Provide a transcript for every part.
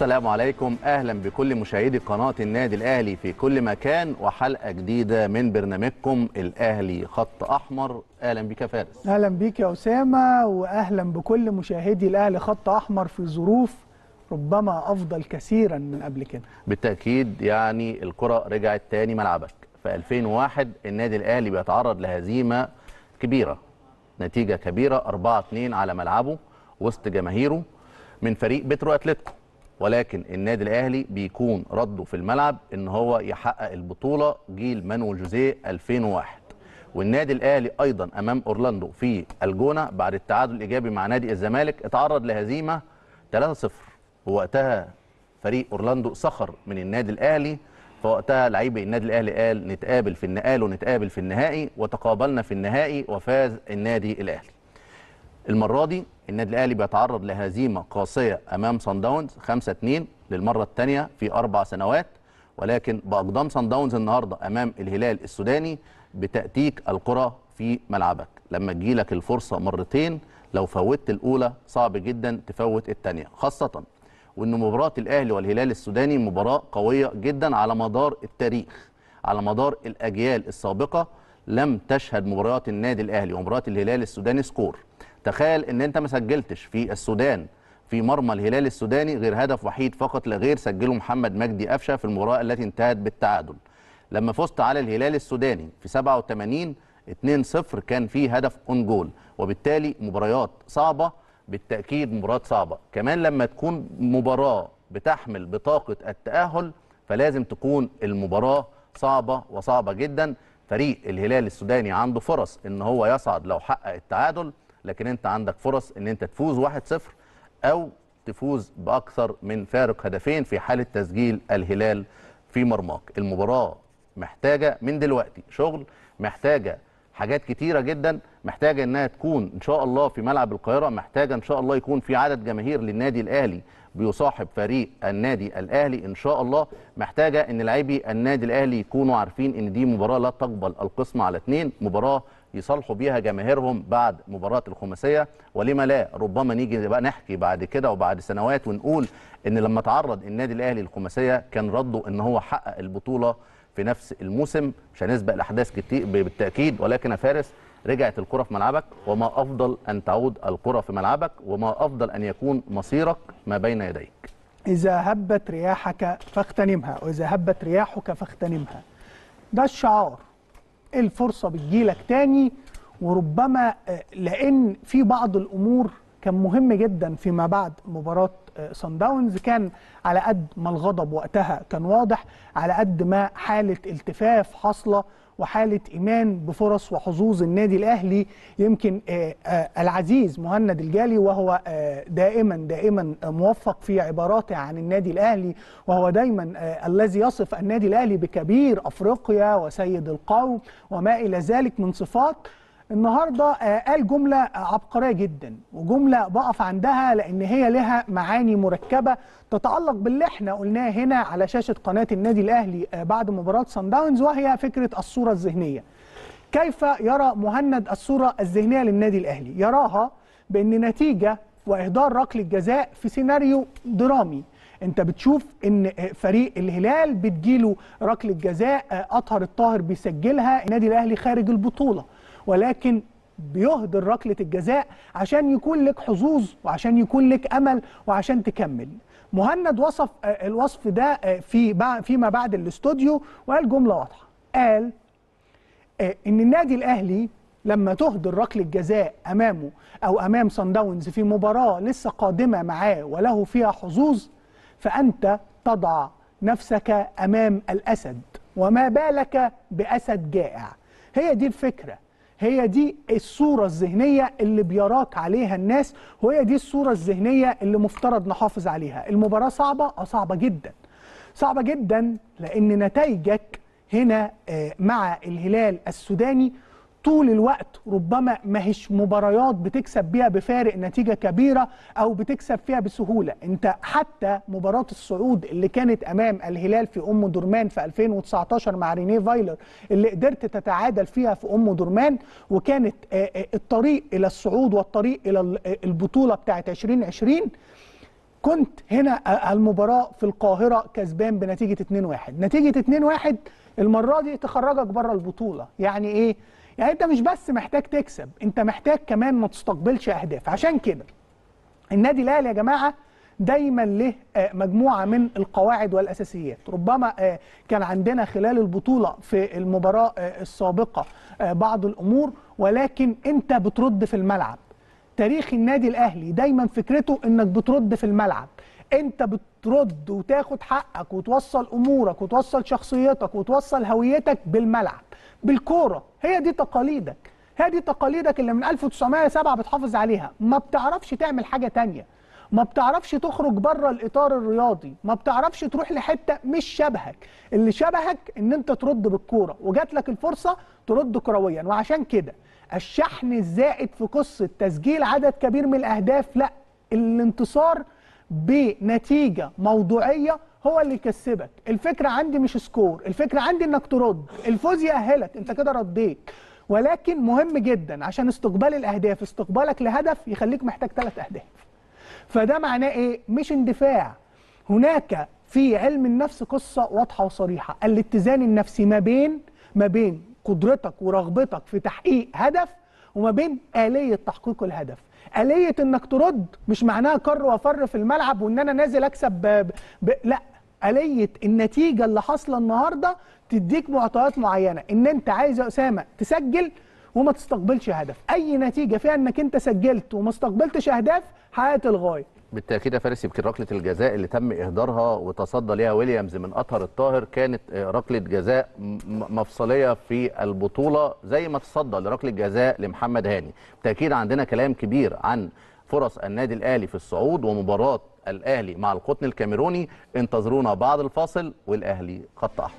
السلام عليكم اهلا بكل مشاهدي قناه النادي الاهلي في كل مكان وحلقه جديده من برنامجكم الاهلي خط احمر اهلا بك يا فارس اهلا بيك يا اسامه واهلا بكل مشاهدي الاهلي خط احمر في ظروف ربما افضل كثيرا من قبل كده بالتاكيد يعني الكره رجعت تاني ملعبك في 2001 النادي الاهلي بيتعرض لهزيمه كبيره نتيجه كبيره 4 2 على ملعبه وسط جماهيره من فريق بترو اتلتيكو ولكن النادي الاهلي بيكون رده في الملعب ان هو يحقق البطوله جيل مانويل جوزيه 2001 والنادي الاهلي ايضا امام اورلاندو في الجونه بعد التعادل الايجابي مع نادي الزمالك اتعرض لهزيمه 3-0 ووقتها فريق اورلاندو سخر من النادي الاهلي فوقتها لعيبه النادي الاهلي قال نتقابل في النقال ونتقابل في النهائي وتقابلنا في النهائي وفاز النادي الاهلي المره دي النادي الاهلي بيتعرض لهزيمه قاسيه امام صن داونز 5 2 للمره الثانيه في اربع سنوات ولكن باقدام صن داونز النهارده امام الهلال السوداني بتاتيك الكره في ملعبك لما تجيلك الفرصه مرتين لو فوتت الاولى صعب جدا تفوت الثانيه خاصه وان مباراه الاهلي والهلال السوداني مباراه قويه جدا على مدار التاريخ على مدار الاجيال السابقه لم تشهد مباريات النادي الاهلي ومباراه الهلال السوداني سكور تخيل ان انت ما سجلتش في السودان في مرمى الهلال السوداني غير هدف وحيد فقط لا غير سجله محمد مجدي قفشه في المباراه التي انتهت بالتعادل لما فزت على الهلال السوداني في 87 2-0 كان فيه هدف اون جول وبالتالي مباريات صعبه بالتاكيد مباريات صعبه كمان لما تكون مباراه بتحمل بطاقه التاهل فلازم تكون المباراه صعبه وصعبه جدا فريق الهلال السوداني عنده فرص ان هو يصعد لو حقق التعادل لكن انت عندك فرص ان انت تفوز 1-0 او تفوز باكثر من فارق هدفين في حاله تسجيل الهلال في مرماك المباراه محتاجه من دلوقتي شغل محتاجه حاجات كتيره جدا محتاجه انها تكون ان شاء الله في ملعب القاهره محتاجه ان شاء الله يكون في عدد جماهير للنادي الاهلي بيصاحب فريق النادي الاهلي ان شاء الله محتاجه ان لاعبي النادي الاهلي يكونوا عارفين ان دي مباراه لا تقبل القسم على اثنين مباراه يصالحوا بيها جماهيرهم بعد مباراه الخماسيه ولما لا ربما نيجي بقى نحكي بعد كده وبعد سنوات ونقول ان لما تعرض النادي الاهلي للخماسيه كان رده ان هو حقق البطوله في نفس الموسم مش هنسبق الاحداث كتير بالتاكيد ولكن يا فارس رجعت الكره في ملعبك وما افضل ان تعود الكره في ملعبك وما افضل ان يكون مصيرك ما بين يديك اذا هبت رياحك فاغتنمها واذا هبت رياحك فاغتنمها ده الشعار الفرصه بتجيلك تاني وربما لان في بعض الامور كان مهم جدا فيما بعد مباراه صن داونز كان على قد ما الغضب وقتها كان واضح على قد ما حاله التفاف حاصله وحاله ايمان بفرص وحظوظ النادي الاهلي يمكن العزيز مهند الجالي وهو دائما دائما موفق في عباراته عن النادي الاهلي وهو دايما الذي يصف النادي الاهلي بكبير افريقيا وسيد القوم وما الى ذلك من صفات النهارده قال جمله عبقريه جدا وجمله بقف عندها لان هي لها معاني مركبه تتعلق باللي احنا قلناه هنا على شاشه قناه النادي الاهلي بعد مباراه سان داونز وهي فكره الصوره الذهنيه. كيف يرى مهند الصوره الذهنيه للنادي الاهلي؟ يراها بان نتيجه واهدار ركله جزاء في سيناريو درامي انت بتشوف ان فريق الهلال بتجيله ركله جزاء اطهر الطاهر بيسجلها النادي الاهلي خارج البطوله ولكن بيهدر ركله الجزاء عشان يكون لك حظوظ وعشان يكون لك امل وعشان تكمل مهند وصف الوصف ده في فيما بعد الاستوديو وقال جمله واضحه قال ان النادي الاهلي لما تهدر ركله جزاء امامه او امام صن داونز في مباراه لسه قادمه معاه وله فيها حظوظ فانت تضع نفسك امام الاسد وما بالك باسد جائع هي دي الفكره هي دي الصورة الذهنية اللي بيراك عليها الناس وهي دي الصورة الذهنية اللي مفترض نحافظ عليها المباراة صعبة اه صعبة جدا صعبة جدا لأن نتائجك هنا مع الهلال السوداني طول الوقت ربما ما هيش مباريات بتكسب بيها بفارق نتيجه كبيره او بتكسب فيها بسهوله انت حتى مباراه الصعود اللي كانت امام الهلال في ام درمان في 2019 مع رينيه فايلر اللي قدرت تتعادل فيها في ام درمان وكانت الطريق الى الصعود والطريق الى البطوله بتاعه 2020 كنت هنا آه، المباراه في القاهره كسبان بنتيجه 2-1 نتيجه 2-1 المره دي تخرجك بره البطوله يعني ايه يعني انت مش بس محتاج تكسب انت محتاج كمان ما تستقبلش اهداف عشان كده النادي الاهلي يا جماعه دايما له آه، مجموعه من القواعد والاساسيات ربما آه، كان عندنا خلال البطوله في المباراه آه، السابقه آه، بعض الامور ولكن انت بترد في الملعب تاريخ النادي الاهلي دايما فكرته انك بترد في الملعب انت بترد وتاخد حقك وتوصل امورك وتوصل شخصيتك وتوصل هويتك بالملعب بالكوره هي دي تقاليدك هي دي تقاليدك اللي من 1907 بتحافظ عليها ما بتعرفش تعمل حاجه تانية ما بتعرفش تخرج بره الاطار الرياضي ما بتعرفش تروح لحته مش شبهك اللي شبهك ان انت ترد بالكوره وجات لك الفرصه ترد كرويا وعشان كده الشحن الزائد في قصه تسجيل عدد كبير من الاهداف لا الانتصار بنتيجه موضوعيه هو اللي يكسبك الفكره عندي مش سكور الفكره عندي انك ترد الفوز يأهلك انت كده رديت ولكن مهم جدا عشان استقبال الاهداف استقبالك لهدف يخليك محتاج ثلاث اهداف فده معناه ايه مش اندفاع هناك في علم النفس قصه واضحه وصريحه الاتزان النفسي ما بين ما بين قدرتك ورغبتك في تحقيق هدف وما بين آلية تحقيق الهدف آلية انك ترد مش معناها كر وفر في الملعب وان انا نازل اكسب ب... ب... لا آلية النتيجة اللي حاصلة النهاردة تديك معطيات معينة ان انت عايز يا أسامة تسجل وما تستقبلش هدف اي نتيجة فيها انك انت سجلت وما استقبلتش اهداف حققت الغاية بالتاكيد يا فارس يمكن ركله الجزاء اللي تم اهدارها وتصدى ليها ويليامز من اطهر الطاهر كانت آه، ركله جزاء م- مفصليه في البطوله زي ما تصدى لركله جزاء لمحمد هاني بالتاكيد عندنا كلام كبير عن فرص النادي الاهلي في الصعود ومباراه الاهلي مع القطن الكاميروني انتظرونا بعد الفاصل والاهلي خط احمر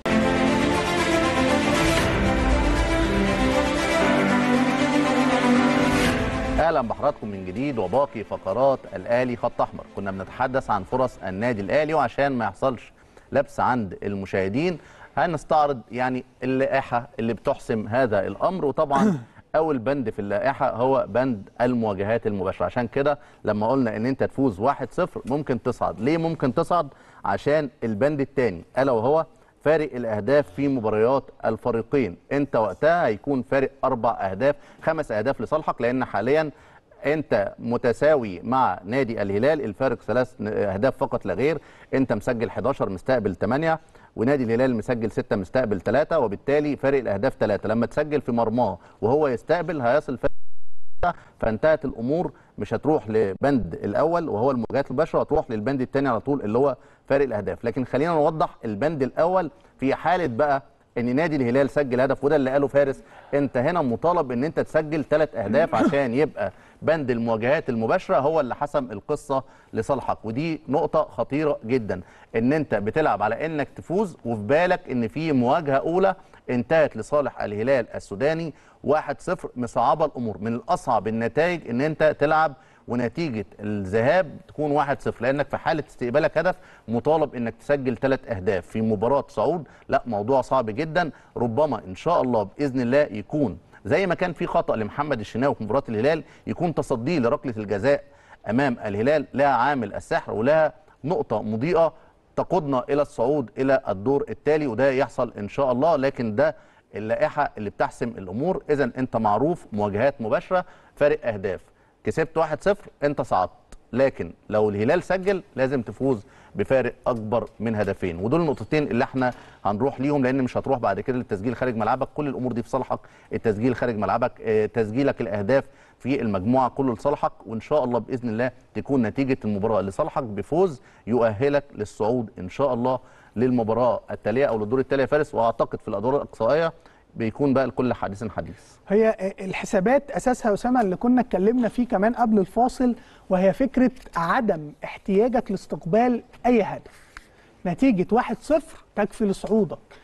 اهلا بحضراتكم من جديد وباقي فقرات الاهلي خط احمر كنا بنتحدث عن فرص النادي الاهلي وعشان ما يحصلش لبس عند المشاهدين هنستعرض يعني اللائحه اللي بتحسم هذا الامر وطبعا اول بند في اللائحه هو بند المواجهات المباشره عشان كده لما قلنا ان انت تفوز 1-0 ممكن تصعد ليه ممكن تصعد عشان البند الثاني الا وهو فارق الاهداف في مباريات الفريقين انت وقتها هيكون فارق اربع اهداف خمس اهداف لصالحك لان حاليا انت متساوي مع نادي الهلال الفارق ثلاث اهداف فقط لا غير انت مسجل 11 مستقبل 8 ونادي الهلال مسجل 6 مستقبل 3 وبالتالي فارق الاهداف 3 لما تسجل في مرماه وهو يستقبل هيصل فارق فانتهت الامور مش هتروح لبند الاول وهو المواجهات المباشره هتروح للبند الثاني على طول اللي هو فارق الاهداف لكن خلينا نوضح البند الاول في حاله بقى ان نادي الهلال سجل هدف وده اللي قاله فارس انت هنا مطالب ان انت تسجل ثلاث اهداف عشان يبقى بند المواجهات المباشره هو اللي حسم القصه لصالحك ودي نقطه خطيره جدا ان انت بتلعب على انك تفوز وفي بالك ان في مواجهه اولى انتهت لصالح الهلال السوداني 1-0 مصعبه الامور من الاصعب النتائج ان انت تلعب ونتيجه الذهاب تكون 1-0 لانك في حاله استقبالك هدف مطالب انك تسجل ثلاث اهداف في مباراه صعود لا موضوع صعب جدا ربما ان شاء الله باذن الله يكون زي ما كان في خطا لمحمد الشناوي في مباراه الهلال يكون تصديه لركله الجزاء امام الهلال لها عامل السحر ولها نقطه مضيئه تقودنا الى الصعود الى الدور التالي وده يحصل ان شاء الله لكن ده اللائحه اللي بتحسم الامور اذا انت معروف مواجهات مباشره فارق اهداف كسبت 1-0 انت صعدت لكن لو الهلال سجل لازم تفوز بفارق اكبر من هدفين ودول النقطتين اللي احنا هنروح ليهم لان مش هتروح بعد كده للتسجيل خارج ملعبك كل الامور دي في صالحك التسجيل خارج ملعبك آه، تسجيلك الاهداف في المجموعه كله لصالحك وان شاء الله باذن الله تكون نتيجه المباراه لصالحك بفوز يؤهلك للصعود ان شاء الله للمباراه التاليه او للدور التالي يا فارس واعتقد في الادوار الاقصائيه بيكون بقى لكل حديث حديث هي الحسابات اساسها يا اسامه اللي كنا اتكلمنا فيه كمان قبل الفاصل وهي فكره عدم احتياجك لاستقبال اي هدف نتيجه 1-0 تكفي لصعودك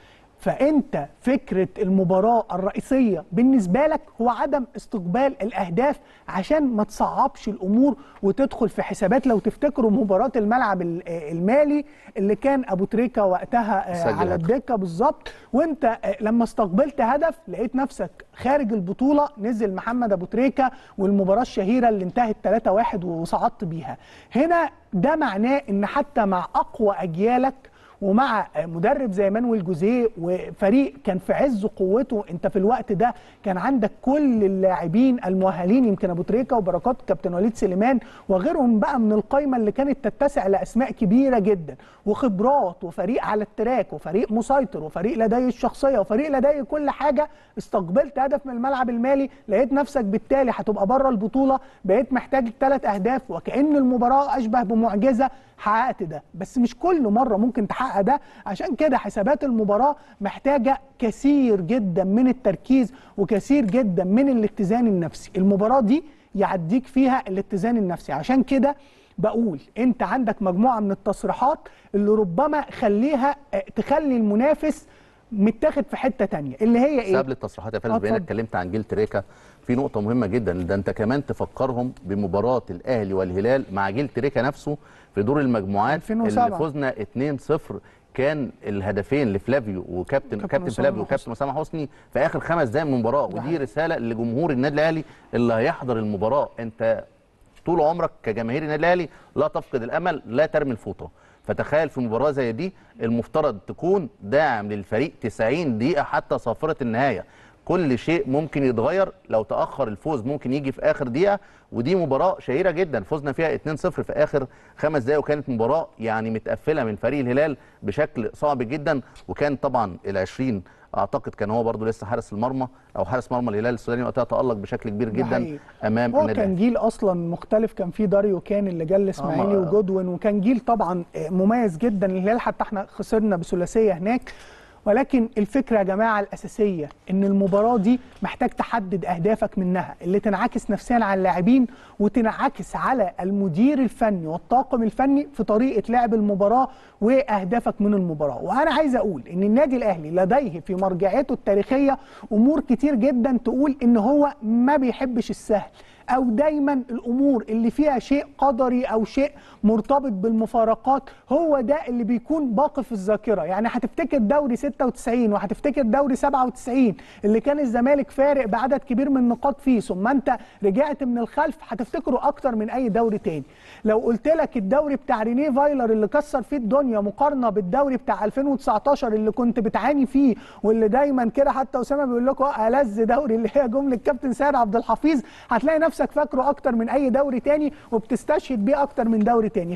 فانت فكره المباراه الرئيسيه بالنسبه لك هو عدم استقبال الاهداف عشان ما تصعبش الامور وتدخل في حسابات لو تفتكروا مباراه الملعب ال- آه المالي اللي كان ابو تريكه وقتها آه، سجل على هدف. الدكه بالظبط وانت آه، لما استقبلت هدف لقيت نفسك خارج البطوله نزل محمد ابو تريكه والمباراه الشهيره اللي انتهت 3-1 وصعدت بيها هنا ده معناه ان حتى مع اقوى اجيالك ومع مدرب زي مانويل جوزيه وفريق كان في عز قوته انت في الوقت ده كان عندك كل اللاعبين المؤهلين يمكن ابو تريكه وبركات كابتن وليد سليمان وغيرهم بقى من القايمه اللي كانت تتسع لاسماء كبيره جدا وخبرات وفريق على التراك وفريق مسيطر وفريق لديه الشخصيه وفريق لديه كل حاجه استقبلت هدف من الملعب المالي لقيت نفسك بالتالي هتبقى بره البطوله بقيت محتاج ثلاث اهداف وكأن المباراه اشبه بمعجزه حققت ده بس مش كل مره ممكن تحقق ده عشان كده حسابات المباراه محتاجه كثير جدا من التركيز وكثير جدا من الاتزان النفسي المباراه دي يعديك فيها الاتزان النفسي عشان كده بقول انت عندك مجموعه من التصريحات اللي ربما خليها اه، تخلي المنافس متاخد في حته تانية اللي هي بس ايه قبل التصريحات يا فارس آه، بما انك اتفضل. اتكلمت عن جيل تريكا في نقطه مهمه جدا ده انت كمان تفكرهم بمباراه الاهلي والهلال مع جيل تريكا نفسه في دور المجموعات 2007. اللي فزنا 2-0 كان الهدفين لفلافيو وكابتن كابتن كابتن أسامة فلافيو وكابتن اسامه حسني في اخر خمس دقائق من المباراه ودي حقيقي. رساله لجمهور النادي الاهلي اللي هيحضر المباراه انت طول عمرك كجماهير النادي الاهلي لا تفقد الامل لا ترمي الفوطه فتخيل في مباراه زي دي المفترض تكون داعم للفريق 90 دقيقه حتى صافره النهايه كل شيء ممكن يتغير لو تاخر الفوز ممكن يجي في اخر دقيقه ودي مباراه شهيره جدا فزنا فيها 2-0 في اخر خمس دقائق وكانت مباراه يعني متقفله من فريق الهلال بشكل صعب جدا وكان طبعا ال20 اعتقد كان هو برضو لسه حارس المرمى او حارس مرمى الهلال السوداني وقتها تالق بشكل كبير ده جدا حقيقي. امام هو النادي كان الأهلي. جيل اصلا مختلف كان في داريو كان اللي جه الاسماعيلي آه. وجودوين وكان جيل طبعا آه، مميز جدا الهلال حتى احنا خسرنا بثلاثيه هناك ولكن الفكره يا جماعه الاساسيه ان المباراه دي محتاج تحدد اهدافك منها اللي تنعكس نفسيا على اللاعبين وتنعكس على المدير الفني والطاقم الفني في طريقه لعب المباراه واهدافك من المباراه وانا عايز اقول ان النادي الاهلي لديه في مرجعيته التاريخيه امور كتير جدا تقول ان هو ما بيحبش السهل او دايما الامور اللي فيها شيء قدري او شيء مرتبط بالمفارقات هو ده اللي بيكون باقي في الذاكره يعني هتفتكر دوري 96 وهتفتكر دوري 97 اللي كان الزمالك فارق بعدد كبير من النقاط فيه ثم انت رجعت من الخلف هتفتكره اكتر من اي دوري تاني لو قلت لك الدوري بتاع رينيه فايلر اللي كسر فيه الدنيا مقارنه بالدوري بتاع 2019 اللي كنت بتعاني فيه واللي دايما كده حتى اسامه بيقول لكم اه ألذ دوري اللي هي جمله كابتن سيد عبد الحفيظ هتلاقي نفسك فاكره اكتر من اي دوري تاني وبتستشهد بيه اكتر من دوري تاني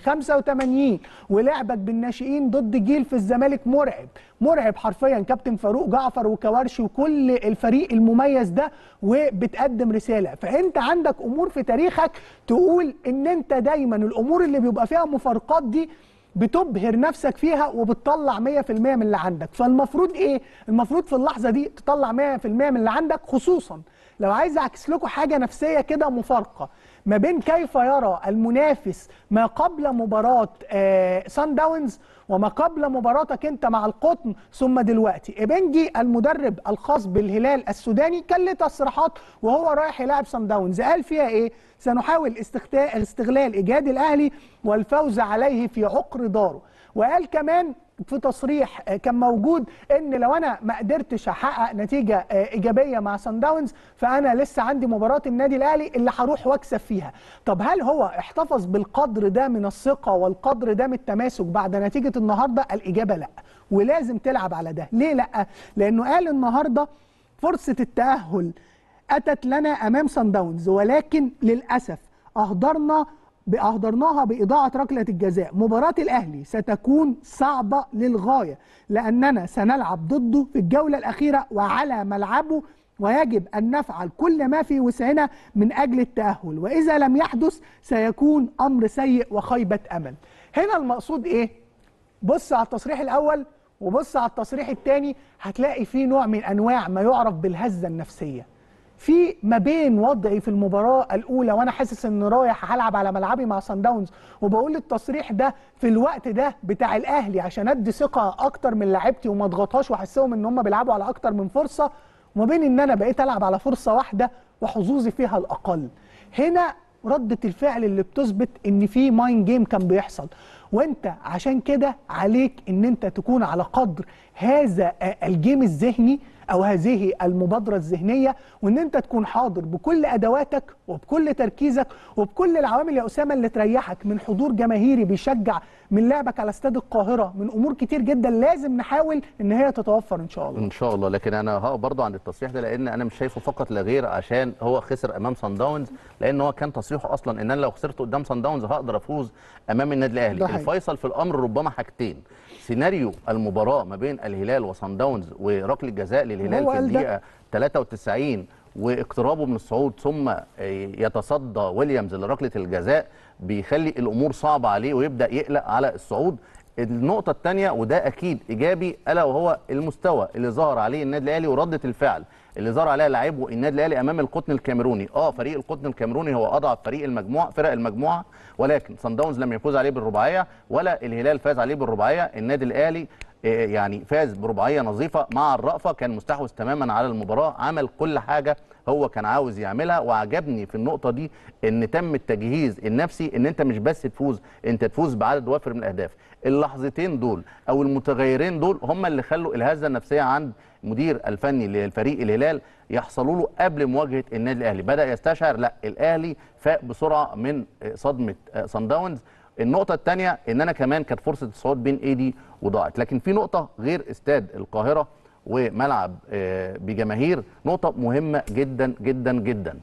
85 ولعبك بالناشئين ضد جيل في الزمالك مرعب مرعب حرفيا كابتن فاروق جعفر وكوارشي وكل الفريق المميز ده وبتقدم رساله فانت عندك امور في تاريخك تقول ان انت دايما الامور اللي بيبقى فيها مفارقات دي بتبهر نفسك فيها وبتطلع 100% من اللي عندك فالمفروض ايه المفروض في اللحظه دي تطلع 100% من اللي عندك خصوصا لو عايز اعكس لكم حاجه نفسيه كده مفارقه ما بين كيف يرى المنافس ما قبل مباراه آه سان داونز وما قبل مباراتك انت مع القطن ثم دلوقتي ابنجي المدرب الخاص بالهلال السوداني كان له تصريحات وهو رايح يلعب سان داونز قال فيها ايه سنحاول استختا- استغلال ايجاد الاهلي والفوز عليه في عقر داره وقال كمان في تصريح آه، كان موجود ان لو انا ما قدرتش احقق نتيجه آه، ايجابيه مع سان داونز فانا لسه عندي مباراه النادي الاهلي اللي هروح واكسب فيها طب هل هو احتفظ بالقدر ده من الثقه والقدر ده من التماسك بعد نتيجه النهارده الاجابه لا ولازم تلعب على ده ليه لا لانه قال النهارده فرصه التاهل اتت لنا امام سان داونز ولكن للاسف اهدرنا أهدرناها بإضاعة ركلة الجزاء مباراة الأهلي ستكون صعبة للغاية لأننا سنلعب ضده في الجولة الأخيرة وعلى ملعبه ويجب أن نفعل كل ما في وسعنا من أجل التأهل وإذا لم يحدث سيكون أمر سيء وخيبة أمل هنا المقصود إيه؟ بص على التصريح الأول وبص على التصريح الثاني هتلاقي فيه نوع من أنواع ما يعرف بالهزة النفسية في ما بين وضعي في المباراه الاولى وانا حاسس ان رايح هلعب على ملعبي مع سان داونز وبقول التصريح ده في الوقت ده بتاع الاهلي عشان ادي ثقه اكتر من لعيبتي وما اضغطهاش واحسهم ان هم بيلعبوا على اكتر من فرصه وما بين ان انا بقيت العب على فرصه واحده وحظوظي فيها الاقل هنا ردة الفعل اللي بتثبت ان في ماين جيم كان بيحصل وانت عشان كده عليك ان انت تكون على قدر هذا الجيم الذهني او هذه المبادره الذهنيه وان انت تكون حاضر بكل ادواتك وبكل تركيزك وبكل العوامل يا اسامه اللي تريحك من حضور جماهيري بيشجع من لعبك على استاد القاهره من امور كتير جدا لازم نحاول ان هي تتوفر ان شاء الله ان شاء الله لكن انا هقف برضه عند التصريح ده لان انا مش شايفه فقط لا غير عشان هو خسر امام سان داونز لان هو كان تصريحه اصلا ان انا لو خسرت قدام سان داونز هقدر افوز امام النادي ده الاهلي حقيقي. الفيصل في الامر ربما حاجتين سيناريو المباراه ما بين الهلال وسان داونز وركله جزاء للهلال هو في قال ده. الدقيقه 93 واقترابه من الصعود ثم يتصدى ويليامز لركله الجزاء بيخلي الامور صعبه عليه ويبدا يقلق على الصعود النقطة الثانية وده أكيد إيجابي ألا وهو المستوى اللي ظهر عليه النادي الأهلي وردة الفعل اللي ظهر عليها لاعبو النادي الأهلي أمام القطن الكاميروني، أه فريق القطن الكاميروني هو أضعف فريق المجموعة فرق المجموعة ولكن صن داونز لم يفوز عليه بالرباعية ولا الهلال فاز عليه بالرباعية، النادي الأهلي آه، يعني فاز برباعية نظيفة مع الرأفة كان مستحوذ تماما على المباراة عمل كل حاجة هو كان عاوز يعملها وعجبني في النقطة دي ان تم التجهيز النفسي ان انت مش بس تفوز انت تفوز بعدد وافر من الاهداف اللحظتين دول او المتغيرين دول هم اللي خلوا الهزة النفسية عند المدير الفني للفريق الهلال يحصلوا له قبل مواجهة النادي الاهلي بدأ يستشعر لا الاهلي فاق بسرعة من صدمة صن داونز النقطة الثانية ان انا كمان كانت فرصة الصعود بين ايدي وضاعت لكن في نقطة غير استاد القاهرة وملعب آه، بجماهير نقطة مهمة جدا جدا جدا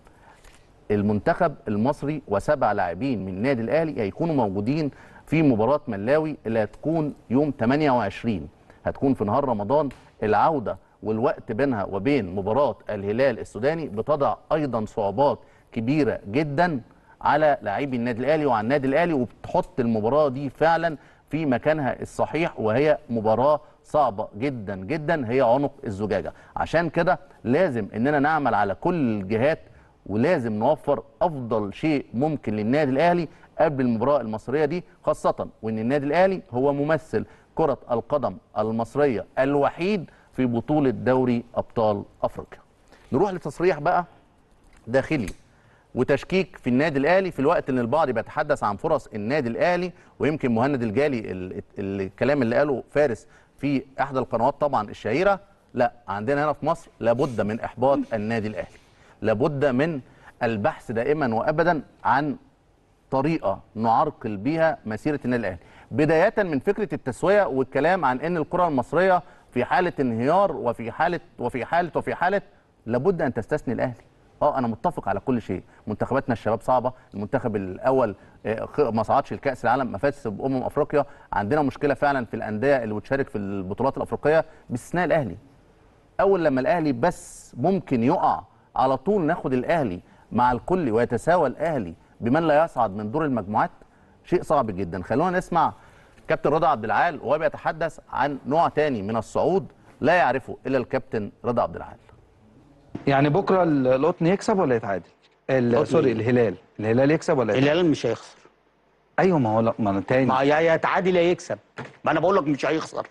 المنتخب المصري وسبع لاعبين من النادي الاهلي هيكونوا موجودين في مباراة ملاوي اللي هتكون يوم 28 هتكون في نهار رمضان العودة والوقت بينها وبين مباراة الهلال السوداني بتضع ايضا صعوبات كبيرة جدا على لاعبي النادي الاهلي وعلى النادي الاهلي وبتحط المباراة دي فعلا في مكانها الصحيح وهي مباراة صعبة جدا جدا هي عنق الزجاجة عشان كده لازم اننا نعمل على كل الجهات ولازم نوفر افضل شيء ممكن للنادي الاهلي قبل المباراه المصريه دي خاصه وان النادي الاهلي هو ممثل كره القدم المصريه الوحيد في بطوله دوري ابطال افريقيا. نروح لتصريح بقى داخلي وتشكيك في النادي الاهلي في الوقت ان البعض بيتحدث عن فرص النادي الاهلي ويمكن مهند الجالي ال- ال- الكلام اللي قاله فارس في احدى القنوات طبعا الشهيره لا عندنا هنا في مصر لابد من احباط النادي الاهلي لابد من البحث دائما وابدا عن طريقه نعرقل بيها مسيره النادي الاهلي بدايه من فكره التسويه والكلام عن ان الكره المصريه في حاله انهيار وفي حاله وفي حاله وفي حاله لابد ان تستثني الاهلي اه انا متفق على كل شيء منتخباتنا الشباب صعبه المنتخب الاول آه، خ- ما صعدش لكاس العالم ما فازش بامم افريقيا عندنا مشكله فعلا في الانديه اللي بتشارك في البطولات الافريقيه باستثناء الاهلي اول لما الاهلي بس ممكن يقع على طول ناخد الاهلي مع الكل ويتساوى الاهلي بمن لا يصعد من دور المجموعات شيء صعب جدا خلونا نسمع كابتن رضا عبد العال وهو بيتحدث عن نوع تاني من الصعود لا يعرفه الا الكابتن رضا عبد العال يعني بكره ال- القطن يكسب ولا يتعادل؟ ال- القطن سوري إيه؟ الهلال الهلال يكسب ولا يتعادل؟ الهلال مش هيخسر ايوه ما هو لا ما انا تاني ما يا يا يتعادل يا يكسب ما انا بقول لك مش هيخسر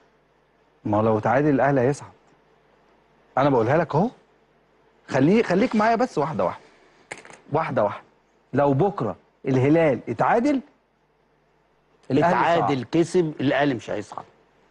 ما هو لو تعادل الاهلي هيصعد انا بقولها لك اهو خليه خليك معايا بس واحده واحده واحده واحده لو بكره الهلال اتعادل الأهلي اتعادل صعد. كسب الاهلي مش هيصعد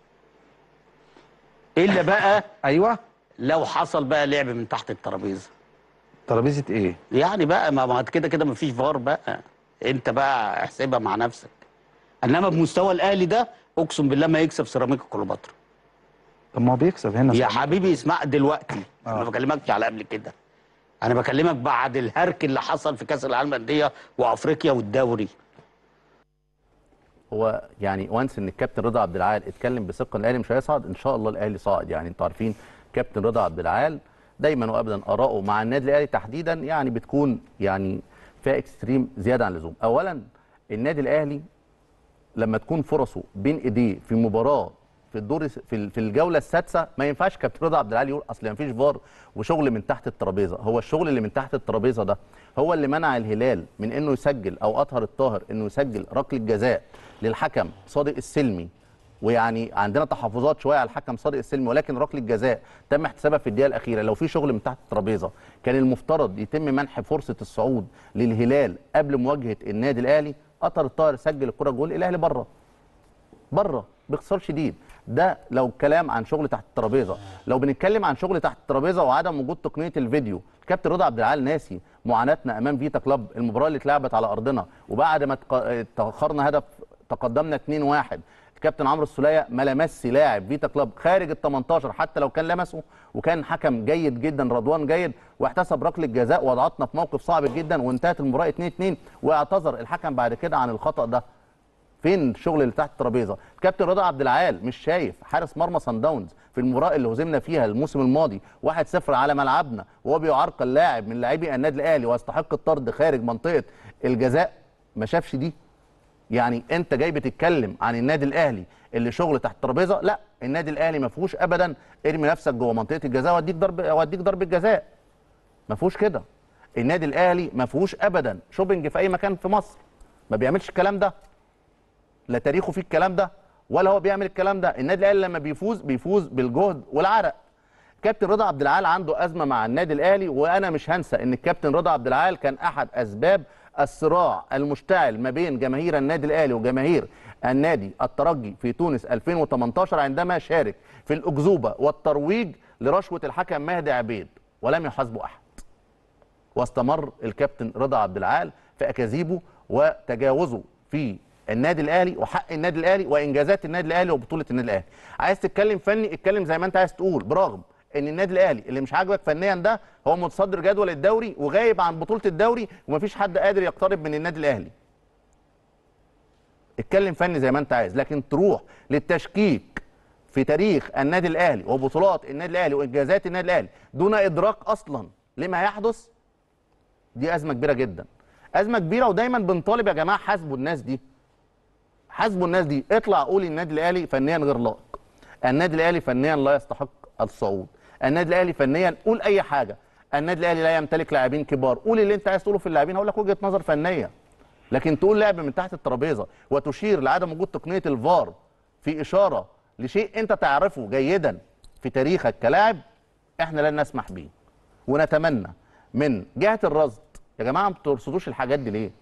الا بقى ايوه لو حصل بقى لعب من تحت الترابيزه ترابيزه ايه؟ يعني بقى ما ما كده كده مفيش فار بقى انت بقى احسبها مع نفسك انما بمستوى الاهلي ده اقسم بالله ما يكسب سيراميكا كليوباترا طب ما هو بيكسب هنا يا صح. حبيبي اسمع دلوقتي انا آه. ما بكلمكش على قبل كده انا بكلمك بعد الهرك اللي حصل في كاس العالم للانديه وافريقيا والدوري هو يعني وانس ان الكابتن رضا عبد العال اتكلم بثقه ان الاهلي مش هيصعد ان شاء الله الاهلي صاعد يعني انتوا عارفين كابتن رضا عبد العال دايما وابدا اراءه مع النادي الاهلي تحديدا يعني بتكون يعني فيها اكستريم زياده عن اللزوم اولا النادي الاهلي لما تكون فرصه بين ايديه في مباراه في الدور في ال- في الجوله السادسه ما ينفعش كابتن رضا عبد العال يقول اصل ما فيش فار وشغل من تحت الترابيزه هو الشغل اللي من تحت الترابيزه ده هو اللي منع الهلال من انه يسجل او اطهر الطاهر انه يسجل ركله جزاء للحكم صادق السلمي ويعني عندنا تحفظات شويه على الحكم صادق السلمي ولكن ركله جزاء تم احتسابها في الدقيقه الاخيره لو في شغل من تحت الترابيزه كان المفترض يتم منح فرصه الصعود للهلال قبل مواجهه النادي الاهلي اطهر الطاهر سجل الكره جول الاهلي بره بره باختصار شديد ده لو كلام عن شغل تحت الترابيزه لو بنتكلم عن شغل تحت الترابيزه وعدم وجود تقنيه الفيديو الكابتن رضا عبد العال ناسي معاناتنا امام فيتا كلاب المباراه اللي اتلعبت على ارضنا وبعد ما تق- تاخرنا هدف تقدمنا 2-1 الكابتن عمرو السوليه ما لمسش لاعب فيتا كلاب خارج ال 18 حتى لو كان لمسه وكان حكم جيد جدا رضوان جيد واحتسب ركله جزاء وضعتنا في موقف صعب جدا وانتهت المباراه 2-2 واعتذر الحكم بعد كده عن الخطا ده فين الشغل اللي تحت الترابيزه الكابتن رضا عبد العال مش شايف حارس مرمى سان داونز في المباراه اللي هزمنا فيها الموسم الماضي 1-0 على ملعبنا وهو بيعرقل لاعب من لاعبي النادي الاهلي ويستحق الطرد خارج منطقه الجزاء ما شافش دي يعني انت جاي بتتكلم عن النادي الاهلي اللي شغل تحت الترابيزه لا النادي الاهلي ما فيهوش ابدا ارمي نفسك جوه منطقه الجزاء واديك ضرب واديك ضربه جزاء ما فيهوش كده النادي الاهلي ما فيهوش ابدا شوبينج في اي مكان في مصر ما بيعملش الكلام ده لا تاريخه فيه الكلام ده ولا هو بيعمل الكلام ده النادي الاهلي لما بيفوز بيفوز بالجهد والعرق كابتن رضا عبد العال عنده ازمه مع النادي الاهلي وانا مش هنسى ان الكابتن رضا عبد العال كان احد اسباب الصراع المشتعل ما بين جماهير النادي الاهلي وجماهير النادي الترجي في تونس 2018 عندما شارك في الاكذوبه والترويج لرشوه الحكم مهدي عبيد ولم يحاسبه احد واستمر الكابتن رضا عبد العال في اكاذيبه وتجاوزه في النادي الاهلي وحق النادي الاهلي وانجازات النادي الاهلي وبطوله النادي الاهلي عايز تتكلم فني اتكلم زي ما انت عايز تقول برغم ان النادي الاهلي اللي مش عاجبك فنيا ده هو متصدر جدول الدوري وغايب عن بطوله الدوري ومفيش حد قادر يقترب من النادي الاهلي اتكلم فني زي ما انت عايز لكن تروح للتشكيك في تاريخ النادي الاهلي وبطولات النادي الاهلي وانجازات النادي الاهلي دون ادراك اصلا لما يحدث دي ازمه كبيره جدا ازمه كبيره ودايما بنطالب يا جماعه حاسبوا الناس دي حاسبوا الناس دي اطلع قول النادي الاهلي فنيا غير لائق النادي الاهلي فنيا لا يستحق الصعود النادي الاهلي فنيا قول اي حاجه النادي الاهلي لا يمتلك لاعبين كبار قول اللي انت عايز تقوله في اللاعبين هقول لك وجهه نظر فنيه لكن تقول لعب من تحت الترابيزه وتشير لعدم وجود تقنيه الفار في اشاره لشيء انت تعرفه جيدا في تاريخك كلاعب احنا لن نسمح به ونتمنى من جهه الرصد يا جماعه ما بترصدوش الحاجات دي ليه؟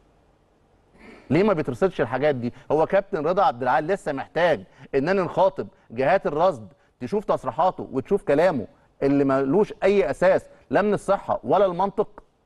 ليه ما بترصدش الحاجات دي؟ هو كابتن رضا عبد العال لسه محتاج اننا نخاطب جهات الرصد تشوف تصريحاته وتشوف كلامه اللي ملوش اي اساس لا من الصحه ولا المنطق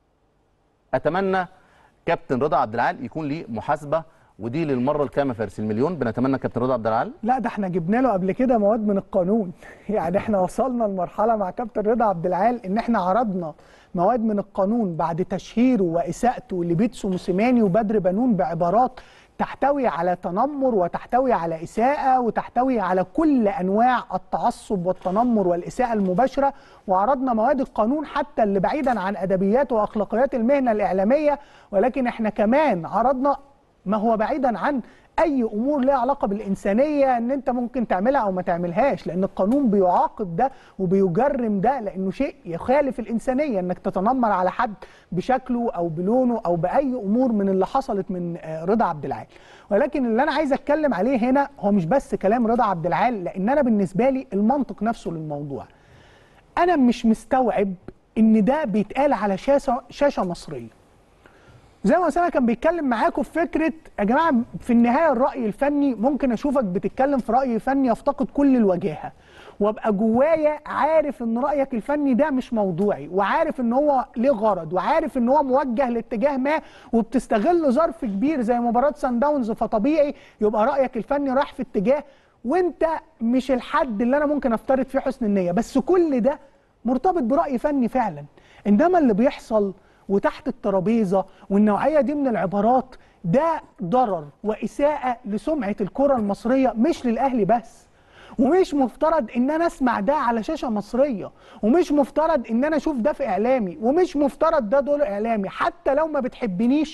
اتمنى كابتن رضا عبد العال يكون ليه محاسبه ودي للمره الكامله فارس المليون بنتمنى كابتن رضا عبد العال لا ده احنا جبنا له قبل كده مواد من القانون يعني احنا وصلنا لمرحله مع كابتن رضا عبد العال ان احنا عرضنا مواد من القانون بعد تشهيره واساءته لبيتسو موسيماني وبدر بنون بعبارات تحتوي على تنمر وتحتوي على اساءه وتحتوي على كل انواع التعصب والتنمر والاساءه المباشره وعرضنا مواد القانون حتى اللي بعيدا عن ادبيات واخلاقيات المهنه الاعلاميه ولكن احنا كمان عرضنا ما هو بعيدا عن اي امور لها علاقه بالانسانيه ان انت ممكن تعملها او ما تعملهاش لان القانون بيعاقب ده وبيجرم ده لانه شيء يخالف الانسانيه انك تتنمر على حد بشكله او بلونه او باي امور من اللي حصلت من آه، رضا عبد العال ولكن اللي انا عايز اتكلم عليه هنا هو مش بس كلام رضا عبد العال لان انا بالنسبه لي المنطق نفسه للموضوع انا مش مستوعب ان ده بيتقال على شاشه شاشه مصريه زي ما أسامة كان بيتكلم معاكم في فكره يا جماعه في النهايه الراي الفني ممكن اشوفك بتتكلم في راي فني يفتقد كل الوجاهه وابقى جوايا عارف ان رايك الفني ده مش موضوعي وعارف ان هو ليه غرض وعارف ان هو موجه لاتجاه ما وبتستغل ظرف كبير زي مباراه سان داونز فطبيعي يبقى رايك الفني راح في اتجاه وانت مش الحد اللي انا ممكن افترض فيه حسن النيه بس كل ده مرتبط براي فني فعلا انما اللي بيحصل وتحت الترابيزه والنوعيه دي من العبارات ده ضرر واساءه لسمعه الكره المصريه مش للاهلي بس ومش مفترض ان انا اسمع ده على شاشه مصريه ومش مفترض ان انا اشوف ده في اعلامي ومش مفترض ده دور اعلامي حتى لو ما بتحبنيش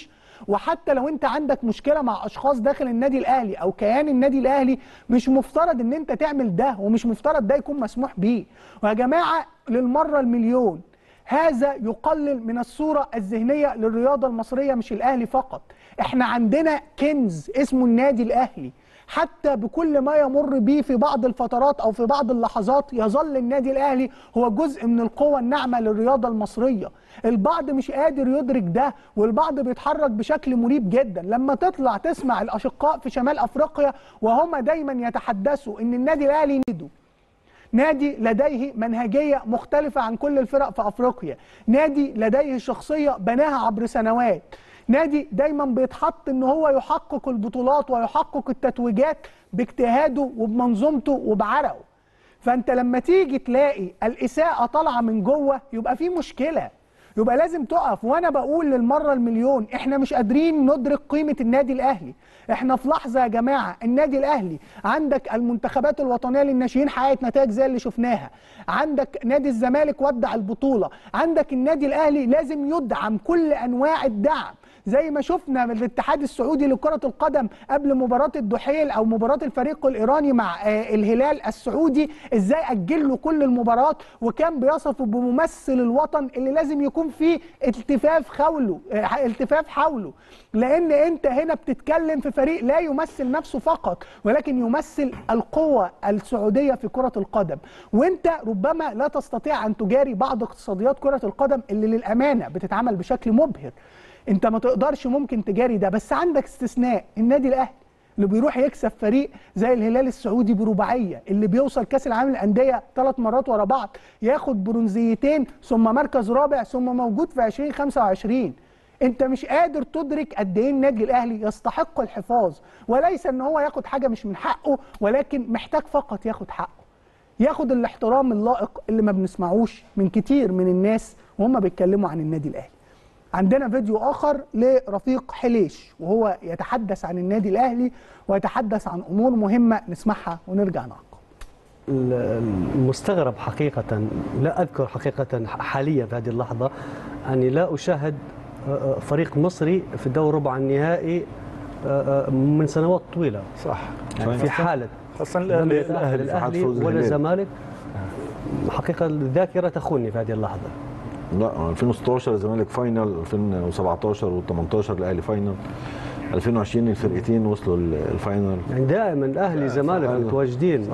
وحتى لو انت عندك مشكله مع اشخاص داخل النادي الاهلي او كيان النادي الاهلي مش مفترض ان انت تعمل ده ومش مفترض ده يكون مسموح بيه ويا جماعه للمره المليون هذا يقلل من الصورة الذهنية للرياضة المصرية مش الأهلي فقط احنا عندنا كنز اسمه النادي الأهلي حتى بكل ما يمر به في بعض الفترات أو في بعض اللحظات يظل النادي الأهلي هو جزء من القوة الناعمة للرياضة المصرية البعض مش قادر يدرك ده والبعض بيتحرك بشكل مريب جدا لما تطلع تسمع الأشقاء في شمال أفريقيا وهم دايما يتحدثوا إن النادي الأهلي نيدو نادي لديه منهجية مختلفة عن كل الفرق في أفريقيا نادي لديه شخصية بناها عبر سنوات نادي دايما بيتحط ان هو يحقق البطولات ويحقق التتويجات باجتهاده وبمنظومته وبعرقه فانت لما تيجي تلاقي الإساءة طالعة من جوه يبقى في مشكلة يبقى لازم تقف وانا بقول للمره المليون احنا مش قادرين ندرك قيمه النادي الاهلي احنا في لحظه يا جماعه النادي الاهلي عندك المنتخبات الوطنيه للناشئين حققت نتائج زي اللي شفناها عندك نادي الزمالك ودع البطوله عندك النادي الاهلي لازم يدعم كل انواع الدعم زي ما شفنا من الاتحاد السعودي لكرة القدم قبل مباراة الدحيل أو مباراة الفريق الإيراني مع آه، الهلال السعودي إزاي أجل له كل المباريات وكان بيصفه بممثل الوطن اللي لازم يكون فيه التفاف حوله آه، التفاف حوله لأن أنت هنا بتتكلم في فريق لا يمثل نفسه فقط ولكن يمثل القوة السعودية في كرة القدم وأنت ربما لا تستطيع أن تجاري بعض اقتصاديات كرة القدم اللي للأمانة بتتعمل بشكل مبهر انت ما تقدرش ممكن تجاري ده بس عندك استثناء النادي الاهلي اللي بيروح يكسب فريق زي الهلال السعودي برباعيه اللي بيوصل كاس العالم للانديه ثلاث مرات ورا بعض ياخد برونزيتين ثم مركز رابع ثم موجود في 2025 انت مش قادر تدرك قد ايه النادي الاهلي يستحق الحفاظ وليس ان هو ياخد حاجه مش من حقه ولكن محتاج فقط ياخد حقه ياخد الاحترام اللائق اللي ما بنسمعوش من كتير من الناس وهم بيتكلموا عن النادي الاهلي عندنا فيديو اخر لرفيق حليش وهو يتحدث عن النادي الاهلي ويتحدث عن امور مهمه نسمعها ونرجع نعقب المستغرب حقيقة لا أذكر حقيقة حاليا في هذه اللحظة أني لا أشاهد فريق مصري في دور ربع النهائي من سنوات طويلة صح يعني في حالة خاصة لم الأهلي يتأهل الأهلي الأهلي فوز ولا الهلال. الزمالك حقيقة الذاكرة تخوني في هذه اللحظة لا 2016 الزمالك فاينل 2017 و18 الاهلي فاينل 2020 الفرقتين وصلوا ال- الفاينل يعني دائما الأهلي الزمالك صحيح. متواجدين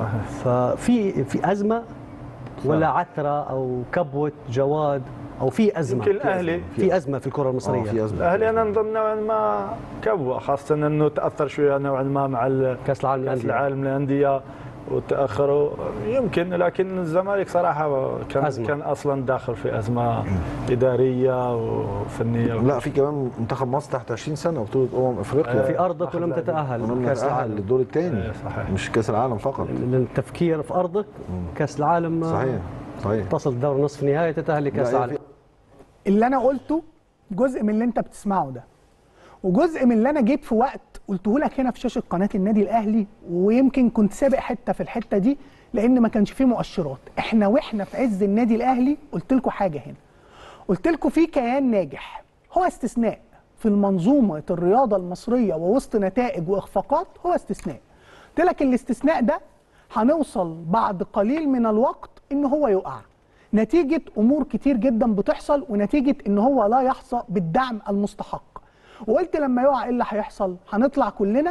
ففي في أزمة ولا عثرة أو كبوة جواد أو في أزمة يمكن الأهلي في أزمة في الكرة المصرية اه في ازمه الاهلي انا نظن نوعا ما كبوه خاصه انه تاثر شويه نوعا ما مع ال- كأس العالم كاس للأندية. العالم للانديه وتاخروا يمكن لكن الزمالك صراحه كان أزمة. كان اصلا داخل في ازمه اداريه وفنيه لا في كمان منتخب مصر تحت 20 سنه بطوله امم افريقيا في أرضك ولم أخذ تتأهل ولم كأس نتاهل العالم للدور الثاني إيه، صحيح. مش كاس العالم فقط لأن التفكير في أرضك كأس العالم آه، صحيح صحيح تصل دور نصف نهائي تتأهل لكأس لا، هي العالم في- اللي انا قلته جزء من اللي انت بتسمعه ده وجزء من اللي انا جيت في وقت قلته لك هنا في شاشه قناه النادي الاهلي ويمكن كنت سابق حته في الحته دي لان ما كانش فيه مؤشرات احنا واحنا في عز النادي الاهلي قلت لكم حاجه هنا قلت لكم في كيان ناجح هو استثناء في المنظومه الرياضه المصريه ووسط نتائج واخفاقات هو استثناء قلت لك الاستثناء ده هنوصل بعد قليل من الوقت ان هو يقع نتيجه امور كتير جدا بتحصل ونتيجه ان هو لا يحظى بالدعم المستحق وقلت لما يقع ايه اللي هيحصل هنطلع كلنا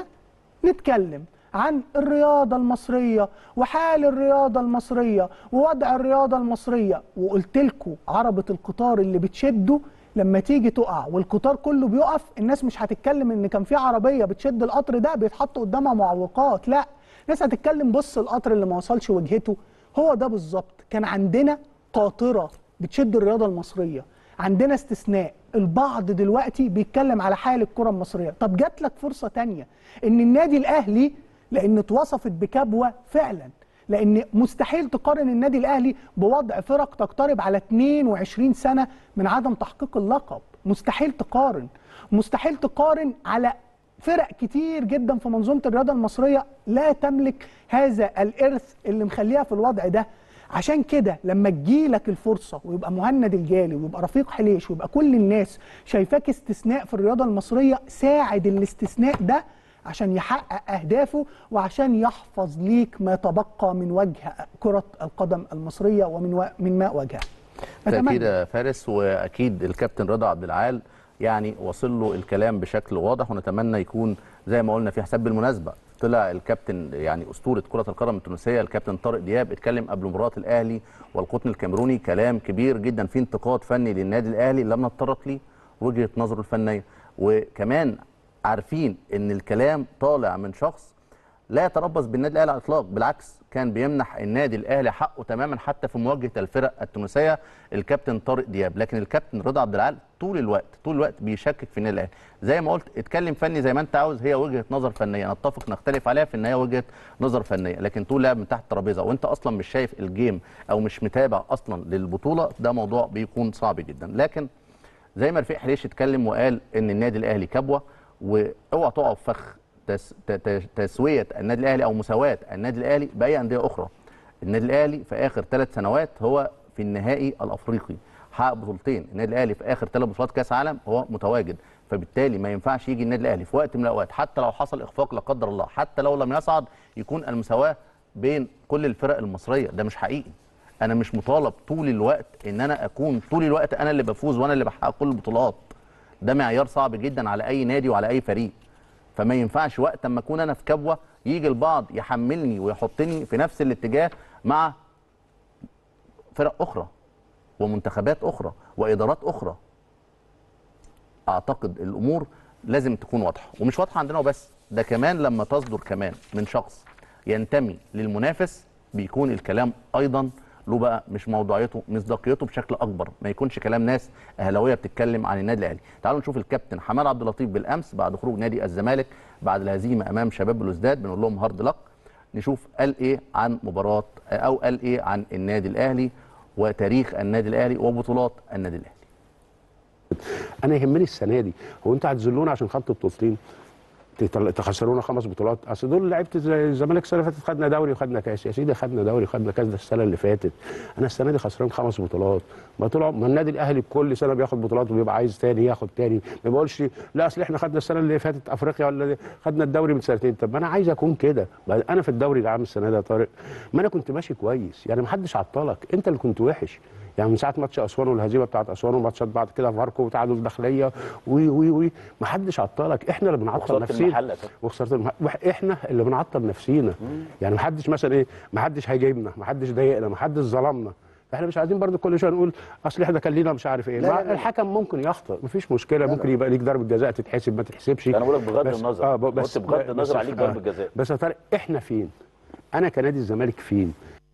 نتكلم عن الرياضة المصرية وحال الرياضة المصرية ووضع الرياضة المصرية وقلت لكم عربة القطار اللي بتشده لما تيجي تقع والقطار كله بيقف الناس مش هتتكلم ان كان في عربية بتشد القطر ده بيتحط قدامها معوقات لا الناس هتتكلم بص القطر اللي ما وصلش وجهته هو ده بالظبط كان عندنا قاطرة بتشد الرياضة المصرية عندنا استثناء البعض دلوقتي بيتكلم على حال الكرة المصرية طب جات لك فرصة تانية ان النادي الاهلي لان اتوصفت بكبوة فعلا لان مستحيل تقارن النادي الاهلي بوضع فرق تقترب على 22 سنة من عدم تحقيق اللقب مستحيل تقارن مستحيل تقارن على فرق كتير جدا في منظومة الرياضة المصرية لا تملك هذا الإرث اللي مخليها في الوضع ده عشان كده لما تجيلك الفرصه ويبقى مهند الجالي ويبقى رفيق حليش ويبقى كل الناس شايفاك استثناء في الرياضه المصريه ساعد الاستثناء ده عشان يحقق اهدافه وعشان يحفظ ليك ما تبقى من وجه كره القدم المصريه ومن و... من ماء وجهها بالتاكيد يا فارس واكيد الكابتن رضا عبد العال يعني وصل له الكلام بشكل واضح ونتمنى يكون زي ما قلنا في حساب بالمناسبه طلع الكابتن يعني اسطوره كره القدم التونسيه الكابتن طارق دياب اتكلم قبل مباراه الاهلي والقطن الكاميروني كلام كبير جدا فيه انتقاد فني للنادي الاهلي لم نتطرق ليه وجهه نظره الفنيه وكمان عارفين ان الكلام طالع من شخص لا يتربص بالنادي الاهلي على الاطلاق بالعكس كان بيمنح النادي الاهلي حقه تماما حتى في مواجهه الفرق التونسيه الكابتن طارق دياب لكن الكابتن رضا عبد العال طول الوقت طول الوقت بيشكك في النادي الاهلي زي ما قلت اتكلم فني زي ما انت عاوز هي وجهه نظر فنيه نتفق نختلف عليها في ان هي وجهه نظر فنيه لكن طول لعب من تحت الترابيزه وانت اصلا مش شايف الجيم او مش متابع اصلا للبطوله ده موضوع بيكون صعب جدا لكن زي ما رفيق حليش اتكلم وقال ان النادي الاهلي كبوه واوعى تقع في فخ تس ت- تسويه النادي الاهلي او مساواه النادي الاهلي باي انديه اخرى النادي الاهلي في اخر ثلاث سنوات هو في النهائي الافريقي حقق بطولتين النادي الاهلي في اخر ثلاث بطولات كاس عالم هو متواجد فبالتالي ما ينفعش يجي النادي الاهلي في وقت من الاوقات حتى لو حصل اخفاق لا قدر الله حتى لو لم يصعد يكون المساواه بين كل الفرق المصريه ده مش حقيقي انا مش مطالب طول الوقت ان انا اكون طول الوقت انا اللي بفوز وانا اللي بحقق كل البطولات ده معيار صعب جدا على اي نادي وعلى اي فريق فما ينفعش وقت اما اكون انا في كبوه يجي البعض يحملني ويحطني في نفس الاتجاه مع فرق اخرى ومنتخبات اخرى وادارات اخرى اعتقد الامور لازم تكون واضحه ومش واضحه عندنا وبس ده كمان لما تصدر كمان من شخص ينتمي للمنافس بيكون الكلام ايضا له بقى مش موضوعيته مصداقيته بشكل اكبر ما يكونش كلام ناس اهلاويه بتتكلم عن النادي الاهلي تعالوا نشوف الكابتن حماد عبد اللطيف بالامس بعد خروج نادي الزمالك بعد الهزيمه امام شباب بلوزداد بنقول لهم هارد لك نشوف قال ايه عن مباراه او قال ايه عن النادي الاهلي وتاريخ النادي الاهلي وبطولات النادي الاهلي انا يهمني السنه دي هو انتوا هتذلونا عشان خدتوا بطولتين تطل- تخسرونا خمس بطولات اصل دول لعيبه زي الزمالك السنه اللي فاتت خدنا دوري وخدنا كاس يا سيدي خدنا دوري وخدنا كاس ده السنه اللي فاتت انا السنه دي خسران خمس بطولات ما طول عم- ما النادي الاهلي كل سنه بياخد بطولات وبيبقى عايز تاني ياخد تاني ما بقولش لا اصل احنا خدنا السنه اللي فاتت افريقيا ولا خدنا الدوري من سنتين طب ما انا عايز اكون كده ما انا في الدوري العام السنه ده يا طارق ما انا كنت ماشي كويس يعني ما حدش عطلك انت اللي كنت وحش يعني من ساعه ماتش اسوان والهزيمه بتاعت اسوان وماتشات بعد كده فاركو وتعادل داخليه وي وي وي ما حدش عطلك احنا اللي بنعطل وخسارة نفسينا المحل أساسا. وخساره المحل وح- احنا اللي بنعطل نفسينا يعني ما حدش مثلا ايه ما حدش هيجيبنا ما حدش ضايقنا ما حدش ظلمنا احنا مش عايزين برضو كل شويه نقول اصل احنا كان لينا مش عارف ايه لا، ما لا، لا. الحكم ممكن يخطئ مفيش مشكله ممكن يبقى ليك ضربه جزاء تتحسب ما تتحسبش انا بقول لك بغض بس- النظر اه ب- بس قلت بغض بس- النظر عليك ضربه جزاء بس يا طارق احنا فين انا كنادي الزمالك فين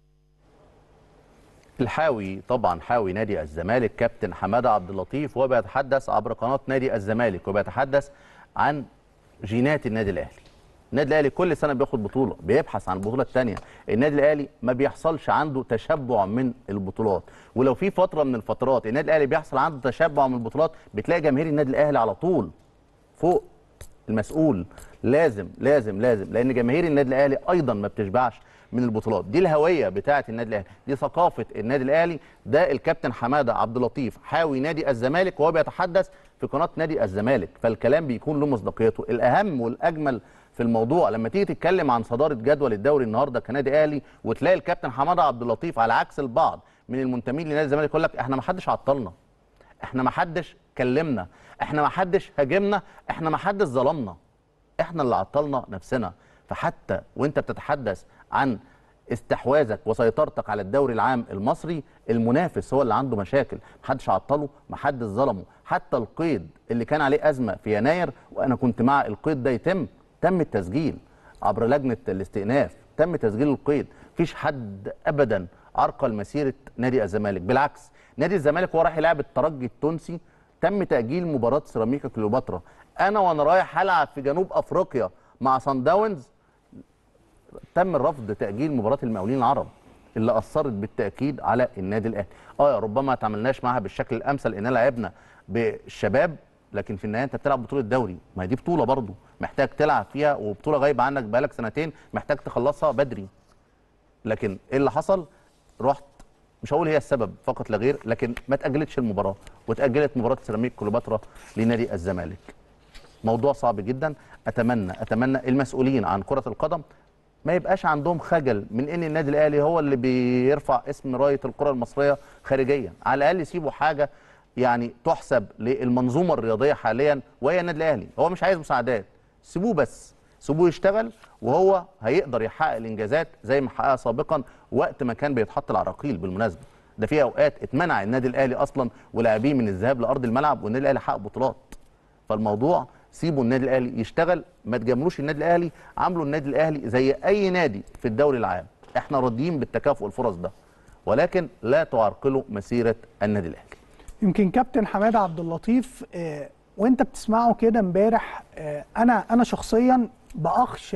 الحاوي طبعا حاوي نادي الزمالك كابتن حماده عبد اللطيف وهو بيتحدث عبر قناه نادي الزمالك وبيتحدث عن جينات النادي الاهلي. النادي الاهلي كل سنه بياخد بطوله بيبحث عن البطوله الثانيه، النادي الاهلي ما بيحصلش عنده تشبع من البطولات، ولو في فتره من الفترات النادي الاهلي بيحصل عنده تشبع من البطولات بتلاقي جماهير النادي الاهلي على طول فوق المسؤول لازم لازم لازم لان جماهير النادي الاهلي ايضا ما بتشبعش من البطولات دي الهويه بتاعه النادي الاهلي دي ثقافه النادي الاهلي ده الكابتن حماده عبد اللطيف حاوي نادي الزمالك وهو بيتحدث في قناه نادي الزمالك فالكلام بيكون له مصداقيته الاهم والاجمل في الموضوع لما تيجي تتكلم عن صداره جدول الدوري النهارده كنادي اهلي وتلاقي الكابتن حماده عبد اللطيف على عكس البعض من المنتمين لنادي الزمالك يقول لك احنا ما حدش عطلنا احنا ما حدش كلمنا احنا ما حدش هاجمنا احنا ما حدش ظلمنا احنا اللي عطلنا نفسنا فحتى وانت بتتحدث عن استحواذك وسيطرتك على الدوري العام المصري المنافس هو اللي عنده مشاكل محدش عطله محدش ظلمه حتى القيد اللي كان عليه ازمه في يناير وانا كنت مع القيد ده يتم تم التسجيل عبر لجنه الاستئناف تم تسجيل القيد مفيش حد ابدا عرقل مسيره نادي الزمالك بالعكس نادي الزمالك وهو رايح يلعب الترجي التونسي تم تاجيل مباراه سيراميكا كليوباترا انا وانا رايح هلعب في جنوب افريقيا مع سان داونز تم رفض تاجيل مباراه المقاولين العرب اللي اثرت بالتاكيد على النادي الاهلي اه ربما ما تعاملناش معاها بالشكل الامثل اننا لعبنا بالشباب لكن في النهايه انت بتلعب بطوله دوري ما هي دي بطوله برضو محتاج تلعب فيها وبطوله غايبه عنك بقالك سنتين محتاج تخلصها بدري لكن ايه اللي حصل رحت مش هقول هي السبب فقط لا غير لكن ما تاجلتش المباراه وتاجلت مباراه سيراميك كليوباترا لنادي الزمالك موضوع صعب جدا اتمنى اتمنى المسؤولين عن كره القدم ما يبقاش عندهم خجل من ان النادي الاهلي هو اللي بيرفع اسم رايه الكره المصريه خارجيا على الاقل يسيبوا حاجه يعني تحسب للمنظومه الرياضيه حاليا وهي النادي الاهلي هو مش عايز مساعدات سيبوه بس سيبوه يشتغل وهو هيقدر يحقق الانجازات زي ما حققها سابقا وقت ما كان بيتحط العراقيل بالمناسبه ده في اوقات اتمنع النادي الاهلي اصلا ولاعبيه من الذهاب لارض الملعب والنادي الاهلي حقق بطولات فالموضوع سيبوا النادي الاهلي يشتغل ما تجاملوش النادي الاهلي عاملوا النادي الاهلي زي اي نادي في الدوري العام احنا راضيين بالتكافؤ الفرص ده ولكن لا تعرقلوا مسيره النادي الاهلي يمكن كابتن حماده عبد اللطيف آه، وانت بتسمعه كده امبارح آه، انا انا شخصيا باخشى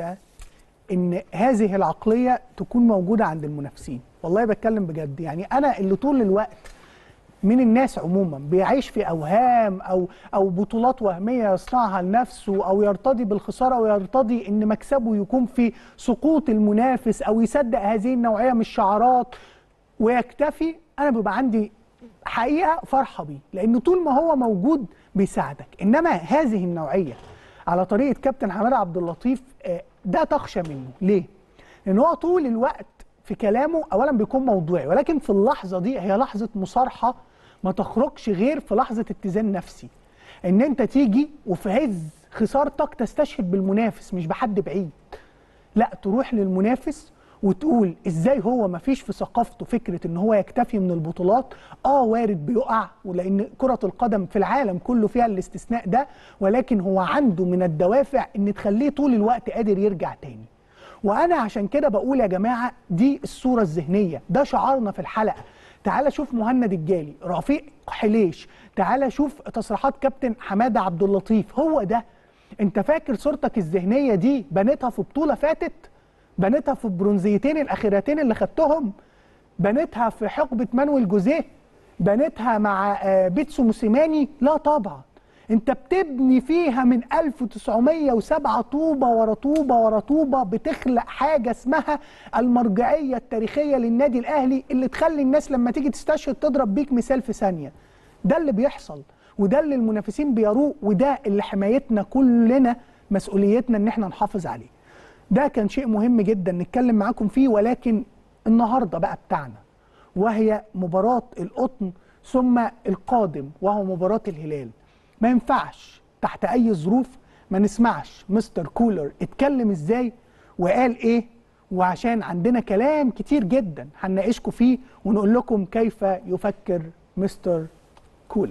ان هذه العقليه تكون موجوده عند المنافسين والله بتكلم بجد يعني انا اللي طول الوقت من الناس عموما بيعيش في اوهام او او بطولات وهميه يصنعها لنفسه او يرتضي بالخساره ويرتضي ان مكسبه يكون في سقوط المنافس او يصدق هذه النوعيه من الشعارات ويكتفي انا بيبقى عندي حقيقه فرحه بيه لان طول ما هو موجود بيساعدك انما هذه النوعيه على طريقه كابتن حماده عبد اللطيف آه، ده تخشى منه ليه لان هو طول الوقت في كلامه اولا بيكون موضوعي ولكن في اللحظه دي هي لحظه مصارحه ما تخرجش غير في لحظه اتزان نفسي ان انت تيجي وفي عز خسارتك تستشهد بالمنافس مش بحد بعيد لا تروح للمنافس وتقول ازاي هو ما فيش في ثقافته فكره ان هو يكتفي من البطولات اه وارد بيقع ولان كره القدم في العالم كله فيها الاستثناء ده ولكن هو عنده من الدوافع ان تخليه طول الوقت قادر يرجع تاني وانا عشان كده بقول يا جماعه دي الصوره الذهنيه ده شعارنا في الحلقه تعال شوف مهند الجالي رفيق حليش تعال شوف تصريحات كابتن حماده عبد اللطيف هو ده انت فاكر صورتك الذهنيه دي بنيتها في بطوله فاتت بنيتها في البرونزيتين الاخيرتين اللي خدتهم بنيتها في حقبه مانويل جوزيه بنيتها مع آه، بيتسو موسيماني لا طبعا انت بتبني فيها من 1907 طوبه ورا طوبه ورا طوبه بتخلق حاجه اسمها المرجعيه التاريخيه للنادي الاهلي اللي تخلي الناس لما تيجي تستشهد تضرب بيك مثال في ثانيه ده اللي بيحصل وده اللي المنافسين بيروه وده اللي حمايتنا كلنا مسؤوليتنا ان احنا نحافظ عليه ده كان شيء مهم جدا نتكلم معاكم فيه ولكن النهارده بقى بتاعنا وهي مباراة القطن ثم القادم وهو مباراة الهلال ما ينفعش تحت أي ظروف ما نسمعش مستر كولر اتكلم ازاي وقال ايه وعشان عندنا كلام كتير جدا هنناقشكم فيه ونقول لكم كيف يفكر مستر كولر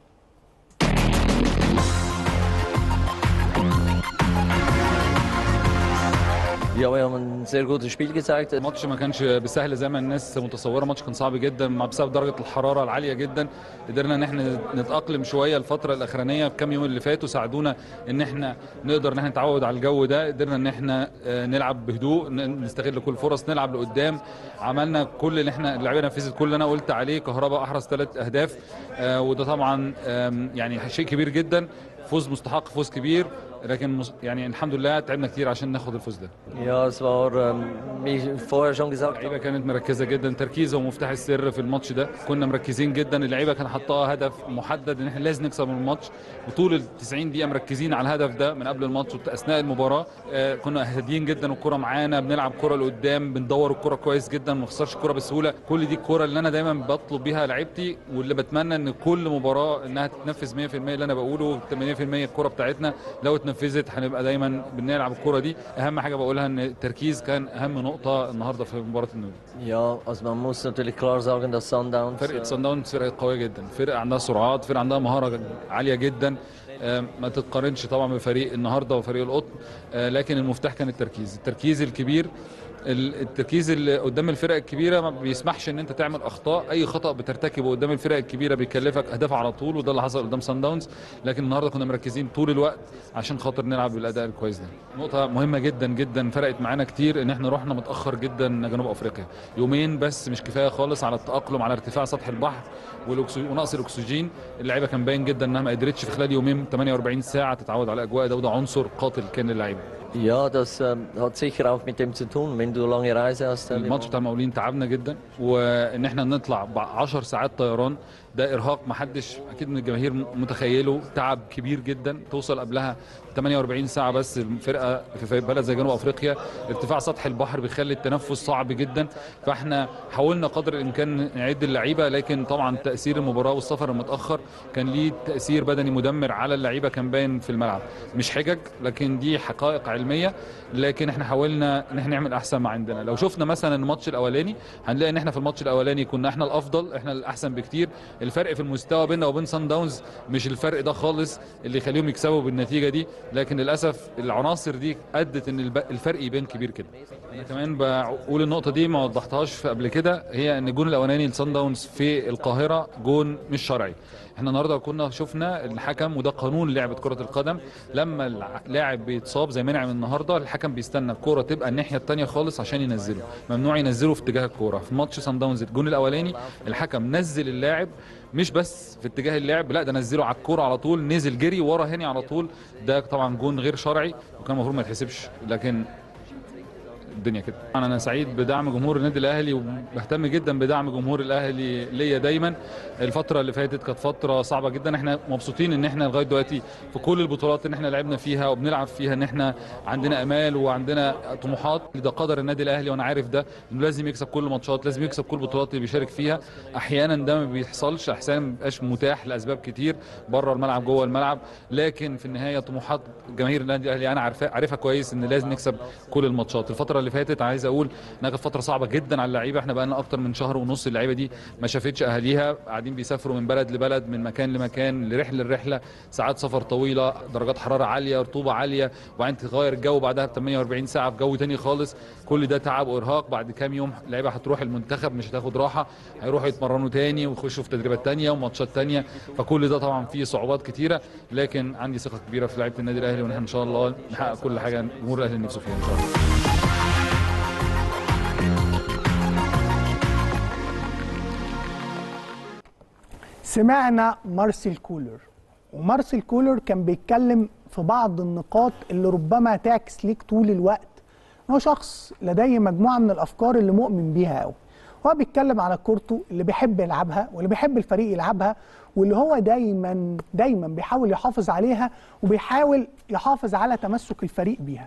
Ja, wir haben ein sehr gutes Spiel gezeigt. الماتش ما كانش بسهل زي ما الناس متصوره الماتش كان صعب جدا مع بسبب درجه الحراره العاليه جدا قدرنا ان احنا نتاقلم شويه الفتره الاخرانيه بكام يوم اللي فاتوا ساعدونا ان احنا نقدر ان احنا نتعود على الجو ده قدرنا ان احنا آه، نلعب بهدوء ن- نستغل كل الفرص نلعب لقدام عملنا كل اللي احنا اللعيبه نفذت كل اللي انا قلت عليه كهرباء احرز ثلاث اهداف آه، وده طبعا آم، يعني شيء كبير جدا فوز مستحق فوز كبير لكن مس- يعني الحمد لله تعبنا كتير عشان ناخد الفوز ده Ja, es war, ähm, wie ich vorher schon gesagt اللعيبه كانت مركزه جدا تركيز هو مفتاح السر في الماتش ده كنا مركزين جدا اللعيبه كان حطها هدف محدد ان احنا لازم نكسب الماتش وطول ال 90 دقيقه مركزين على الهدف ده من قبل الماتش واثناء المباراه آه كنا هاديين جدا والكره معانا بنلعب كره لقدام بندور الكره كويس جدا ما نخسرش الكره بسهوله كل دي الكره اللي انا دايما بطلب بيها لعيبتي واللي بتمنى ان كل مباراه انها تتنفذ 100% اللي انا بقوله 80% الكره بتاعتنا لو اتنفذت هنبقى دايما بنلعب الكره دي اهم حاجه بقولها ان التركيز كان اهم نقطه النهارده في مباراه النادي Ja, also man muss natürlich klar sagen, dass Sundowns فرقه äh, سان داونز فرقه قويه جدا فرقه عندها سرعات فرقه عندها مهاره عاليه جدا آه، ما تتقارنش طبعا بفريق النهارده وفريق القطن آه، لكن المفتاح كان التركيز التركيز الكبير ال- التركيز اللي قدام الفرق الكبيره ما بيسمحش ان انت تعمل اخطاء اي خطا بترتكبه قدام الفرق الكبيره بيكلفك اهداف على طول وده اللي حصل قدام سان داونز لكن النهارده كنا مركزين طول الوقت عشان خاطر نلعب بالاداء الكويس ده نقطه مهمه جدا جدا فرقت معانا كتير ان احنا رحنا متاخر جدا جنوب افريقيا يومين بس مش كفايه خالص على التاقلم على ارتفاع سطح البحر والأكسو- ونقص الاكسجين اللعيبه كان باين جدا انها ما قدرتش في خلال يومين 48 ساعه تتعود على الاجواء ده وده عنصر قاتل كان للعيبه Ja, das ähm, hat sicher auch mit dem zu tun, wenn du lange Reise hast. äh, wie الماتش بتاع المقاولين تعبنا جدا وان احنا نطلع ب 10 ساعات طيران ده ارهاق ما حدش اكيد من الجماهير متخيله تعب كبير جدا توصل قبلها 48 ساعه بس الفرقه في بلد زي جنوب افريقيا ارتفاع سطح البحر بيخلي التنفس صعب جدا فاحنا حاولنا قدر الامكان نعد اللعيبه لكن طبعا تاثير المباراه والسفر المتاخر كان ليه تاثير بدني مدمر على اللعيبه كان باين في الملعب مش حجج لكن دي حقائق علميه لكن احنا حاولنا ان احنا نعمل احسن ما عندنا لو شفنا مثلا الماتش الاولاني هنلاقي ان احنا في الماتش الاولاني كنا احنا الافضل احنا الاحسن بكتير الفرق في المستوى بيننا وبين سان داونز مش الفرق ده خالص اللي يخليهم يكسبوا بالنتيجه دي لكن للاسف العناصر دي ادت ان الب- الفرق يبان كبير كده انا كمان بقول النقطه دي ما وضحتهاش في قبل كده هي ان الجون الاولاني لسان داونز في القاهره جون مش شرعي احنا النهارده كنا شفنا الحكم وده قانون لعبه كره القدم لما اللاعب بيتصاب زي منعم النهارده الحكم بيستنى الكوره تبقى الناحيه الثانيه خالص عشان ينزله ممنوع ينزله في اتجاه الكوره في ماتش سان داونز الجون الاولاني الحكم نزل اللاعب مش بس في اتجاه اللعب لا ده نزله على الكوره على طول نزل جري ورا هاني على طول ده طبعا جون غير شرعي وكان المفروض ما يتحسبش لكن الدنيا كده انا انا سعيد بدعم جمهور النادي الاهلي وبهتم جدا بدعم جمهور الاهلي ليا دايما الفتره اللي فاتت كانت فتره صعبه جدا احنا مبسوطين ان احنا لغايه دلوقتي في كل البطولات اللي احنا لعبنا فيها وبنلعب فيها ان احنا عندنا امال وعندنا طموحات ده قدر النادي الاهلي وانا عارف ده انه لازم يكسب كل ماتشات لازم يكسب كل البطولات اللي بيشارك فيها احيانا ده ما بيحصلش احيانا ما بيبقاش متاح لاسباب كتير بره الملعب جوه الملعب لكن في النهايه طموحات جماهير النادي الاهلي انا عارفها عارفها كويس ان لازم نكسب كل الماتشات الفتره اللي فاتت عايز اقول انها كانت فتره صعبه جدا على اللعيبه احنا بقى لنا اكتر من شهر ونص اللعيبه دي ما شافتش اهاليها قاعدين بيسافروا من بلد لبلد من مكان لمكان لرحله لرحله ساعات سفر طويله درجات حراره عاليه رطوبه عاليه وبعدين تغير الجو بعدها ب 48 ساعه في جو تاني خالص كل ده تعب وارهاق بعد كام يوم اللعيبه هتروح المنتخب مش هتاخد راحه هيروحوا يتمرنوا تاني ويخشوا في تدريبات تانيه وماتشات تانيه فكل ده طبعا فيه صعوبات كتيره لكن عندي ثقه كبيره في لعيبه النادي الاهلي وان احنا ان شاء الله نحقق كل حاجه جمهور الاهلي نفسه فيها ان شاء الله سمعنا مارسيل كولر ومارسيل كولر كان بيتكلم في بعض النقاط اللي ربما تعكس ليك طول الوقت هو شخص لديه مجموعه من الافكار اللي مؤمن بيها قوي هو بيتكلم على كورته اللي بيحب يلعبها واللي بيحب الفريق يلعبها واللي هو دايما دايما بيحاول يحافظ عليها وبيحاول يحافظ على تمسك الفريق بيها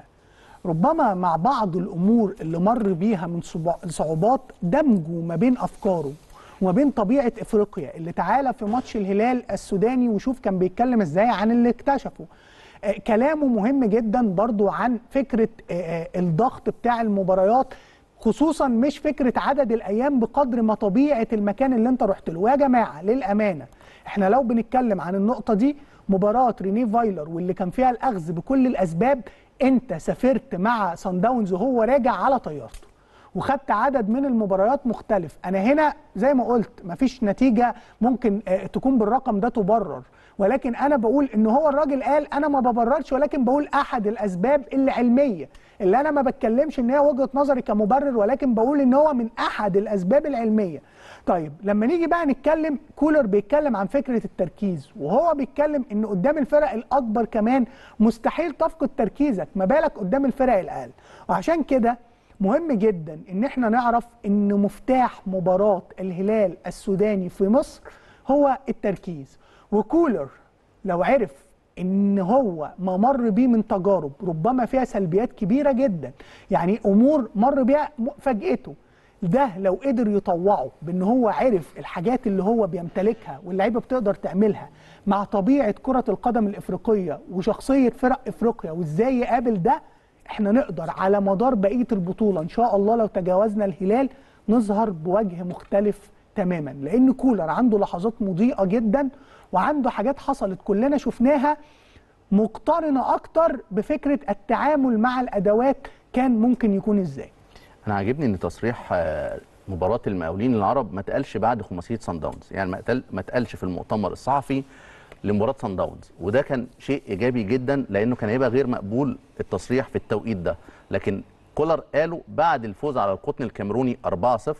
ربما مع بعض الامور اللي مر بيها من صبا- صعوبات دمجوا ما بين افكاره وما بين طبيعه افريقيا اللي تعالى في ماتش الهلال السوداني وشوف كان بيتكلم ازاي عن اللي اكتشفه آه، كلامه مهم جدا برضو عن فكره آه، آه، الضغط بتاع المباريات خصوصا مش فكره عدد الايام بقدر ما طبيعه المكان اللي انت رحت له ويا جماعه للامانه احنا لو بنتكلم عن النقطه دي مباراه ريني فايلر واللي كان فيها الاخذ بكل الاسباب انت سافرت مع سان داونز وهو راجع على طيارته وخدت عدد من المباريات مختلف انا هنا زي ما قلت مفيش نتيجه ممكن آه، تكون بالرقم ده تبرر ولكن انا بقول ان هو الراجل قال انا ما ببررش ولكن بقول احد الاسباب اللي علميه اللي انا ما بتكلمش ان هي وجهه نظري كمبرر ولكن بقول ان هو من احد الاسباب العلميه طيب لما نيجي بقى نتكلم كولر بيتكلم عن فكره التركيز وهو بيتكلم ان قدام الفرق الاكبر كمان مستحيل تفقد تركيزك ما بالك قدام الفرق الاقل وعشان كده مهم جدا ان احنا نعرف ان مفتاح مباراة الهلال السوداني في مصر هو التركيز وكولر لو عرف ان هو ما مر بيه من تجارب ربما فيها سلبيات كبيرة جدا يعني امور مر بيها م- فاجئته ده لو قدر يطوعه بان هو عرف الحاجات اللي هو بيمتلكها واللعيبه بتقدر تعملها مع طبيعه كره القدم الافريقيه وشخصيه فرق افريقيا وازاي يقابل ده احنا نقدر على مدار بقيه البطوله ان شاء الله لو تجاوزنا الهلال نظهر بوجه مختلف تماما لان كولر عنده لحظات مضيئه جدا وعنده حاجات حصلت كلنا شفناها مقترنه اكتر بفكره التعامل مع الادوات كان ممكن يكون ازاي انا عاجبني ان تصريح آه، مباراه المقاولين العرب ما اتقالش بعد خماسيه سان داونز يعني ما اتقال ما اتقالش في المؤتمر الصحفي لمباراه سان داونز وده كان شيء ايجابي جدا لانه كان هيبقى غير مقبول التصريح في التوقيت ده لكن كولر قاله بعد الفوز على القطن الكاميروني 4-0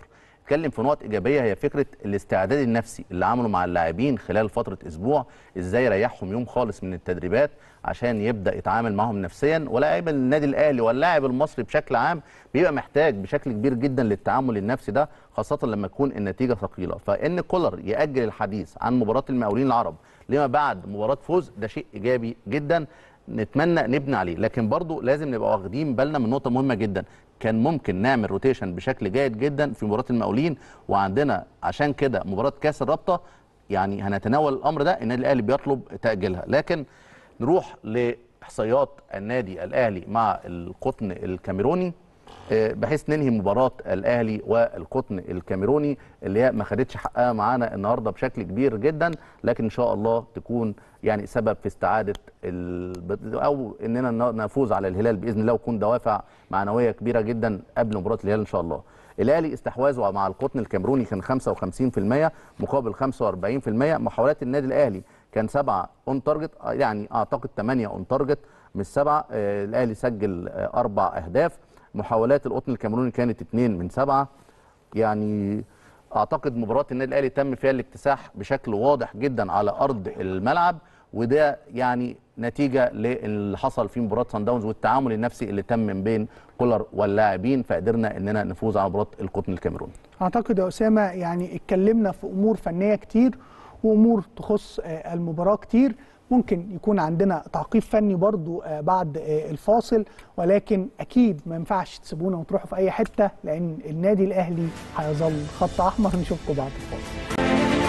اتكلم في نقط ايجابيه هي فكره الاستعداد النفسي اللي عمله مع اللاعبين خلال فتره اسبوع ازاي ريحهم يوم خالص من التدريبات عشان يبدا يتعامل معهم نفسيا ولاعب النادي الاهلي واللاعب المصري بشكل عام بيبقى محتاج بشكل كبير جدا للتعامل النفسي ده خاصه لما تكون النتيجه ثقيله فان كولر ياجل الحديث عن مباراه المقاولين العرب لما بعد مباراه فوز ده شيء ايجابي جدا نتمنى نبني عليه لكن برضو لازم نبقى واخدين بالنا من نقطه مهمه جدا كان ممكن نعمل روتيشن بشكل جيد جدا في مباراه المقاولين وعندنا عشان كده مباراه كاس الرابطه يعني هنتناول الامر ده النادي الاهلي بيطلب تاجيلها لكن نروح لاحصائيات النادي الاهلي مع القطن الكاميروني آه، بحيث ننهي مباراه الاهلي والقطن الكاميروني اللي هي ما خدتش حقها معانا النهارده بشكل كبير جدا لكن ان شاء الله تكون يعني سبب في استعاده ال... او اننا ن- نفوز على الهلال باذن الله ويكون دوافع معنويه كبيره جدا قبل مباراه الهلال ان شاء الله. الاهلي استحواذه مع القطن الكاميروني كان 55% مقابل 45% محاولات النادي الاهلي كان سبعه اون تارجت يعني اعتقد 8 اون تارجت مش سبعه آه، الاهلي سجل آه، اربع اهداف محاولات القطن الكاميروني كانت اثنين من سبعه يعني اعتقد مباراه النادي الاهلي تم فيها الاكتساح بشكل واضح جدا على ارض الملعب وده يعني نتيجه للي حصل في مباراه سان داونز والتعامل النفسي اللي تم من بين كولر واللاعبين فقدرنا اننا نفوز على مباراه القطن الكاميروني اعتقد يا اسامه يعني اتكلمنا في امور فنيه كتير وامور تخص آه، المباراه كتير ممكن يكون عندنا تعقيب فني برضو آه، بعد آه، الفاصل ولكن اكيد ما ينفعش تسيبونا وتروحوا في اي حته لان النادي الاهلي هيظل خط احمر نشوفكم بعد الفاصل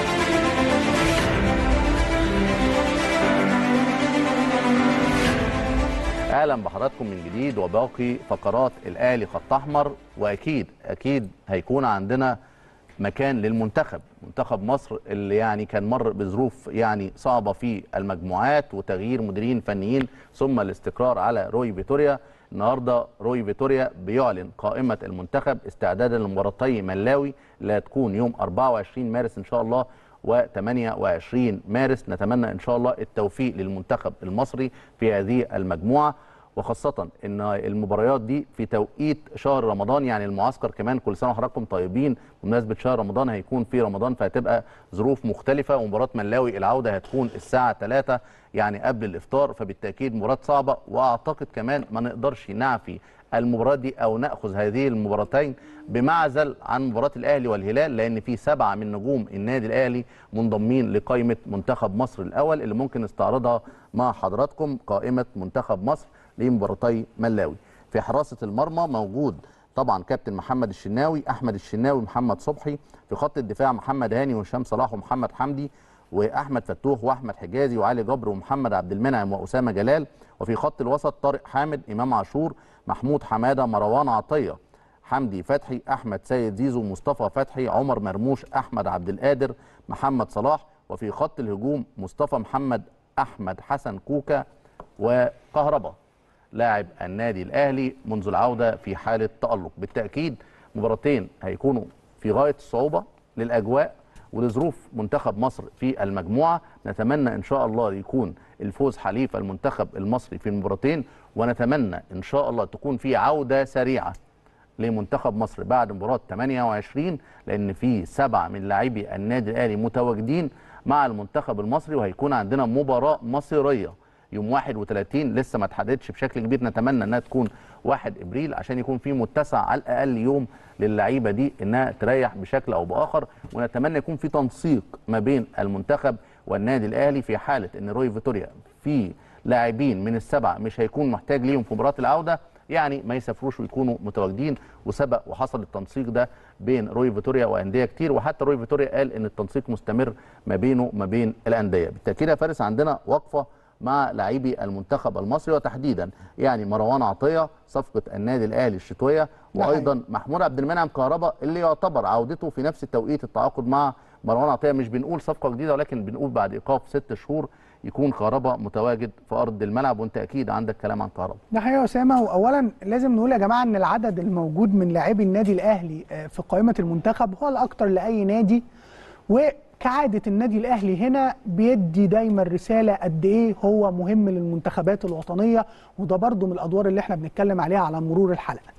اهلا بحضراتكم من جديد وباقي فقرات الاهلي خط احمر واكيد اكيد هيكون عندنا مكان للمنتخب منتخب مصر اللي يعني كان مر بظروف يعني صعبه في المجموعات وتغيير مديرين فنيين ثم الاستقرار على روي فيتوريا النهارده روي فيتوريا بيعلن قائمه المنتخب استعدادا لمباراتي ملاوي اللي هتكون يوم 24 مارس ان شاء الله و28 مارس نتمنى ان شاء الله التوفيق للمنتخب المصري في هذه المجموعه وخاصة ان المباريات دي في توقيت شهر رمضان يعني المعسكر كمان كل سنة وحضراتكم طيبين بمناسبة شهر رمضان هيكون في رمضان فهتبقى ظروف مختلفة ومباراة ملاوي العودة هتكون الساعة 3 يعني قبل الافطار فبالتأكيد مباراة صعبة واعتقد كمان ما نقدرش نعفي المباراة دي او ناخذ هذه المباراتين بمعزل عن مباراة الاهلي والهلال لان في سبعة من نجوم النادي الاهلي منضمين لقائمة منتخب مصر الاول اللي ممكن نستعرضها مع حضراتكم قائمة منتخب مصر لمباراتي ملاوي في حراسة المرمى موجود طبعا كابتن محمد الشناوي احمد الشناوي محمد صبحي في خط الدفاع محمد هاني وهشام صلاح ومحمد حمدي واحمد فتوح واحمد حجازي وعلي جبر ومحمد عبد المنعم واسامه جلال وفي خط الوسط طارق حامد امام عاشور محمود حماده مروان عطيه حمدي فتحي احمد سيد زيزو مصطفى فتحي عمر مرموش احمد عبد القادر محمد صلاح وفي خط الهجوم مصطفى محمد احمد حسن كوكا وكهربا لاعب النادي الاهلي منذ العوده في حاله تالق بالتاكيد مباراتين هيكونوا في غايه الصعوبه للاجواء ولظروف منتخب مصر في المجموعه نتمنى ان شاء الله يكون الفوز حليف المنتخب المصري في المباراتين ونتمنى ان شاء الله تكون في عوده سريعه لمنتخب مصر بعد مباراه 28 لان في سبعه من لاعبي النادي الاهلي متواجدين مع المنتخب المصري وهيكون عندنا مباراه مصيريه يوم 31 لسه ما اتحددش بشكل كبير نتمنى انها تكون 1 ابريل عشان يكون في متسع على الاقل يوم للعيبه دي انها تريح بشكل او باخر ونتمنى يكون في تنسيق ما بين المنتخب والنادي الاهلي في حاله ان روي فيتوريا في لاعبين من السبعه مش هيكون محتاج ليهم في مباراه العوده يعني ما يسافروش ويكونوا متواجدين وسبق وحصل التنسيق ده بين روي فيتوريا وانديه كتير وحتى روي فيتوريا قال ان التنسيق مستمر ما بينه وما بين الانديه بالتاكيد يا فارس عندنا وقفه مع لاعبي المنتخب المصري وتحديدا يعني مروان عطيه صفقه النادي الاهلي الشتويه ده وايضا محمود عبد المنعم كهربا اللي يعتبر عودته في نفس توقيت التعاقد مع مروان عطيه مش بنقول صفقه جديده ولكن بنقول بعد ايقاف ست شهور يكون كهربا متواجد في ارض الملعب وانت اكيد عندك كلام عن كهربا ده حقيقة يا اسامه واولا لازم نقول يا جماعه ان العدد الموجود من لاعبي النادي الاهلي آه، في قائمه المنتخب هو الاكثر لاي نادي وكعاده النادي الاهلي هنا بيدي دايما رساله قد ايه هو مهم للمنتخبات الوطنيه وده برضو من الادوار اللي احنا بنتكلم عليها على مرور الحلقه.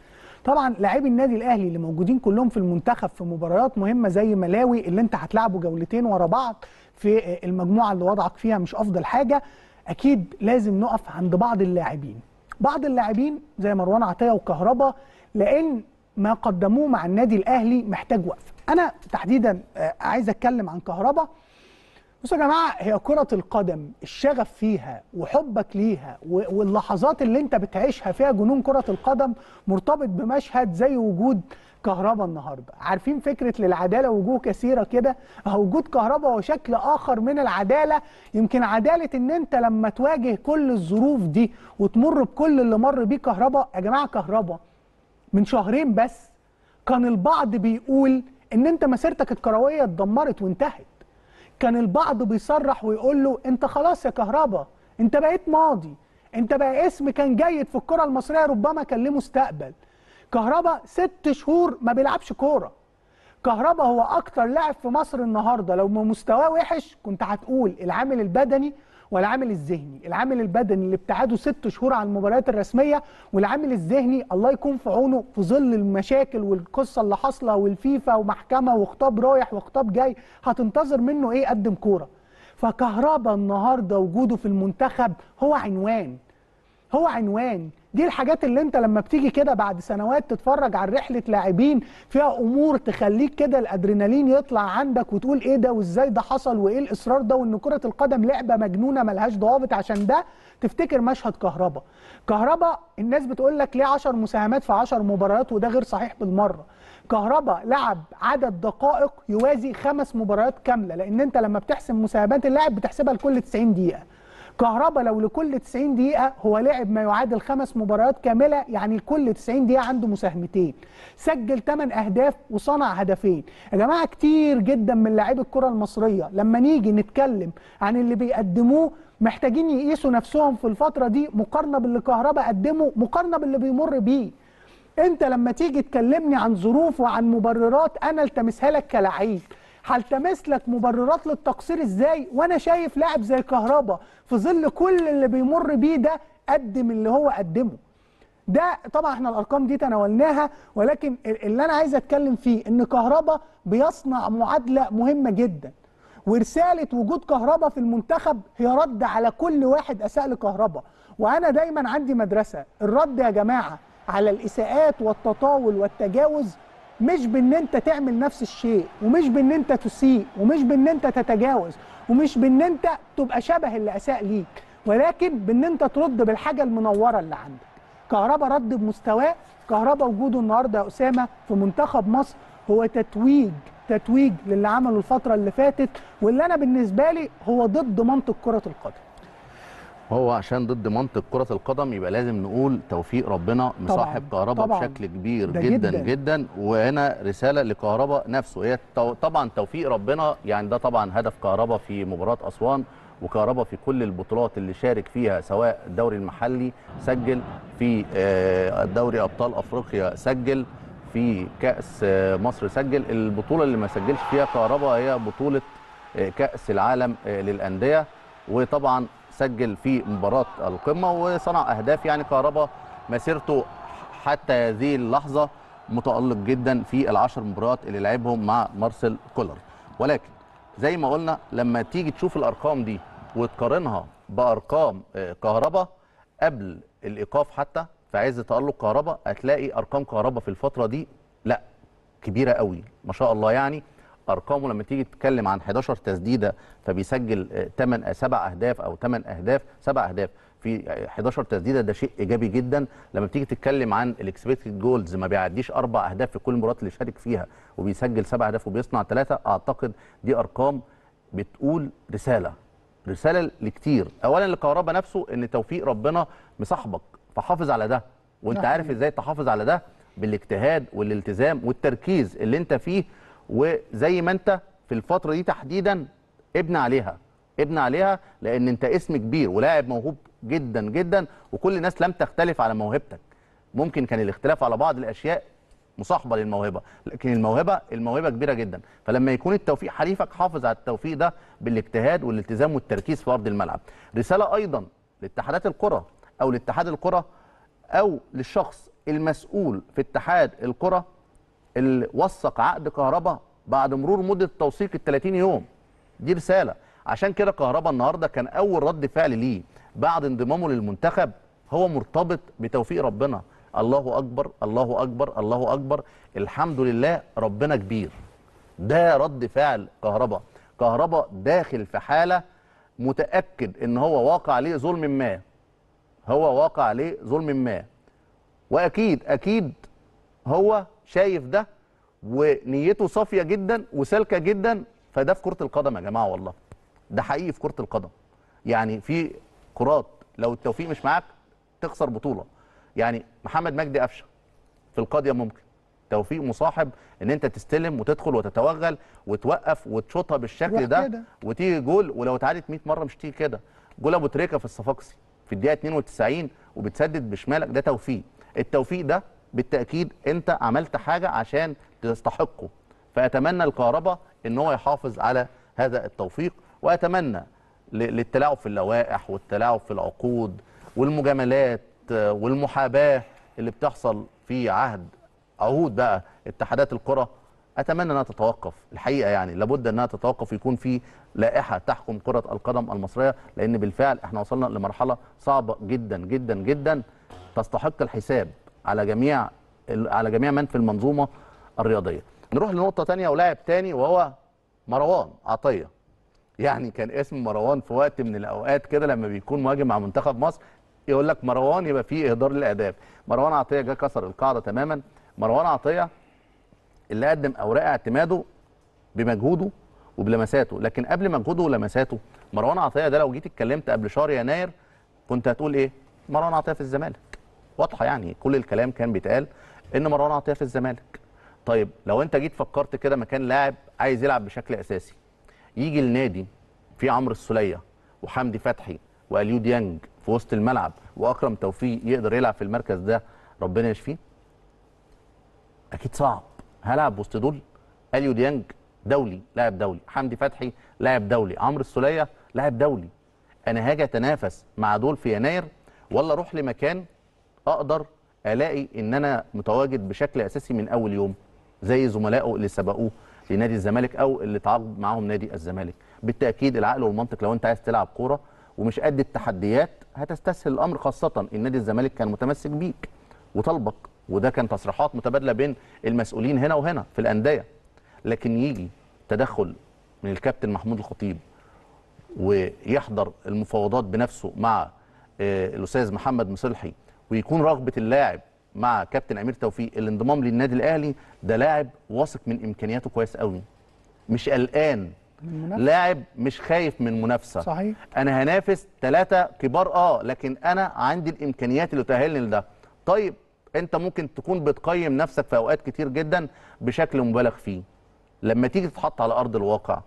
طبعا لاعبي النادي الاهلي اللي موجودين كلهم في المنتخب في مباريات مهمه زي ملاوي اللي انت هتلعبه جولتين ورا بعض في المجموعه اللي وضعك فيها مش افضل حاجه اكيد لازم نقف عند بعض اللاعبين بعض اللاعبين زي مروان عطيه وكهربا لان ما قدموه مع النادي الاهلي محتاج وقفه انا تحديدا آه، عايز اتكلم عن كهربا بصوا يا جماعه هي كرة القدم الشغف فيها وحبك ليها و- واللحظات اللي انت بتعيشها فيها جنون كرة القدم مرتبط بمشهد زي وجود كهربا النهارده، عارفين فكرة للعدالة وجوه كثيرة كده؟ أهو وجود كهربا هو شكل آخر من العدالة، يمكن عدالة إن أنت لما تواجه كل الظروف دي وتمر بكل اللي مر بيه كهربا، يا جماعة كهربا من شهرين بس كان البعض بيقول ان انت مسيرتك الكرويه اتدمرت وانتهت كان البعض بيصرح ويقول له انت خلاص يا كهربا انت بقيت ماضي انت بقى اسم كان جيد في الكره المصريه ربما كان له مستقبل كهربا ست شهور ما بيلعبش كوره كهربا هو اكتر لاعب في مصر النهارده لو مستواه وحش كنت هتقول العامل البدني والعامل الذهني العامل البدني اللي ابتعاده ست شهور عن المباريات الرسميه والعامل الذهني الله يكون في عونه في ظل المشاكل والقصه اللي حاصله والفيفا ومحكمه وخطاب رايح وخطاب جاي هتنتظر منه ايه قدم كوره فكهربا النهارده وجوده في المنتخب هو عنوان هو عنوان دي الحاجات اللي انت لما بتيجي كده بعد سنوات تتفرج على رحله لاعبين فيها امور تخليك كده الادرينالين يطلع عندك وتقول ايه ده وازاي ده حصل وايه الاصرار ده وان كره القدم لعبه مجنونه ملهاش ضوابط عشان ده تفتكر مشهد كهربا كهربا الناس بتقول لك ليه 10 مساهمات في 10 مباريات وده غير صحيح بالمره كهربا لعب عدد دقائق يوازي خمس مباريات كامله لان انت لما بتحسب مساهمات اللاعب بتحسبها لكل 90 دقيقه كهربا لو لكل 90 دقيقة هو لعب ما يعادل خمس مباريات كاملة يعني كل 90 دقيقة عنده مساهمتين سجل 8 أهداف وصنع هدفين يا جماعة كتير جدا من لاعبي الكرة المصرية لما نيجي نتكلم عن اللي بيقدموه محتاجين يقيسوا نفسهم في الفترة دي مقارنة باللي كهربا قدمه مقارنة باللي بيمر بيه انت لما تيجي تكلمني عن ظروف وعن مبررات انا التمسها لك كلعيب هلتمس لك مبررات للتقصير ازاي وانا شايف لاعب زي كهربا في ظل كل اللي بيمر بيه ده قدم اللي هو قدمه ده طبعا احنا الارقام دي تناولناها ولكن اللي انا عايز اتكلم فيه ان كهربا بيصنع معادله مهمه جدا ورساله وجود كهربا في المنتخب هي رد على كل واحد اساء لكهربا وانا دايما عندي مدرسه الرد يا جماعه على الاساءات والتطاول والتجاوز مش بان انت تعمل نفس الشيء ومش بان انت تسيء ومش بان انت تتجاوز ومش بان انت تبقى شبه اللي اساء ليك ولكن بان انت ترد بالحاجه المنوره اللي عندك كهربا رد بمستواه كهربا وجوده النهارده يا اسامه في منتخب مصر هو تتويج تتويج للي عمله الفتره اللي فاتت واللي انا بالنسبه لي هو ضد منطق كره القدم هو عشان ضد منطق كرة القدم يبقى لازم نقول توفيق ربنا مصاحب كهربا طبعاً. بشكل كبير ده جدا جداً. جدا, جدا وهنا رسالة لكهربا نفسه هي تو- طبعا توفيق ربنا يعني ده طبعا هدف كهربا في مباراة أسوان وكهربا في كل البطولات اللي شارك فيها سواء الدوري المحلي سجل في آه، دوري أبطال أفريقيا سجل في كأس آه، مصر سجل البطولة اللي ما سجلش فيها كهربا هي بطولة آه، كأس العالم آه، للأندية وطبعا سجل في مباراة القمة وصنع أهداف يعني كهربا مسيرته حتى هذه اللحظة متألق جدا في العشر مباريات اللي لعبهم مع مارسيل كولر ولكن زي ما قلنا لما تيجي تشوف الأرقام دي وتقارنها بأرقام آه، كهربا قبل الإيقاف حتى في عز تألق كهربا هتلاقي أرقام كهربا في الفترة دي لا كبيره قوي ما شاء الله يعني ارقامه لما تيجي تتكلم عن 11 تسديده فبيسجل 8 7 اهداف او 8 اهداف 7 اهداف في آه، 11 تسديده ده شيء ايجابي جدا لما بتيجي تتكلم عن الاكسبكتد جولز ما بيعديش اربع اهداف في كل المباريات اللي شارك فيها وبيسجل سبع اهداف وبيصنع ثلاثه اعتقد دي ارقام بتقول رساله رساله لكتير اولا لكهربا نفسه ان توفيق ربنا مصاحبك فحافظ على ده وانت ده عارف حقيقي. ازاي تحافظ على ده بالاجتهاد والالتزام والتركيز اللي انت فيه وزي ما انت في الفتره دي تحديدا ابني عليها ابني عليها لان انت اسم كبير ولاعب موهوب جدا جدا وكل الناس لم تختلف على موهبتك ممكن كان الاختلاف على بعض الاشياء مصاحبه للموهبه لكن الموهبه الموهبه كبيره جدا فلما يكون التوفيق حليفك حافظ على التوفيق ده بالاجتهاد والالتزام والتركيز في ارض الملعب رساله ايضا لاتحادات الكره او لاتحاد الكره او للشخص المسؤول في اتحاد الكره اللي وثق عقد كهربا بعد مرور مده التوثيق ال 30 يوم دي رساله عشان كده كهربا النهارده كان اول رد فعل ليه بعد انضمامه للمنتخب هو مرتبط بتوفيق ربنا الله اكبر الله اكبر الله اكبر الحمد لله ربنا كبير ده رد فعل كهربا كهربا داخل في حاله متاكد ان هو واقع عليه ظلم ما هو واقع عليه ظلم ما واكيد اكيد هو شايف ده ونيته صافيه جدا وسالكه جدا فده في كره القدم يا جماعه والله ده حقيقي في كره القدم يعني في كرات لو التوفيق مش معاك تخسر بطوله يعني محمد مجدي قفشه في القاضيه ممكن توفيق مصاحب ان انت تستلم وتدخل وتتوغل وتوقف وتشوطها بالشكل روح ده كده. وتيجي جول ولو اتعادت 100 مره مش تيجي كده جول ابو تريكه في الصفاقسي في الدقيقه 92 وبتسدد بشمالك ده توفيق التوفيق ده بالتاكيد انت عملت حاجه عشان تستحقه فاتمنى الكهرباء ان هو يحافظ على هذا التوفيق واتمنى ل- للتلاعب في اللوائح والتلاعب في العقود والمجاملات آه، والمحاباه اللي بتحصل في عهد عهود بقى اتحادات الكره اتمنى انها تتوقف الحقيقه يعني لابد انها تتوقف ويكون في لائحه تحكم كره القدم المصريه لان بالفعل احنا وصلنا لمرحله صعبه جدا جدا جدا تستحق الحساب على جميع ال- على جميع من في المنظومه الرياضيه نروح لنقطه تانية ولاعب تاني وهو مروان عطيه يعني كان اسم مروان في وقت من الاوقات كده لما بيكون مهاجم مع منتخب مصر يقول لك مروان يبقى فيه اهدار للاداب مروان عطيه جه كسر القاعده تماما مروان عطيه اللي قدم اوراق اعتماده بمجهوده وبلمساته لكن قبل مجهوده ولمساته مروان عطيه ده لو جيت اتكلمت قبل شهر يناير كنت هتقول ايه مروان عطيه في الزمالك واضحه يعني كل الكلام كان بيتقال ان مروان عطيه في الزمالك طيب لو انت جيت فكرت كده مكان لاعب عايز يلعب بشكل اساسي يجي النادي في عمرو السوليه وحمدي فتحي واليو ديانج في وسط الملعب واكرم توفيق يقدر يلعب في المركز ده ربنا يشفيه اكيد صعب هلعب وسط دول اليو ديانج دولي لاعب دولي حمدي فتحي لاعب دولي عمرو السوليه لاعب دولي انا هاجي اتنافس مع دول في يناير ولا اروح لمكان اقدر الاقي ان انا متواجد بشكل اساسي من اول يوم زي زملائه اللي سبقوه لنادي الزمالك او اللي تعاقد معاهم نادي الزمالك بالتاكيد العقل والمنطق لو انت عايز تلعب كوره ومش قد التحديات هتستسهل الامر خاصه ان نادي الزمالك كان متمسك بيك وطلبك وده كان تصريحات متبادله بين المسؤولين هنا وهنا في الانديه لكن يجي تدخل من الكابتن محمود الخطيب ويحضر المفاوضات بنفسه مع آه، الاستاذ محمد مصلحي ويكون رغبه اللاعب مع كابتن امير توفيق الانضمام للنادي الاهلي ده لاعب واثق من امكانياته كويس قوي مش قلقان المنافسة. لاعب مش خايف من منافسه صحيح انا هنافس ثلاثه كبار اه لكن انا عندي الامكانيات اللي تؤهلني لده طيب انت ممكن تكون بتقيم نفسك في اوقات كتير جدا بشكل مبالغ فيه لما تيجي تتحط على ارض الواقع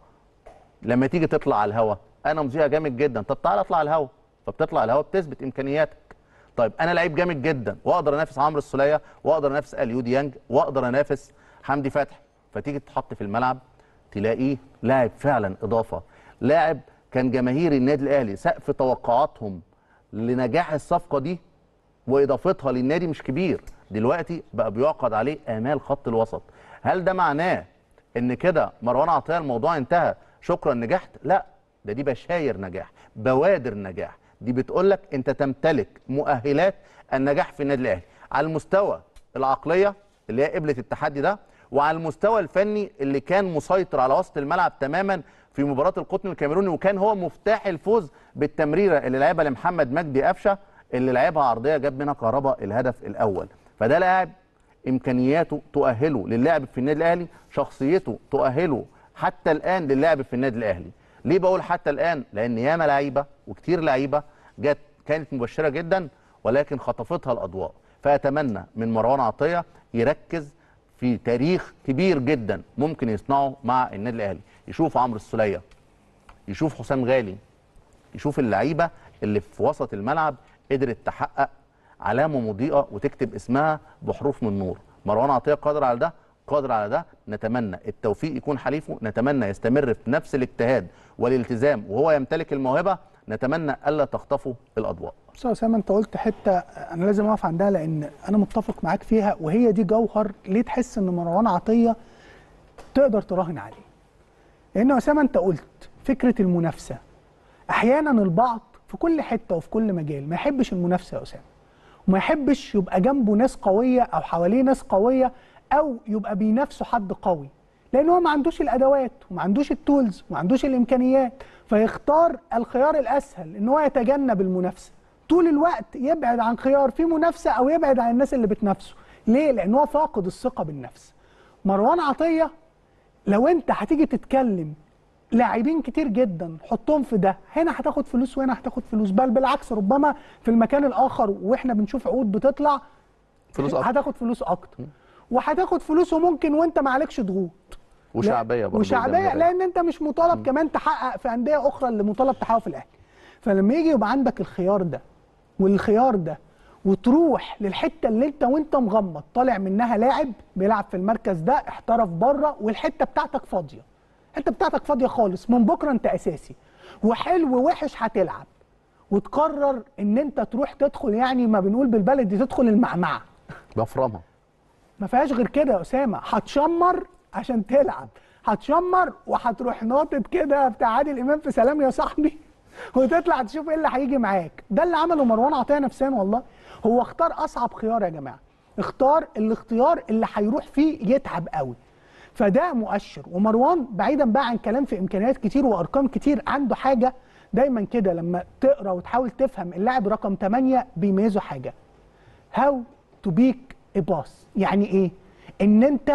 لما تيجي تطلع على الهوا انا مذيع جامد جدا طب تعالى اطلع على الهوا فبتطلع على الهوا بتثبت امكانياتك طيب انا لعيب جامد جدا واقدر انافس عمرو السوليه واقدر انافس اليو ديانج واقدر انافس حمدي فتحي فتيجي تتحط في الملعب تلاقيه لاعب فعلا اضافه لاعب كان جماهير النادي الاهلي سقف توقعاتهم لنجاح الصفقه دي واضافتها للنادي مش كبير دلوقتي بقى بيعقد عليه امال خط الوسط هل ده معناه ان كده مروان عطيه الموضوع انتهى شكرا نجحت لا ده دي بشاير نجاح بوادر نجاح دي بتقول لك انت تمتلك مؤهلات النجاح في النادي الاهلي على المستوى العقليه اللي هي قبله التحدي ده وعلى المستوى الفني اللي كان مسيطر على وسط الملعب تماما في مباراه القطن الكاميروني وكان هو مفتاح الفوز بالتمريره اللي لعبها لمحمد مجدي قفشه اللي لعبها عرضيه جاب منها كهربا الهدف الاول فده لاعب امكانياته تؤهله للعب في النادي الاهلي شخصيته تؤهله حتى الان للعب في النادي الاهلي ليه بقول حتى الان لان ياما لعيبه وكتير لعيبه جت كانت مبشره جدا ولكن خطفتها الاضواء فاتمنى من مروان عطيه يركز في تاريخ كبير جدا ممكن يصنعه مع النادي الاهلي يشوف عمرو السوليه يشوف حسام غالي يشوف اللعيبه اللي في وسط الملعب قدرت تحقق علامه مضيئه وتكتب اسمها بحروف من نور مروان عطيه قادر على ده قادر على ده نتمنى التوفيق يكون حليفه نتمنى يستمر في نفس الاجتهاد والالتزام وهو يمتلك الموهبه نتمنى الا تخطفه الاضواء بص يا اسامه انت قلت حته انا لازم اقف عندها لان انا متفق معاك فيها وهي دي جوهر ليه تحس ان مروان عطيه تقدر تراهن عليه. لان يا اسامه انت قلت فكره المنافسه احيانا البعض في كل حته وفي كل مجال ما يحبش المنافسه يا اسامه وما يحبش يبقى جنبه ناس قويه او حواليه ناس قويه او يبقى بينافسوا حد قوي لان هو ما عندوش الادوات وما عندوش التولز وما عندوش الامكانيات فيختار الخيار الاسهل ان هو يتجنب المنافسه طول الوقت يبعد عن خيار فيه منافسه او يبعد عن الناس اللي بتنافسه ليه لان هو فاقد الثقه بالنفس مروان عطيه لو انت هتيجي تتكلم لاعبين كتير جدا حطهم في ده هنا هتاخد فلوس وهنا هتاخد فلوس بل بالعكس ربما في المكان الاخر واحنا بنشوف عقود بتطلع فلوس أكتر. هتاخد فلوس اكتر وهتاخد فلوس وممكن وانت ما عليكش ضغوط وشعبيه برضه زي ما وشعبيه بيقول. لان انت مش مطالب كمان تحقق في انديه اخرى اللي مطالب تحققه في الاهلي فلما يجي يبقى عندك الخيار ده والخيار ده وتروح للحته اللي انت وانت مغمض طالع منها لاعب بيلعب في المركز ده احترف بره والحته بتاعتك فاضيه الحته بتاعتك فاضيه خالص من بكره انت اساسي وحلو ووحش هتلعب وتقرر ان انت تروح تدخل يعني ما بنقول بالبلدي تدخل المعمعه بفرمها ما فيهاش غير كده يا اسامه هتشمر عشان تلعب هتشمر وهتروح ناطط كده بتاع عادل امام في سلام يا صاحبي وتطلع تشوف ايه اللي هيجي معاك ده اللي عمله مروان عطيه نفسيا والله هو اختار اصعب خيار يا جماعه اختار الاختيار اللي هيروح فيه يتعب قوي فده مؤشر ومروان بعيدا بقى عن كلام في امكانيات كتير وارقام كتير عنده حاجه دايما كده لما تقرا وتحاول تفهم اللاعب رقم 8 بيميزه حاجه هاو تو بيك ا باس يعني ايه ان انت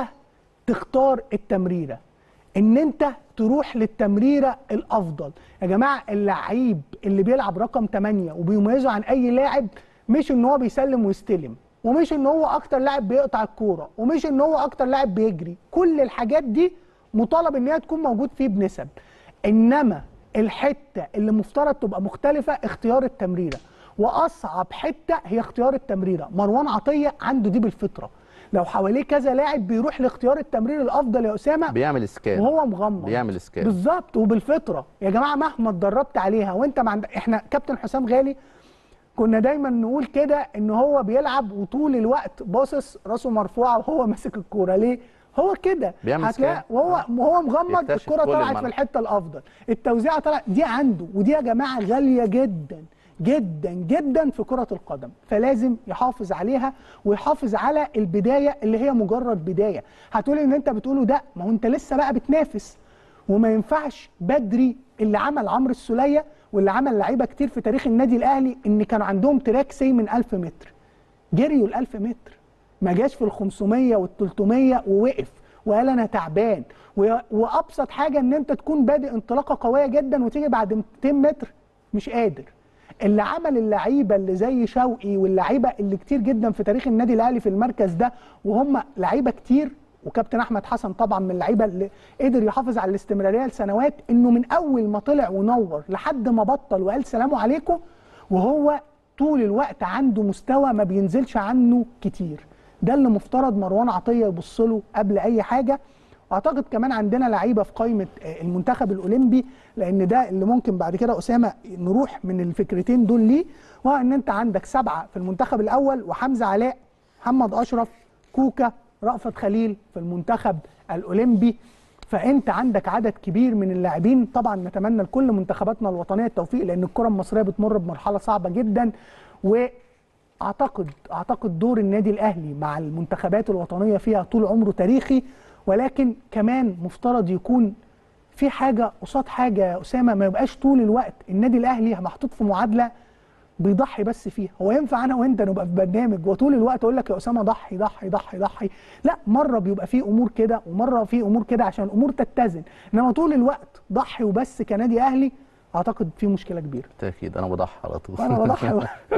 تختار التمريره ان انت تروح للتمريره الافضل يا جماعه اللعيب اللي بيلعب رقم 8 وبيميزه عن اي لاعب مش ان هو بيسلم ويستلم ومش ان هو اكتر لاعب بيقطع الكوره ومش ان هو اكتر لاعب بيجري كل الحاجات دي مطالب ان هي تكون موجود فيه بنسب انما الحته اللي مفترض تبقى مختلفه اختيار التمريره واصعب حته هي اختيار التمريره مروان عطيه عنده دي بالفطره لو حواليه كذا لاعب بيروح لاختيار التمرير الافضل يا اسامه بيعمل اسكان وهو مغمض بيعمل اسكان بالظبط وبالفطره يا جماعه مهما اتدربت عليها وانت ما عند... احنا كابتن حسام غالي كنا دايما نقول كده ان هو بيلعب وطول الوقت باصص راسه مرفوعه وهو ماسك الكوره ليه هو كده بيعمل هتلاقي سكان. وهو وهو مغمض يكتشف الكوره كل طلعت الملعب. في الحته الافضل التوزيعه طلعت دي عنده ودي يا جماعه غاليه جدا جدا جدا في كره القدم فلازم يحافظ عليها ويحافظ على البدايه اللي هي مجرد بدايه هتقول ان انت بتقوله ده ما هو انت لسه بقى بتنافس وما ينفعش بدري اللي عمل عمرو السوليه واللي عمل لعيبه كتير في تاريخ النادي الاهلي ان كان عندهم تراك سي من 1000 متر جريوا ال 1000 متر ما جاش في ال 500 وال 300 ووقف وقال انا تعبان و- وابسط حاجه ان انت تكون بادئ انطلاقه قويه جدا وتيجي بعد 200 متر مش قادر اللي عمل اللعيبه اللي زي شوقي واللعيبه اللي كتير جدا في تاريخ النادي الاهلي في المركز ده وهم لعيبه كتير وكابتن احمد حسن طبعا من اللعيبه اللي قدر يحافظ على الاستمراريه لسنوات انه من اول ما طلع ونور لحد ما بطل وقال سلام عليكم وهو طول الوقت عنده مستوى ما بينزلش عنه كتير ده اللي مفترض مروان عطيه يبص له قبل اي حاجه واعتقد كمان عندنا لعيبه في قائمه آه، المنتخب الاولمبي لان ده اللي ممكن بعد كده اسامه نروح من الفكرتين دول ليه وهو ان انت عندك سبعه في المنتخب الاول وحمزه علاء محمد اشرف كوكا رأفت خليل في المنتخب الاولمبي فانت عندك عدد كبير من اللاعبين طبعا نتمنى لكل منتخباتنا الوطنيه التوفيق لان الكره المصريه بتمر بمرحله صعبه جدا واعتقد اعتقد دور النادي الاهلي مع المنتخبات الوطنيه فيها طول عمره تاريخي ولكن كمان مفترض يكون في حاجه قصاد حاجه يا اسامه ما يبقاش طول الوقت النادي الاهلي محطوط في معادله بيضحي بس فيها هو ينفع انا وانت نبقى في برنامج وطول الوقت اقول لك يا اسامه ضحي ضحي ضحي ضحي لا مره بيبقى في امور كده ومره في امور كده عشان الامور تتزن انما طول الوقت ضحي وبس كنادي اهلي اعتقد في مشكله كبيره بالتاكيد انا بضحي على طول انا بضحي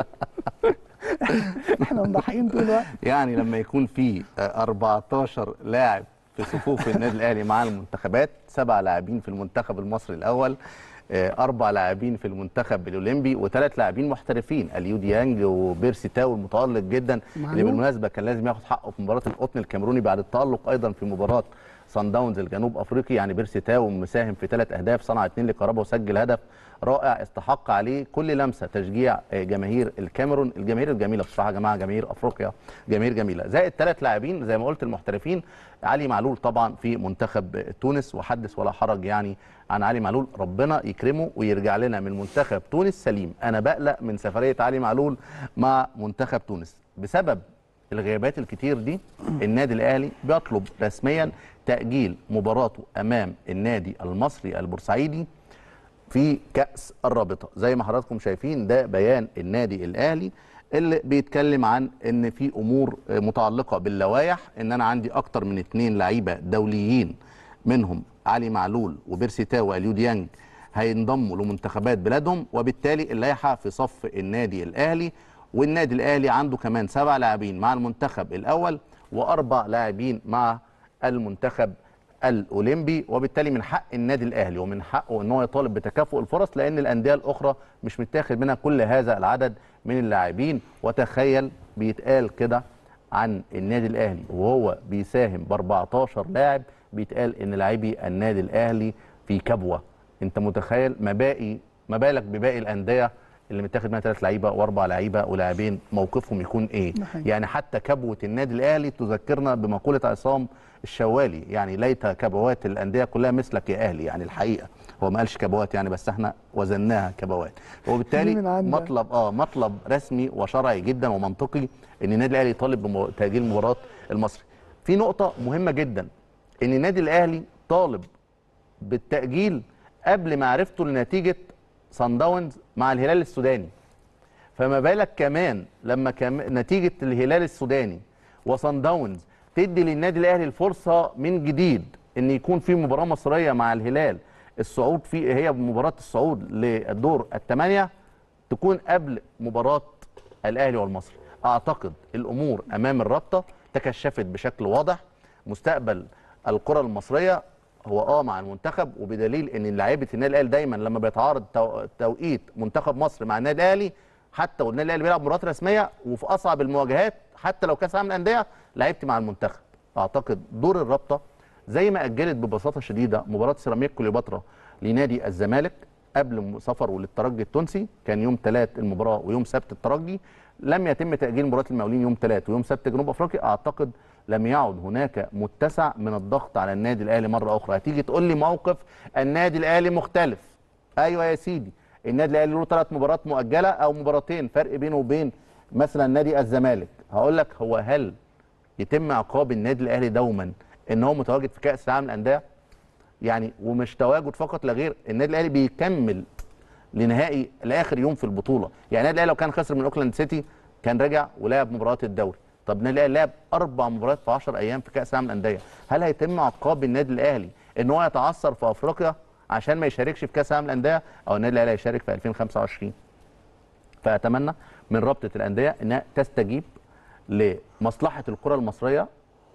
احنا مضحيين طول الوقت يعني لما يكون في آه، 14 لاعب في صفوف النادي الاهلي مع المنتخبات سبع لاعبين في المنتخب المصري الاول آه، اربع لاعبين في المنتخب الاولمبي وثلاث لاعبين محترفين اليو ديانج وبيرسي تاو المتالق جدا اللي معلوم. بالمناسبه كان لازم ياخد حقه في مباراه القطن الكاميروني بعد التالق ايضا في مباراه صن داونز الجنوب افريقي يعني بيرسي تاو مساهم في ثلاث اهداف صنع اثنين لكهربا وسجل هدف رائع استحق عليه كل لمسه تشجيع آه، جماهير الكاميرون الجماهير الجميله بصراحه يا جماعه جماهير افريقيا جماهير جميله زائد ثلاث لاعبين زي ما قلت المحترفين علي معلول طبعا في منتخب تونس وحدث ولا حرج يعني عن علي معلول ربنا يكرمه ويرجع لنا من منتخب تونس سليم انا بقلق من سفريه علي معلول مع منتخب تونس بسبب الغيابات الكتير دي النادي الاهلي بيطلب رسميا تاجيل مباراته امام النادي المصري البورسعيدي في كأس الرابطة زي ما حضراتكم شايفين ده بيان النادي الأهلي اللي بيتكلم عن ان في امور متعلقه باللوائح ان انا عندي اكتر من اتنين لعيبه دوليين منهم علي معلول وبيرسي تاو واليو ديانج هينضموا لمنتخبات بلادهم وبالتالي اللائحه في صف النادي الاهلي والنادي الاهلي عنده كمان سبع لاعبين مع المنتخب الاول واربع لاعبين مع المنتخب الاولمبي وبالتالي من حق النادي الاهلي ومن حقه ان هو يطالب بتكافؤ الفرص لان الانديه الاخرى مش متاخد منها كل هذا العدد من اللاعبين وتخيل بيتقال كده عن النادي الاهلي وهو بيساهم ب 14 لاعب بيتقال ان لاعبي النادي الاهلي في كبوه انت متخيل ما باقي ما بالك بباقي الانديه اللي متاخد منها ثلاث لعيبه واربع لعيبه ولاعبين موقفهم يكون ايه ده حقيقي. يعني حتى كبوه النادي الاهلي تذكرنا بمقوله عصام الشوالي يعني ليت كبوات الانديه كلها مثلك يا اهلي يعني الحقيقه هو ما قالش كبوات يعني بس احنا وزناها كبوات وبالتالي دي من عندك. مطلب اه مطلب رسمي وشرعي جدا ومنطقي ان النادي الاهلي يطالب بتاجيل مباراه المصري في نقطه مهمه جدا ان النادي الاهلي طالب بالتاجيل قبل معرفته لنتيجه صن داونز مع الهلال السوداني فما بالك كمان لما كم... نتيجه الهلال السوداني وصن داونز تدي للنادي الاهلي الفرصه من جديد ان يكون في مباراه مصريه مع الهلال الصعود في هي مباراه الصعود للدور الثمانيه تكون قبل مباراه الاهلي والمصري اعتقد الامور امام الرابطه تكشفت بشكل واضح مستقبل الكره المصريه هو اه مع المنتخب وبدليل ان لعيبه النادي الاهلي دايما لما بيتعارض تو- توقيت منتخب مصر مع النادي الاهلي حتى والنادي الاهلي بيلعب مباريات رسميه وفي اصعب المواجهات حتى لو كاس العالم للانديه لعبت مع المنتخب اعتقد دور الرابطه زي ما اجلت ببساطه شديده مباراه سيراميك كليوباترا لنادي الزمالك قبل سفره للترجي التونسي كان يوم ثلاث المباراه ويوم سبت الترجي لم يتم تاجيل مباراه المقاولين يوم ثلاث ويوم سبت جنوب افريقيا اعتقد لم يعد هناك متسع من الضغط على النادي الاهلي مره اخرى هتيجي تقول لي موقف النادي الاهلي مختلف ايوه يا سيدي النادي الاهلي له ثلاث مباريات مؤجله او مباراتين فرق بينه وبين مثلا نادي الزمالك هقول لك هو هل يتم عقاب النادي الاهلي دوما ان هو متواجد في كاس العالم للانديه يعني ومش تواجد فقط لا غير النادي الاهلي بيكمل لنهائي لاخر يوم في البطوله يعني النادي الاهلي لو كان خسر من اوكلاند سيتي كان رجع ولعب مباراه الدوري طب النادي الاهلي لعب اربع مباريات في 10 ايام في كاس العالم للانديه هل هيتم عقاب النادي الاهلي ان هو يتعثر في افريقيا عشان ما يشاركش في كاس العالم للانديه او النادي الاهلي هيشارك في 2025 فاتمنى من رابطه الانديه انها تستجيب لمصلحه الكره المصريه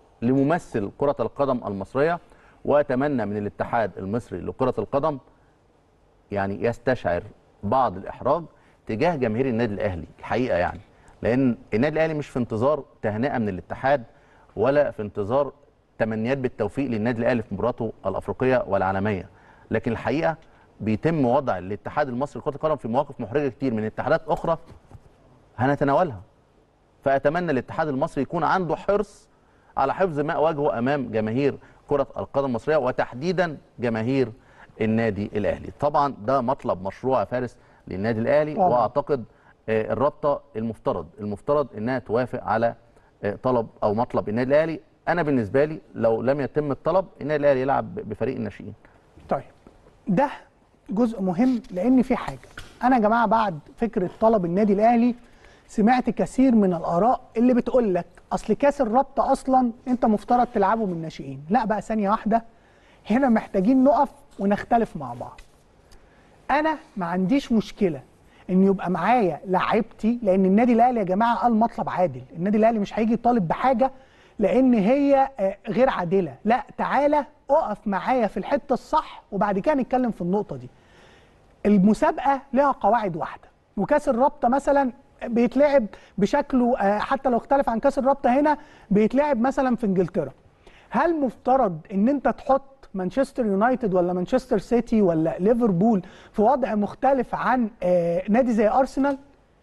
لممثل كره القدم المصريه واتمنى من الاتحاد المصري لكره القدم يعني يستشعر بعض الاحراج تجاه جماهير النادي الاهلي الحقيقه يعني لان النادي الاهلي مش في انتظار تهنئه من الاتحاد ولا في انتظار تمنيات بالتوفيق للنادي الاهلي في مباراته الافريقيه والعالميه لكن الحقيقه بيتم وضع الاتحاد المصري لكره القدم في مواقف محرجه كتير من اتحادات اخرى هنتناولها فاتمنى الاتحاد المصري يكون عنده حرص على حفظ ما واجهه امام جماهير كره القدم المصريه وتحديدا جماهير النادي الاهلي طبعا ده مطلب مشروع يا فارس للنادي الاهلي طبعاً. واعتقد آه، الرابطه المفترض المفترض انها توافق على آه، طلب او مطلب النادي الاهلي انا بالنسبه لي لو لم يتم الطلب النادي الاهلي يلعب بفريق الناشئين طيب ده جزء مهم لان في حاجه انا يا جماعه بعد فكره طلب النادي الاهلي سمعت كثير من الاراء اللي بتقول لك اصل كاس الرابطه اصلا انت مفترض تلعبه من الناشئين لا بقى ثانيه واحده هنا محتاجين نقف ونختلف مع بعض انا ما عنديش مشكله ان يبقى معايا لعيبتي لان النادي الاهلي يا جماعه قال مطلب عادل النادي الاهلي مش هيجي يطالب بحاجه لان هي آه، غير عادله لا تعالى اقف معايا في الحته الصح وبعد كده نتكلم في النقطه دي المسابقه لها قواعد واحده وكاس الرابطه مثلا بيتلعب بشكله آه، حتى لو اختلف عن كاس الرابطه هنا بيتلعب مثلا في انجلترا هل مفترض ان انت تحط مانشستر يونايتد ولا مانشستر سيتي ولا ليفربول في وضع مختلف عن آه، نادي زي ارسنال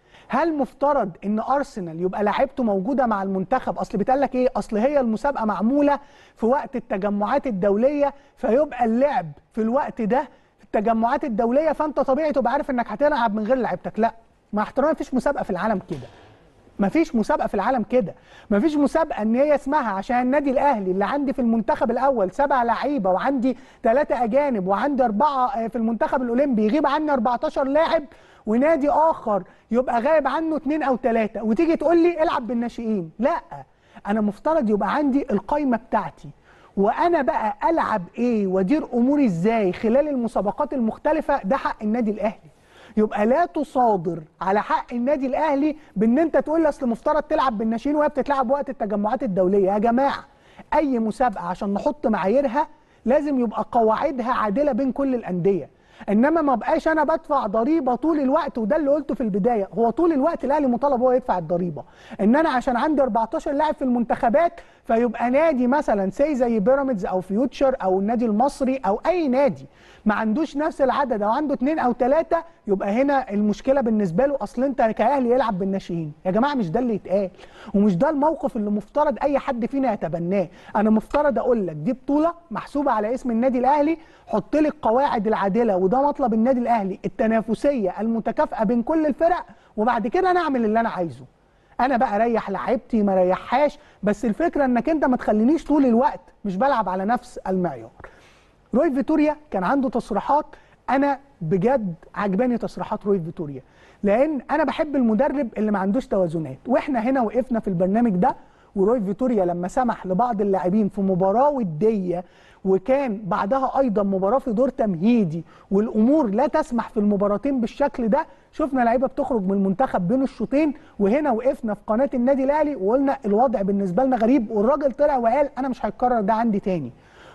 هل مفترض ان ارسنال يبقى لعيبته موجوده مع المنتخب اصل بيتقال لك ايه اصل هي المسابقه معموله في وقت التجمعات الدوليه فيبقى اللعب في الوقت ده في التجمعات الدوليه فانت طبيعي تبقى عارف انك هتلعب من غير لعيبتك لا مع احترامي مفيش مسابقه في العالم كده مفيش مسابقه في العالم كده مفيش مسابقه ان هي اسمها عشان النادي الاهلي اللي عندي في المنتخب الاول سبع لعيبه وعندي ثلاثه اجانب وعندي اربعه آه، في المنتخب الاولمبي يغيب عني 14 لاعب ونادي اخر يبقى غايب عنه اثنين او ثلاثه وتيجي تقول لي العب بالناشئين لا انا مفترض يبقى عندي القايمه بتاعتي وانا بقى العب ايه وادير اموري ازاي خلال المسابقات المختلفه ده حق النادي الاهلي يبقى لا تصادر على حق النادي الاهلي بان انت تقول لي اصل مفترض تلعب بالناشئين وهي بتتلعب وقت التجمعات الدوليه يا جماعه اي مسابقه عشان نحط معاييرها لازم يبقى قواعدها عادله بين كل الانديه انما ما بقاش انا بدفع ضريبه طول الوقت وده اللي قلته في البدايه هو طول الوقت الاهلي مطالب هو يدفع الضريبه ان انا عشان عندي 14 لاعب في المنتخبات فيبقى نادي مثلا سي زي بيراميدز او فيوتشر او النادي المصري او اي نادي ما عندوش نفس العدد او عنده اثنين او ثلاثه يبقى هنا المشكله بالنسبه له اصل انت كاهلي يلعب بالناشئين يا جماعه مش ده اللي يتقال ومش ده الموقف اللي مفترض اي حد فينا يتبناه انا مفترض اقول لك دي بطوله محسوبه على اسم النادي الاهلي حط لي القواعد العادله وده مطلب النادي الاهلي التنافسيه المتكافئه بين كل الفرق وبعد كده انا اعمل اللي انا عايزه انا بقى اريح لعيبتي ما ريحهاش بس الفكره انك انت ما تخلينيش طول الوقت مش بلعب على نفس المعيار روي فيتوريا كان عنده تصريحات انا بجد عجباني تصريحات روي فيتوريا لان انا بحب المدرب اللي ما عندوش توازنات واحنا هنا وقفنا في البرنامج ده وروي فيتوريا لما سمح لبعض اللاعبين في مباراه وديه وكان بعدها ايضا مباراه في دور تمهيدي والامور لا تسمح في المباراتين بالشكل ده شفنا لعيبه بتخرج من المنتخب بين الشوطين وهنا وقفنا في قناه النادي الاهلي وقلنا الوضع بالنسبه لنا غريب والراجل طلع وقال انا مش هيتكرر ده عندي تاني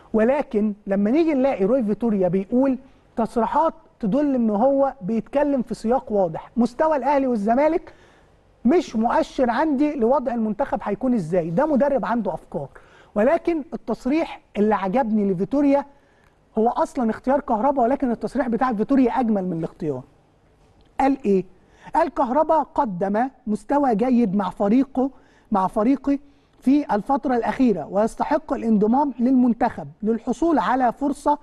ولكن لما نيجي نلاقي روي فيتوريا بيقول تصريحات تدل ان هو بيتكلم في سياق واضح مستوى الاهلي والزمالك مش مؤشر عندي لوضع المنتخب هيكون ازاي ده مدرب عنده افكار ولكن التصريح اللي عجبني لفيتوريا هو اصلا اختيار كهربا ولكن التصريح بتاع فيتوريا اجمل من الاختيار قال ايه قال كهربا قدم مستوى جيد مع فريقه مع فريقه في الفترة الأخيرة ويستحق الانضمام للمنتخب للحصول على فرصة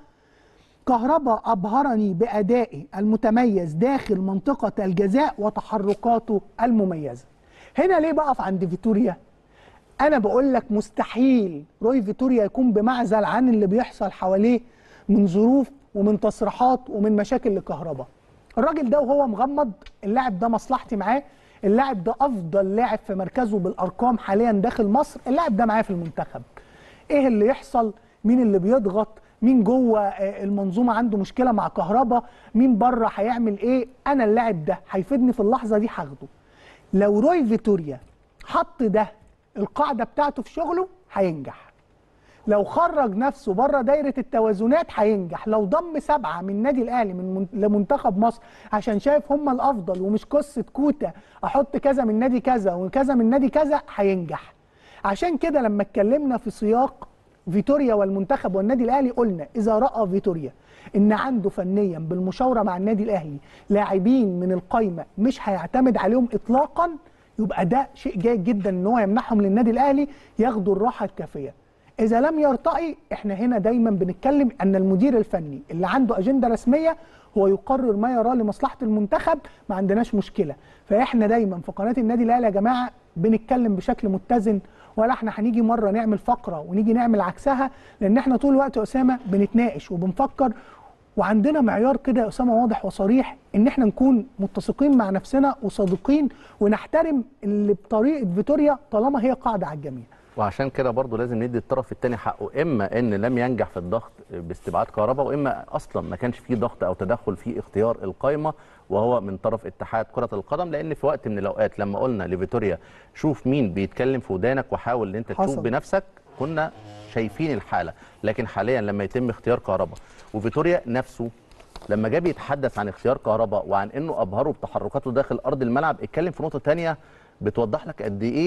كهربا أبهرني بأدائه المتميز داخل منطقة الجزاء وتحركاته المميزة هنا ليه بقف عند فيتوريا أنا بقول لك مستحيل روي فيتوريا يكون بمعزل عن اللي بيحصل حواليه من ظروف ومن تصريحات ومن مشاكل لكهربا الراجل ده وهو مغمض اللاعب ده مصلحتي معاه اللاعب ده افضل لاعب في مركزه بالارقام حاليا داخل مصر اللاعب ده معاه في المنتخب ايه اللي يحصل مين اللي بيضغط مين جوه آه، المنظومه عنده مشكله مع كهربا مين بره هيعمل ايه انا اللاعب ده هيفيدني في اللحظه دي هاخده لو روي فيتوريا حط ده القاعده بتاعته في شغله هينجح لو خرج نفسه بره دايره التوازنات هينجح لو ضم سبعه من النادي الاهلي من من- لمنتخب مصر عشان شايف هم الافضل ومش قصه كوتا احط كذا من نادي كذا وكذا من نادي كذا هينجح عشان كده لما اتكلمنا في سياق فيتوريا والمنتخب والنادي الاهلي قلنا اذا راى فيتوريا ان عنده فنيا بالمشاوره مع النادي الاهلي لاعبين من القايمه مش هيعتمد عليهم اطلاقا يبقى ده شيء جيد جدا ان هو يمنحهم للنادي الاهلي ياخدوا الراحه الكافيه اذا لم يرتقي احنا هنا دايما بنتكلم ان المدير الفني اللي عنده اجنده رسميه هو يقرر ما يراه لمصلحه المنتخب ما عندناش مشكله فاحنا دايما في قناه النادي الاهلي يا جماعه بنتكلم بشكل متزن ولا احنا هنيجي مره نعمل فقره ونيجي نعمل عكسها لان احنا طول الوقت يا اسامه بنتناقش وبنفكر وعندنا معيار كده يا اسامه واضح وصريح ان احنا نكون متسقين مع نفسنا وصادقين ونحترم اللي بطريقه فيتوريا طالما هي قاعده على الجميع وعشان كده برضو لازم ندي الطرف الثاني حقه اما ان لم ينجح في الضغط باستبعاد كهرباء واما اصلا ما كانش فيه ضغط او تدخل في اختيار القائمه وهو من طرف اتحاد كره القدم لان في وقت من الاوقات لما قلنا لفيتوريا شوف مين بيتكلم في ودانك وحاول ان انت تشوف حصل. بنفسك كنا شايفين الحاله لكن حاليا لما يتم اختيار كهرباء وفيتوريا نفسه لما جه بيتحدث عن اختيار كهرباء وعن انه ابهره بتحركاته داخل ارض الملعب اتكلم في نقطه ثانيه بتوضح لك قد ايه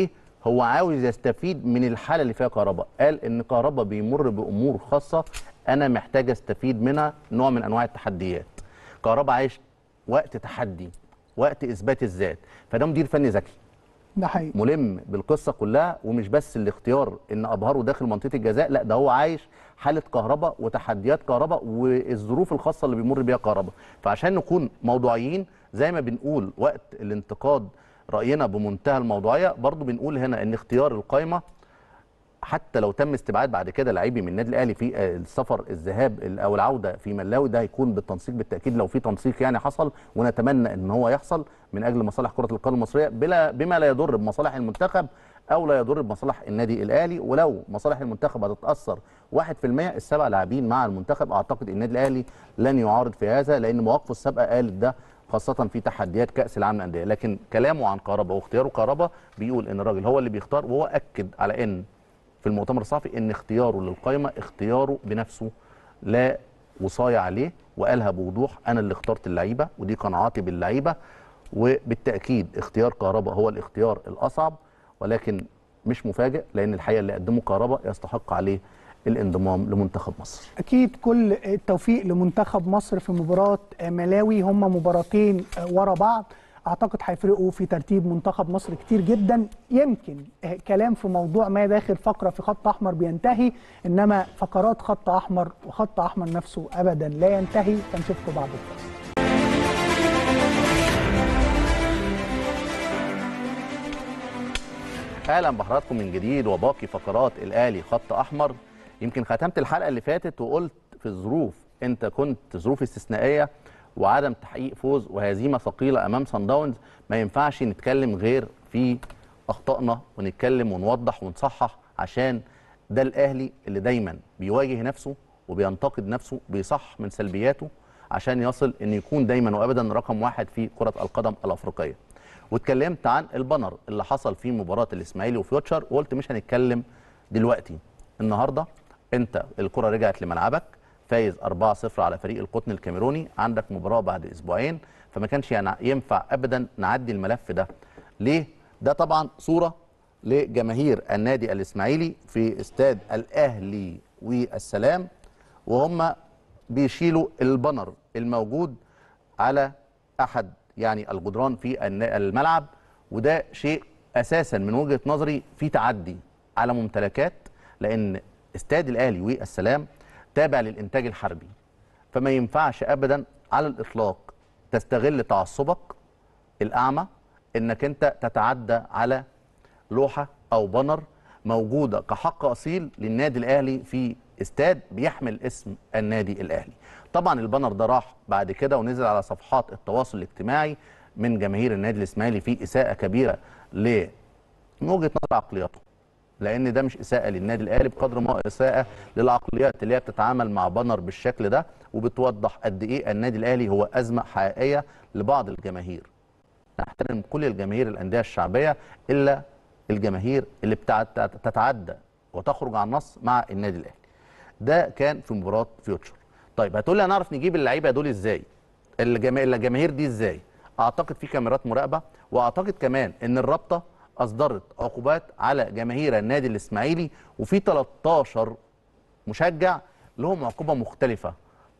هو عاوز يستفيد من الحاله اللي فيها كهرباء قال ان كهرباء بيمر بامور خاصه انا محتاج استفيد منها نوع من انواع التحديات كهرباء عايش وقت تحدي وقت اثبات الذات فده مدير فني ذكي ده حقيقي ملم بالقصه كلها ومش بس الاختيار ان ابهره داخل منطقه الجزاء لا ده هو عايش حاله كهرباء وتحديات كهرباء والظروف الخاصه اللي بيمر بيها كهرباء فعشان نكون موضوعيين زي ما بنقول وقت الانتقاد راينا بمنتهى الموضوعيه برضو بنقول هنا ان اختيار القائمه حتى لو تم استبعاد بعد كده لعيبي من النادي الاهلي في آه، السفر الذهاب ال- او العوده في ملاوي ده هيكون بالتنسيق بالتاكيد لو في تنسيق يعني حصل ونتمنى ان هو يحصل من اجل مصالح كره القدم المصريه بلا بما لا يضر بمصالح المنتخب او لا يضر بمصالح النادي الاهلي ولو مصالح المنتخب هتتاثر 1% السبع لاعبين مع المنتخب اعتقد النادي الاهلي لن يعارض في هذا لان مواقفه السابقه قالت ده خاصة في تحديات كأس العالم للأندية، لكن كلامه عن كهربا واختياره كهربا بيقول إن الراجل هو اللي بيختار وهو أكد على إن في المؤتمر الصحفي ان اختياره للقائمه اختياره بنفسه لا وصايه عليه وقالها بوضوح انا اللي اخترت اللعيبه ودي قناعاتي باللعيبه وبالتاكيد اختيار كهربا هو الاختيار الاصعب ولكن مش مفاجئ لان الحقيقه اللي قدمه كهربا يستحق عليه الانضمام لمنتخب مصر اكيد كل التوفيق لمنتخب مصر في مباراه ملاوي هم مباراتين ورا بعض اعتقد هيفرقوا في ترتيب منتخب مصر كتير جدا يمكن كلام في موضوع ما داخل فقره في خط احمر بينتهي انما فقرات خط احمر وخط احمر نفسه ابدا لا ينتهي فنشوفكم بعد الفاصل اهلا بحضراتكم من جديد وباقي فقرات الاهلي خط احمر يمكن ختمت الحلقه اللي فاتت وقلت في الظروف انت كنت ظروف استثنائيه وعدم تحقيق فوز وهزيمه ثقيله امام صن داونز ما ينفعش نتكلم غير في اخطائنا ونتكلم ونوضح ونصحح عشان ده الاهلي اللي دايما بيواجه نفسه وبينتقد نفسه بيصح من سلبياته عشان يصل ان يكون دايما وابدا رقم واحد في كره القدم الافريقيه واتكلمت عن البنر اللي حصل في مباراه الاسماعيلي وفيوتشر وقلت مش هنتكلم دلوقتي النهارده انت الكره رجعت لملعبك فايز 4-0 على فريق القطن الكاميروني عندك مباراه بعد اسبوعين فما كانش ينع- ينفع ابدا نعدي الملف ده ليه ده طبعا صوره لجماهير النادي الاسماعيلي في استاد الاهلي والسلام وهم بيشيلوا البنر الموجود على احد يعني الجدران في الن- الملعب وده شيء اساسا من وجهه نظري في تعدي على ممتلكات لان استاد الاهلي والسلام تابع للانتاج الحربي فما ينفعش ابدا على الاطلاق تستغل تعصبك الاعمى انك انت تتعدى على لوحه او بانر موجوده كحق اصيل للنادي الاهلي في استاد بيحمل اسم النادي الاهلي. طبعا البانر ده راح بعد كده ونزل على صفحات التواصل الاجتماعي من جماهير النادي الاسماعيلي في اساءه كبيره ل من وجهه نظر عقلياته. لان ده مش اساءه للنادي الاهلي بقدر ما هو اساءه للعقليات اللي هي بتتعامل مع بانر بالشكل ده وبتوضح قد ايه النادي الاهلي هو ازمه حقيقيه لبعض الجماهير. نحترم كل الجماهير الانديه الشعبيه الا الجماهير اللي بتاع- تتعدى وتخرج عن النص مع النادي الاهلي. ده كان في مباراه فيوتشر. طيب هتقول لي هنعرف نجيب اللعيبه دول ازاي؟ الجما- الجماهير دي ازاي؟ اعتقد في كاميرات مراقبه واعتقد كمان ان الرابطه اصدرت عقوبات على جماهير النادي الاسماعيلي وفي 13 مشجع لهم عقوبه مختلفه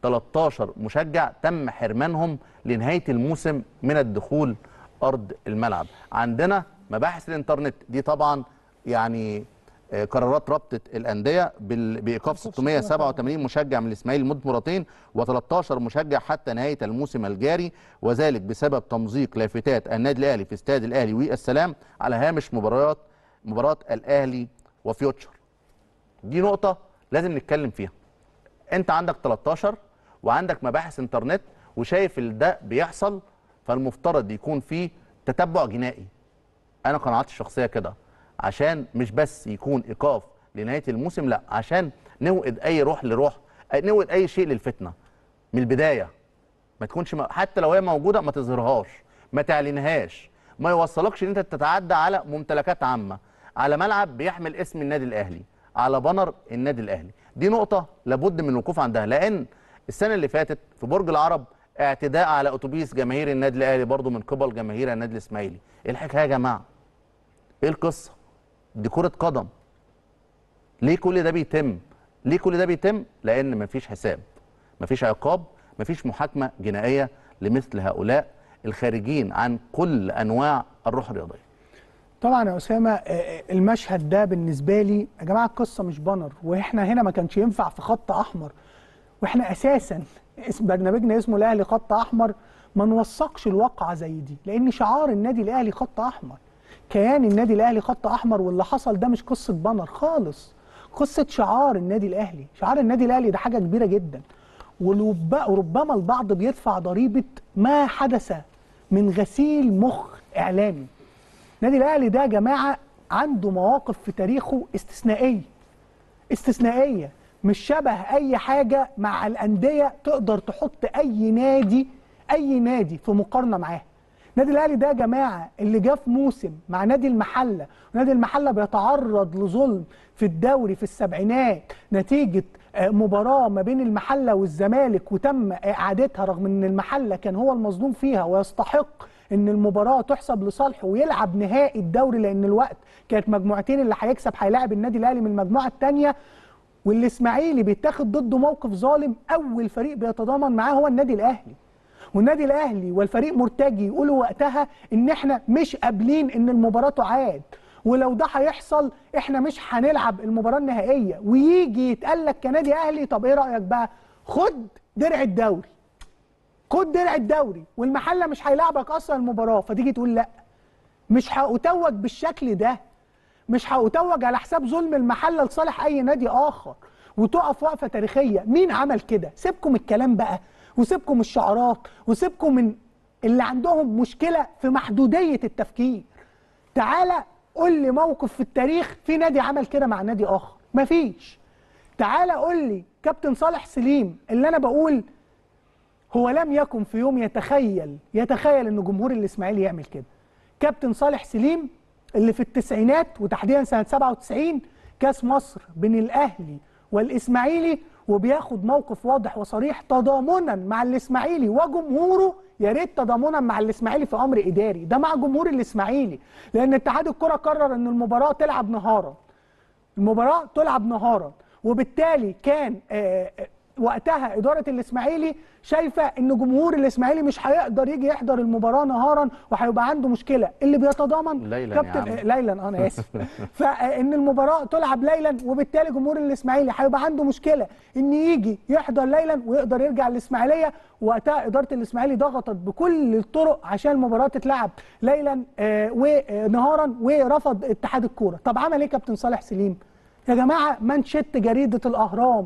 13 مشجع تم حرمانهم لنهايه الموسم من الدخول ارض الملعب عندنا مباحث الانترنت دي طبعا يعني آه، قرارات رابطه الانديه بال- بايقاف 687 مشجع من الاسماعيلي لمده مرتين و13 مشجع حتى نهايه الموسم الجاري وذلك بسبب تمزيق لافتات النادي الاهلي في استاد الاهلي والسلام على هامش مباريات مباراه الاهلي وفيوتشر دي نقطه لازم نتكلم فيها انت عندك 13 وعندك مباحث انترنت وشايف ال ده بيحصل فالمفترض يكون فيه تتبع جنائي انا قناعاتي الشخصيه كده عشان مش بس يكون ايقاف لنهايه الموسم لا عشان نوقد اي روح لروح نوقد اي شيء للفتنه من البدايه ما تكونش م- حتى لو هي موجوده ما تظهرهاش ما تعلنهاش ما يوصلكش ان انت تتعدى على ممتلكات عامه على ملعب بيحمل اسم النادي الاهلي على بانر الناجي الاهلي دي نقطه لابد من الوقوف عندها لان السنه اللي فاتت في برج العرب اعتداء على اتوبيس جماهير النادي الاهلي برضو من قبل جماهير النادي الاسماعيلي ايه الحكايه يا جماعه ايه القصه دي كره قدم ليه كل ده بيتم ليه كل ده بيتم لان مفيش حساب مفيش عقاب مفيش محاكمه جنائيه لمثل هؤلاء الخارجين عن كل انواع الروح الرياضيه طبعا يا اسامه آه، آه، المشهد ده بالنسبه لي يا جماعه القصه مش بانر واحنا هنا ما كانش ينفع في خط احمر واحنا اساسا اسم برنامجنا اسمه الاهلي خط احمر ما نوثقش الواقعه زي دي لان شعار النادي الاهلي خط احمر كيان النادي الاهلي خط احمر واللي حصل ده مش قصه بانر خالص قصه شعار النادي الاهلي شعار النادي الاهلي ده حاجه كبيره جدا ورب- وربما البعض بيدفع ضريبه ما حدث من غسيل مخ اعلامي النادي الاهلي ده يا جماعه عنده مواقف في تاريخه استثنائيه استثنائيه مش شبه اي حاجه مع الانديه تقدر تحط اي نادي اي نادي في مقارنه معاه النادي الاهلي ده يا جماعه اللي جه في موسم مع نادي المحله ونادي المحله بيتعرض لظلم في الدوري في السبعينات نتيجه آه، مباراه ما بين المحله والزمالك وتم اعادتها رغم ان المحله كان هو المظلوم فيها ويستحق ان المباراه تحسب لصالحه ويلعب نهائي الدوري لان الوقت كانت مجموعتين اللي هيكسب هيلاعب النادي الاهلي من المجموعه الثانيه والاسماعيلي بيتاخد ضده موقف ظالم اول فريق بيتضامن معاه هو النادي الاهلي والنادي الاهلي والفريق مرتجي يقولوا وقتها ان احنا مش قابلين ان المباراه تعاد ولو ده هيحصل احنا مش هنلعب المباراه النهائيه ويجي يتقال لك كنادي اهلي طب ايه رايك بقى خد درع الدوري خد درع الدوري والمحله مش هيلعبك اصلا المباراه فتيجي تقول لا مش هأتوج بالشكل ده مش هأتوج على حساب ظلم المحله لصالح اي نادي اخر وتقف وقفه تاريخيه مين عمل كده سيبكم الكلام بقى وسيبكم الشعارات وسيبكم من اللي عندهم مشكله في محدوديه التفكير تعالى قول لي موقف في التاريخ في نادي عمل كده مع نادي اخر مفيش تعالى قول لي كابتن صالح سليم اللي انا بقول هو لم يكن في يوم يتخيل يتخيل ان جمهور الاسماعيلي يعمل كده كابتن صالح سليم اللي في التسعينات وتحديدا سنه 97 كاس مصر بين الاهلي والاسماعيلي وبياخد موقف واضح وصريح تضامنا مع الاسماعيلي وجمهوره يا ريت تضامنا مع الاسماعيلي في امر اداري ده مع جمهور الاسماعيلي لان اتحاد الكره قرر ان المباراه تلعب نهارا المباراه تلعب نهارا وبالتالي كان آه، آه، وقتها اداره الاسماعيلي شايفه ان جمهور الاسماعيلي مش هيقدر يجي يحضر المباراه نهارا وهيبقى عنده مشكله اللي بيتضامن ليلاً يا كابتن عم. آه، ليلا انا اسف فان المباراه تلعب ليلا وبالتالي جمهور الاسماعيلي هيبقى عنده مشكله ان يجي يحضر ليلا ويقدر يرجع الاسماعيليه وقتها اداره الاسماعيلي ضغطت بكل الطرق عشان المباراه تتلعب ليلا آه، ونهارا ورفض اتحاد الكوره طب عمل ايه كابتن صالح سليم يا جماعه منشط جريده الاهرام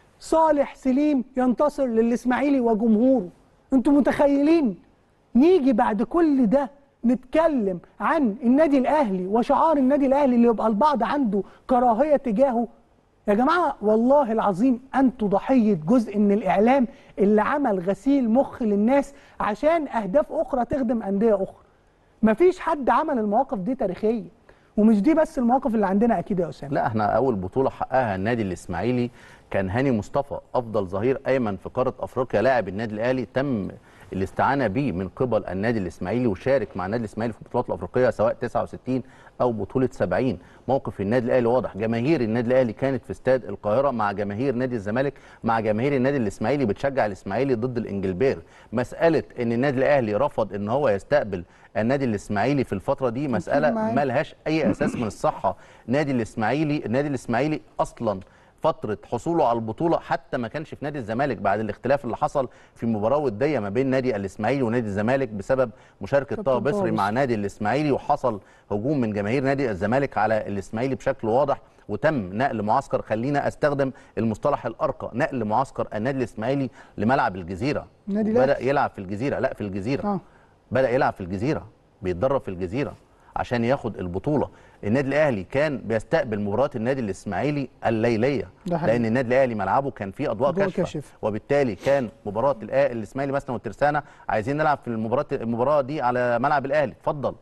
صالح سليم ينتصر للاسماعيلي وجمهوره انتوا متخيلين نيجي بعد كل ده نتكلم عن النادي الاهلي وشعار النادي الاهلي اللي يبقى البعض عنده كراهيه تجاهه يا جماعه والله العظيم انتوا ضحيه جزء من الاعلام اللي عمل غسيل مخ للناس عشان اهداف اخرى تخدم انديه اخرى مفيش حد عمل المواقف دي تاريخيه ومش دي بس المواقف اللي عندنا اكيد يا اسامه لا احنا اول بطوله حققها النادي الاسماعيلي كان هاني مصطفى افضل ظهير ايمن في قاره افريقيا لاعب النادي الاهلي تم الاستعانه به من قبل النادي الاسماعيلي وشارك مع النادي الاسماعيلي في البطولات الافريقيه سواء 69 او بطوله 70 موقف النادي الاهلي واضح جماهير النادي الاهلي كانت في استاد القاهره مع جماهير نادي الزمالك مع جماهير النادي الاسماعيلي بتشجع الاسماعيلي ضد الانجلبير مساله ان النادي الاهلي رفض ان هو يستقبل النادي الاسماعيلي في الفتره دي مساله معاك. ما لهاش اي اساس من الصحه نادي الاسماعيلي النادي الاسماعيلي اصلا فتره حصوله على البطوله حتى ما كانش في نادي الزمالك بعد الاختلاف اللي حصل في مباراه وديه ما بين نادي الاسماعيلي ونادي الزمالك بسبب مشاركه طه كابتن طه بصري مع بصري. نادي الاسماعيلي وحصل هجوم من جماهير نادي الزمالك على الاسماعيلي بشكل واضح وتم نقل معسكر خلينا استخدم المصطلح الارقى نقل معسكر النادي الاسماعيلي لملعب الجزيره النادي بدا الأهلي. يلعب في الجزيره لا في الجزيره اه بدا يلعب في الجزيره بيتدرب في الجزيره عشان ياخد البطوله النادي الاهلي كان بيستقبل مباريات النادي الاسماعيلي الليليه ده حقيقي. لان النادي الاهلي ملعبه كان فيه اضواء أضواء كاشفه كاشفة. وبالتالي كان مباراه الأ- الاسماعيلي مثلا والترسانه عايزين نلعب في المباراه المباراه دي على ملعب الاهلي اتفضل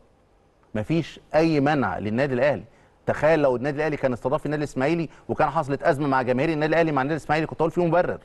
مفيش اي منع للنادي الاهلي تخيل لو النادي الاهلي كان استضاف النادي الاسماعيلي وكان حصلت ازمه مع جماهير النادي الاهلي مع النادي الاسماعيلي كنت اقول فيه مبرر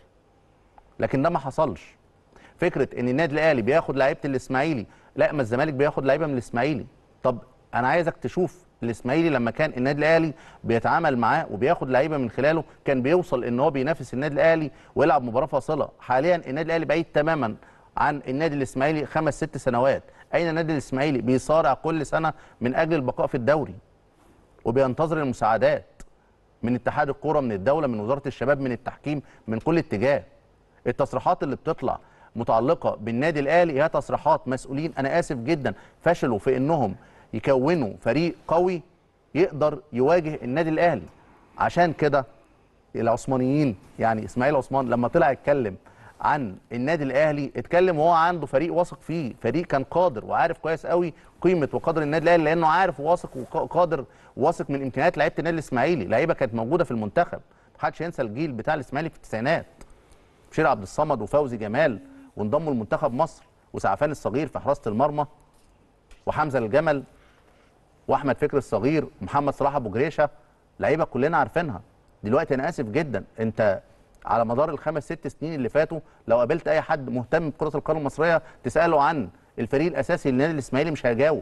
لكن ده ما حصلش فكره ان النادي الاهلي بياخد لعيبه الاسماعيلي لا ما الزمالك بياخد لعيبه من الاسماعيلي طب انا عايزك تشوف الاسماعيلي لما كان النادي الاهلي بيتعامل معاه وبياخد لعيبه من خلاله كان بيوصل ان هو بينافس النادي الاهلي ويلعب مباراه فاصله حاليا النادي الاهلي بعيد تماما عن النادي الاسماعيلي خمس ست سنوات اين النادي الاسماعيلي بيصارع كل سنه من اجل البقاء في الدوري وبينتظر المساعدات من اتحاد الكوره من الدوله من وزاره الشباب من التحكيم من كل اتجاه التصريحات اللي بتطلع متعلقه بالنادي الاهلي هي تصريحات مسؤولين انا اسف جدا فشلوا في انهم يكونوا فريق قوي يقدر يواجه النادي الاهلي عشان كده العثمانيين يعني اسماعيل عثمان لما طلع يتكلم عن النادي الاهلي اتكلم وهو عنده فريق واثق فيه فريق كان قادر وعارف كويس قوي قيمه وقدر النادي الاهلي لانه عارف وواثق وقادر واثق من امكانيات لعيبه النادي الاسماعيلي لعيبه كانت موجوده في المنتخب محدش ينسى الجيل بتاع الاسماعيلي في التسعينات بشير عبد الصمد وفوزي جمال وانضموا لمنتخب مصر وسعفان الصغير في حراسه المرمى وحمزه الجمل واحمد فكري الصغير ومحمد صلاح ابو جريشه لعيبه كلنا عارفينها دلوقتي انا اسف جدا انت على مدار الخمس ست سنين اللي فاتوا لو قابلت اي حد مهتم بكره القدم المصريه تساله عن الفريق الاساسي للنادي الاسماعيلي مش هيجاوب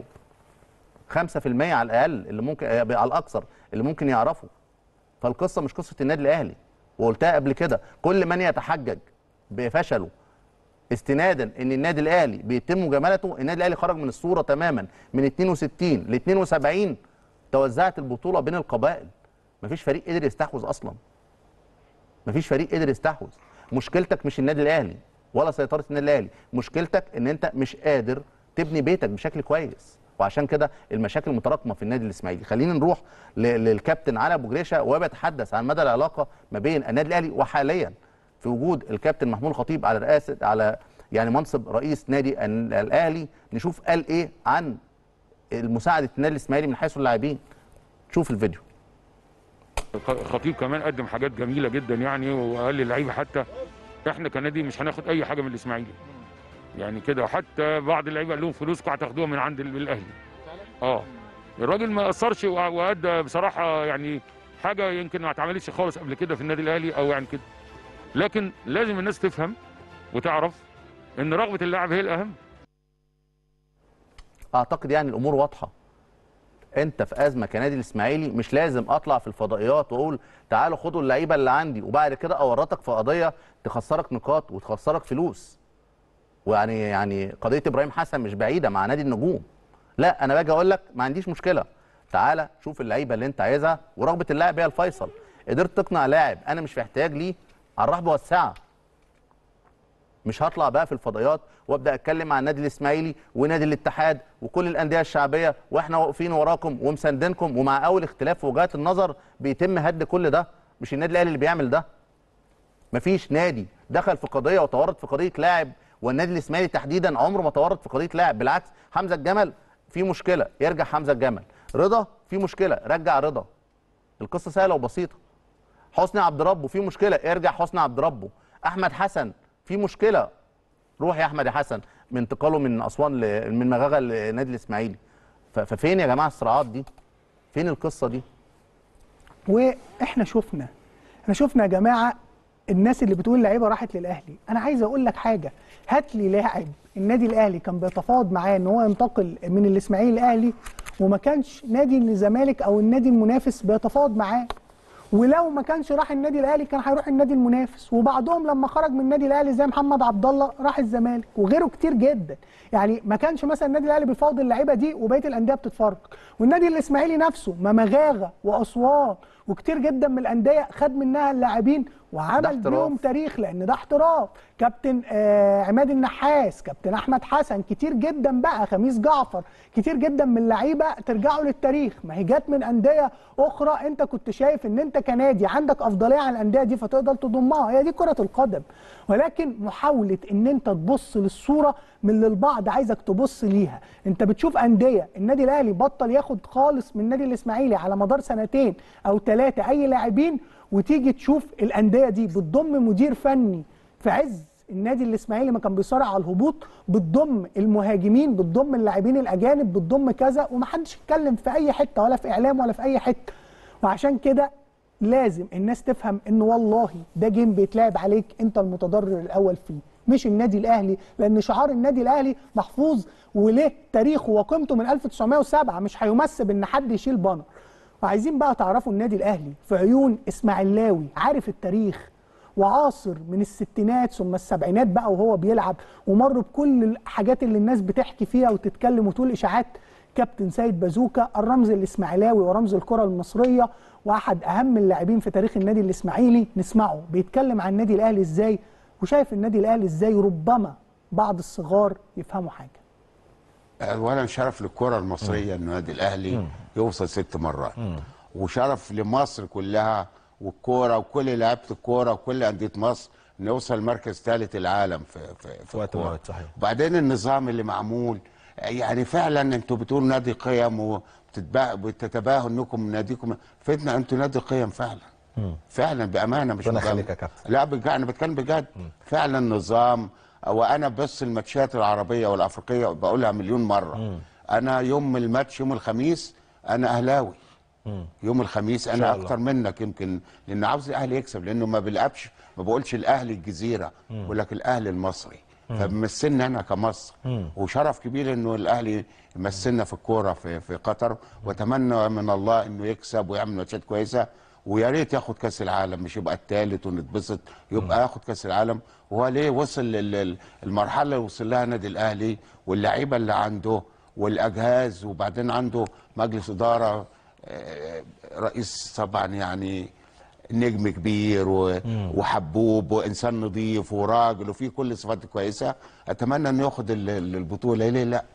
5% على الاقل اللي ممكن آه، على الاكثر اللي ممكن يعرفه فالقصه مش قصه النادي الاهلي وقلتها قبل كده كل من يتحجج بفشله استنادا ان النادي الاهلي بيتم مجاملته النادي الاهلي خرج من الصوره تماما من 62 ل 72 توزعت البطوله بين القبائل مفيش فريق قدر يستحوذ اصلا مفيش فريق قدر يستحوذ مشكلتك مش النادي الاهلي ولا سيطره النادي الاهلي مشكلتك ان انت مش قادر تبني بيتك بشكل كويس وعشان كده المشاكل متراكمه في النادي الاسماعيلي خلينا نروح ل- للكابتن علي ابو جريشه وهو بيتحدث عن مدى العلاقه ما بين النادي الاهلي وحاليا في وجود الكابتن محمود الخطيب على رئاسه على يعني منصب رئيس نادي ال- الاهلي نشوف قال ايه عن المساعده النادي الاسماعيلي من حيث اللاعبين شوف الفيديو الخطيب كمان قدم حاجات جميله جدا يعني وقال للعيبه حتى احنا كنادي مش هناخد اي حاجه من الاسماعيلي يعني كده حتى بعض اللعيبه قال لهم فلوسكم هتاخدوها من عند ال- الاهلي اه الراجل ما اثرش وع- وادى بصراحه يعني حاجه يمكن ما اتعملتش خالص قبل كده في النادي الاهلي او يعني كده لكن لازم الناس تفهم وتعرف ان رغبه اللاعب هي الاهم اعتقد يعني الامور واضحه انت في ازمه كنادي الاسماعيلي مش لازم اطلع في الفضائيات واقول تعالوا خدوا اللعيبه اللي عندي وبعد كده اورطك في قضيه تخسرك نقاط وتخسرك فلوس ويعني يعني قضيه ابراهيم حسن مش بعيده مع نادي النجوم لا انا باجي اقول لك ما عنديش مشكله تعالى شوف اللعيبه اللي انت عايزها ورغبه اللاعب هي الفيصل قدرت تقنع لاعب انا مش محتاج ليه على الرحب والسعه مش هطلع بقى في الفضائيات وابدا اتكلم عن النادي الاسماعيلي ونادي الاتحاد وكل الانديه الشعبيه واحنا واقفين وراكم ومساندينكم ومع اول اختلاف في وجهات النظر بيتم هد كل ده مش النادي الاهلي اللي بيعمل ده مفيش نادي دخل في قضيه وتورط في قضيه لاعب والنادي الاسماعيلي تحديدا عمره ما تورط في قضيه لاعب بالعكس حمزه الجمل في مشكله يرجع حمزه الجمل رضا في مشكله رجع رضا القصه سهله وبسيطه حسني عبد ربه في مشكله ارجع حسني عبد ربه احمد حسن في مشكله روح يا احمد يا حسن من انتقاله من اسوان ل... من مغاغه لنادي الاسماعيلي ف... ففين يا جماعه الصراعات دي فين القصه دي واحنا شفنا احنا شفنا يا جماعه الناس اللي بتقول لعيبه راحت للاهلي انا عايز اقول لك حاجه هات لي لاعب النادي الاهلي كان بيتفاوض معاه ان هو ينتقل من الاسماعيلي الاهلي وما كانش نادي الزمالك او النادي المنافس بيتفاوض معاه ولو ما كانش راح النادي الاهلي كان هيروح النادي المنافس وبعضهم لما خرج من النادي الاهلي زي محمد عبد الله راح الزمالك وغيره كتير جدا يعني ما كانش مثلا النادي الاهلي بيفاوض اللعيبه دي وبقيه الانديه بتتفرج والنادي الاسماعيلي نفسه ما مغاغه واسوان وكتير جدا من الانديه خد منها اللاعبين وعمل احتراف. بيهم تاريخ لان ده احتراف كابتن آه عماد النحاس كابتن احمد حسن كتير جدا بقى خميس جعفر كتير جدا من اللعيبه ترجعوا للتاريخ ما هي جت من انديه اخرى انت كنت شايف ان انت كنادي عندك افضليه على الانديه دي فتقدر تضمها هي دي كره القدم ولكن محاوله ان انت تبص للصوره من اللي البعض عايزك تبص ليها انت بتشوف انديه النادي الاهلي بطل ياخد خالص من النادي الاسماعيلي على مدار سنتين او ثلاثه اي لاعبين وتيجي تشوف الانديه دي بتضم مدير فني في عز النادي الاسماعيلي ما كان بيصارع على الهبوط بتضم المهاجمين بتضم اللاعبين الاجانب بتضم كذا ومحدش اتكلم في اي حته ولا في اعلام ولا في اي حته وعشان كده لازم الناس تفهم ان والله ده جيم بيتلعب عليك انت المتضرر الاول فيه مش النادي الاهلي لان شعار النادي الاهلي محفوظ وله تاريخه وقيمته من 1907 مش هيمثل ان حد يشيل بانر وعايزين بقى تعرفوا النادي الاهلي في عيون اسماعيلاوي عارف التاريخ وعاصر من الستينات ثم السبعينات بقى وهو بيلعب ومر بكل الحاجات اللي الناس بتحكي فيها وتتكلم وتقول اشاعات كابتن سيد بازوكا الرمز الاسماعيلاوي ورمز الكره المصريه واحد اهم اللاعبين في تاريخ النادي الاسماعيلي نسمعه بيتكلم عن النادي الاهلي ازاي وشايف النادي الاهلي ازاي ربما بعض الصغار يفهموا حاجه اولا شرف للكره المصريه ان النادي الاهلي يوصل ست مرات وشرف لمصر كلها والكوره وكل لعيبه الكوره وكل انديه مصر ان يوصل مركز ثالث العالم في في, في وقت الكورة. واحد صحيح وبعدين النظام اللي معمول يعني فعلا انتوا بتقولوا نادي قيم وبتتبا- بتتباهوا انكم ناديكم فدنا انتوا نادي قيم فعلا فعلا بامانه مش ربنا مجاملة. يخليك يا كابتن. لا بجد انا بتكلم بجد فعلا نظام وانا بس الماتشات العربيه والافريقيه بقولها مليون مره انا يوم الباتش يوم الخميس انا اهلاوي يوم الخميس إن انا شاء الله. اكتر منك يمكن لان عاوز الاهلي يكسب لانه ما بيلعبش ما بقولش الاهلي الجزيره بقول لك الاهلي المصري فبيمثلني انا كمصر وشرف كبير انه الاهلي يمثلنا في الكوره في في قطر واتمنى من الله انه يكسب ويعمل ماتشات كويسه ويا ريت ياخد كاس العالم مش يبقى الثالث ونتبسط يبقى ياخد كاس العالم وهو ليه وصل لل- المرحله اللي وصل لها النادي الاهلي واللعيبه اللي عنده والاجهاز وبعدين عنده مجلس اداره آه، رئيس طبعا يعني نجم كبير و- وحبوب وانسان نظيف وراجل وفيه كل الصفات الكويسه اتمنى انه ياخد ال- ال- البطوله ليه لا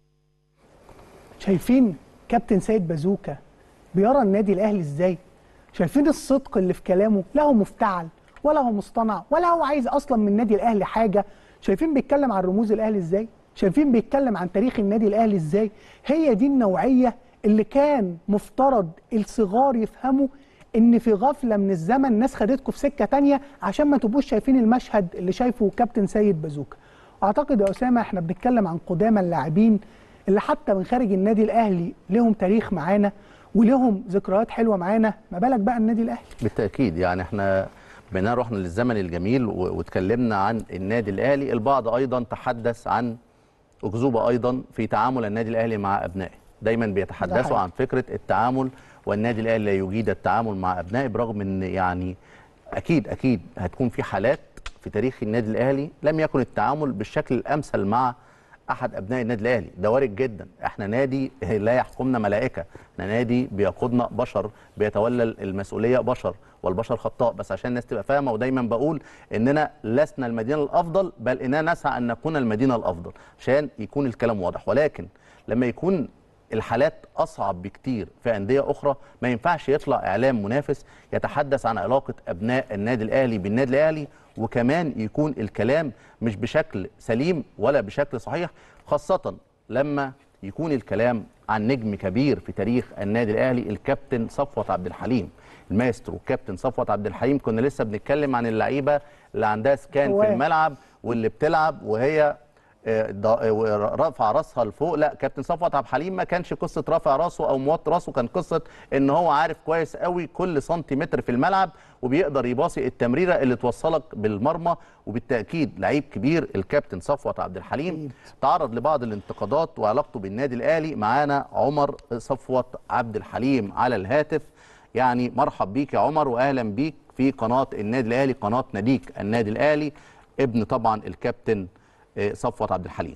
شايفين كابتن سيد بازوكا بيرى النادي الاهلي ازاي شايفين الصدق اللي في كلامه لا هو مفتعل ولا هو مصطنع ولا هو عايز اصلا من النادي الاهلي حاجه شايفين بيتكلم عن رموز الاهلي ازاي شايفين بيتكلم عن تاريخ النادي الاهلي ازاي هي دي النوعيه اللي كان مفترض الصغار يفهموا ان في غفله من الزمن الناس خدتكم في سكه تانية عشان ما تبقوش شايفين المشهد اللي شايفه كابتن سيد بازوكا اعتقد يا اسامه احنا بنتكلم عن قدامى اللاعبين اللي حتى من خارج النادي الاهلي لهم تاريخ معانا ولهم ذكريات حلوه معانا ما بالك بقى النادي الاهلي بالتاكيد يعني احنا بنا رحنا للزمن الجميل و- واتكلمنا عن النادي الاهلي البعض ايضا تحدث عن اكذوبه ايضا في تعامل النادي الاهلي مع ابنائه دايما ده بيتحدثوا حقيقي. عن فكره التعامل والنادي الاهلي لا يجيد التعامل مع ابنائه برغم ان يعني اكيد اكيد هتكون في حالات في تاريخ النادي الاهلي لم يكن التعامل بالشكل الامثل مع احد ابناء النادي الاهلي ده وارد جدا احنا نادي لا يحكمنا ملائكه احنا نادي بيقودنا بشر بيتولى المسؤوليه بشر والبشر خطاء بس عشان الناس تبقى فاهمه ودايما بقول اننا لسنا المدينه الافضل بل اننا نسعى ان نكون المدينه الافضل عشان يكون الكلام واضح ولكن لما يكون الحالات اصعب بكتير في انديه اخرى ما ينفعش يطلع اعلام منافس يتحدث عن علاقه ابناء النادي الاهلي بالنادي الاهلي وكمان يكون الكلام مش بشكل سليم ولا بشكل صحيح خاصه لما يكون الكلام عن نجم كبير في تاريخ النادي الاهلي الكابتن صفوت عبد الحليم المايسترو كابتن صفوت عبد الحليم كنا لسه بنتكلم عن اللعيبه اللي عندها سكان هواة. في الملعب واللي بتلعب وهي آه، ضا- آه، رافعه راسها لفوق لا كابتن صفوت عبد الحليم ما كانش قصه رافع راسه او موطي راسه كان قصه ان هو عارف كويس قوي كل سنتيمتر في الملعب وبيقدر يباصي التمريره اللي توصلك بالمرمى وبالتاكيد لعيب كبير الكابتن صفوت عبد الحليم تعرض لبعض الانتقادات وعلاقته بالنادي الاهلي معانا عمر صفوت عبد الحليم على الهاتف يعني مرحب بيك يا عمر واهلا بيك في قناه النادي الاهلي قناه ناديك النادي الاهلي ابن طبعا الكابتن آه، صفوت عبد الحليم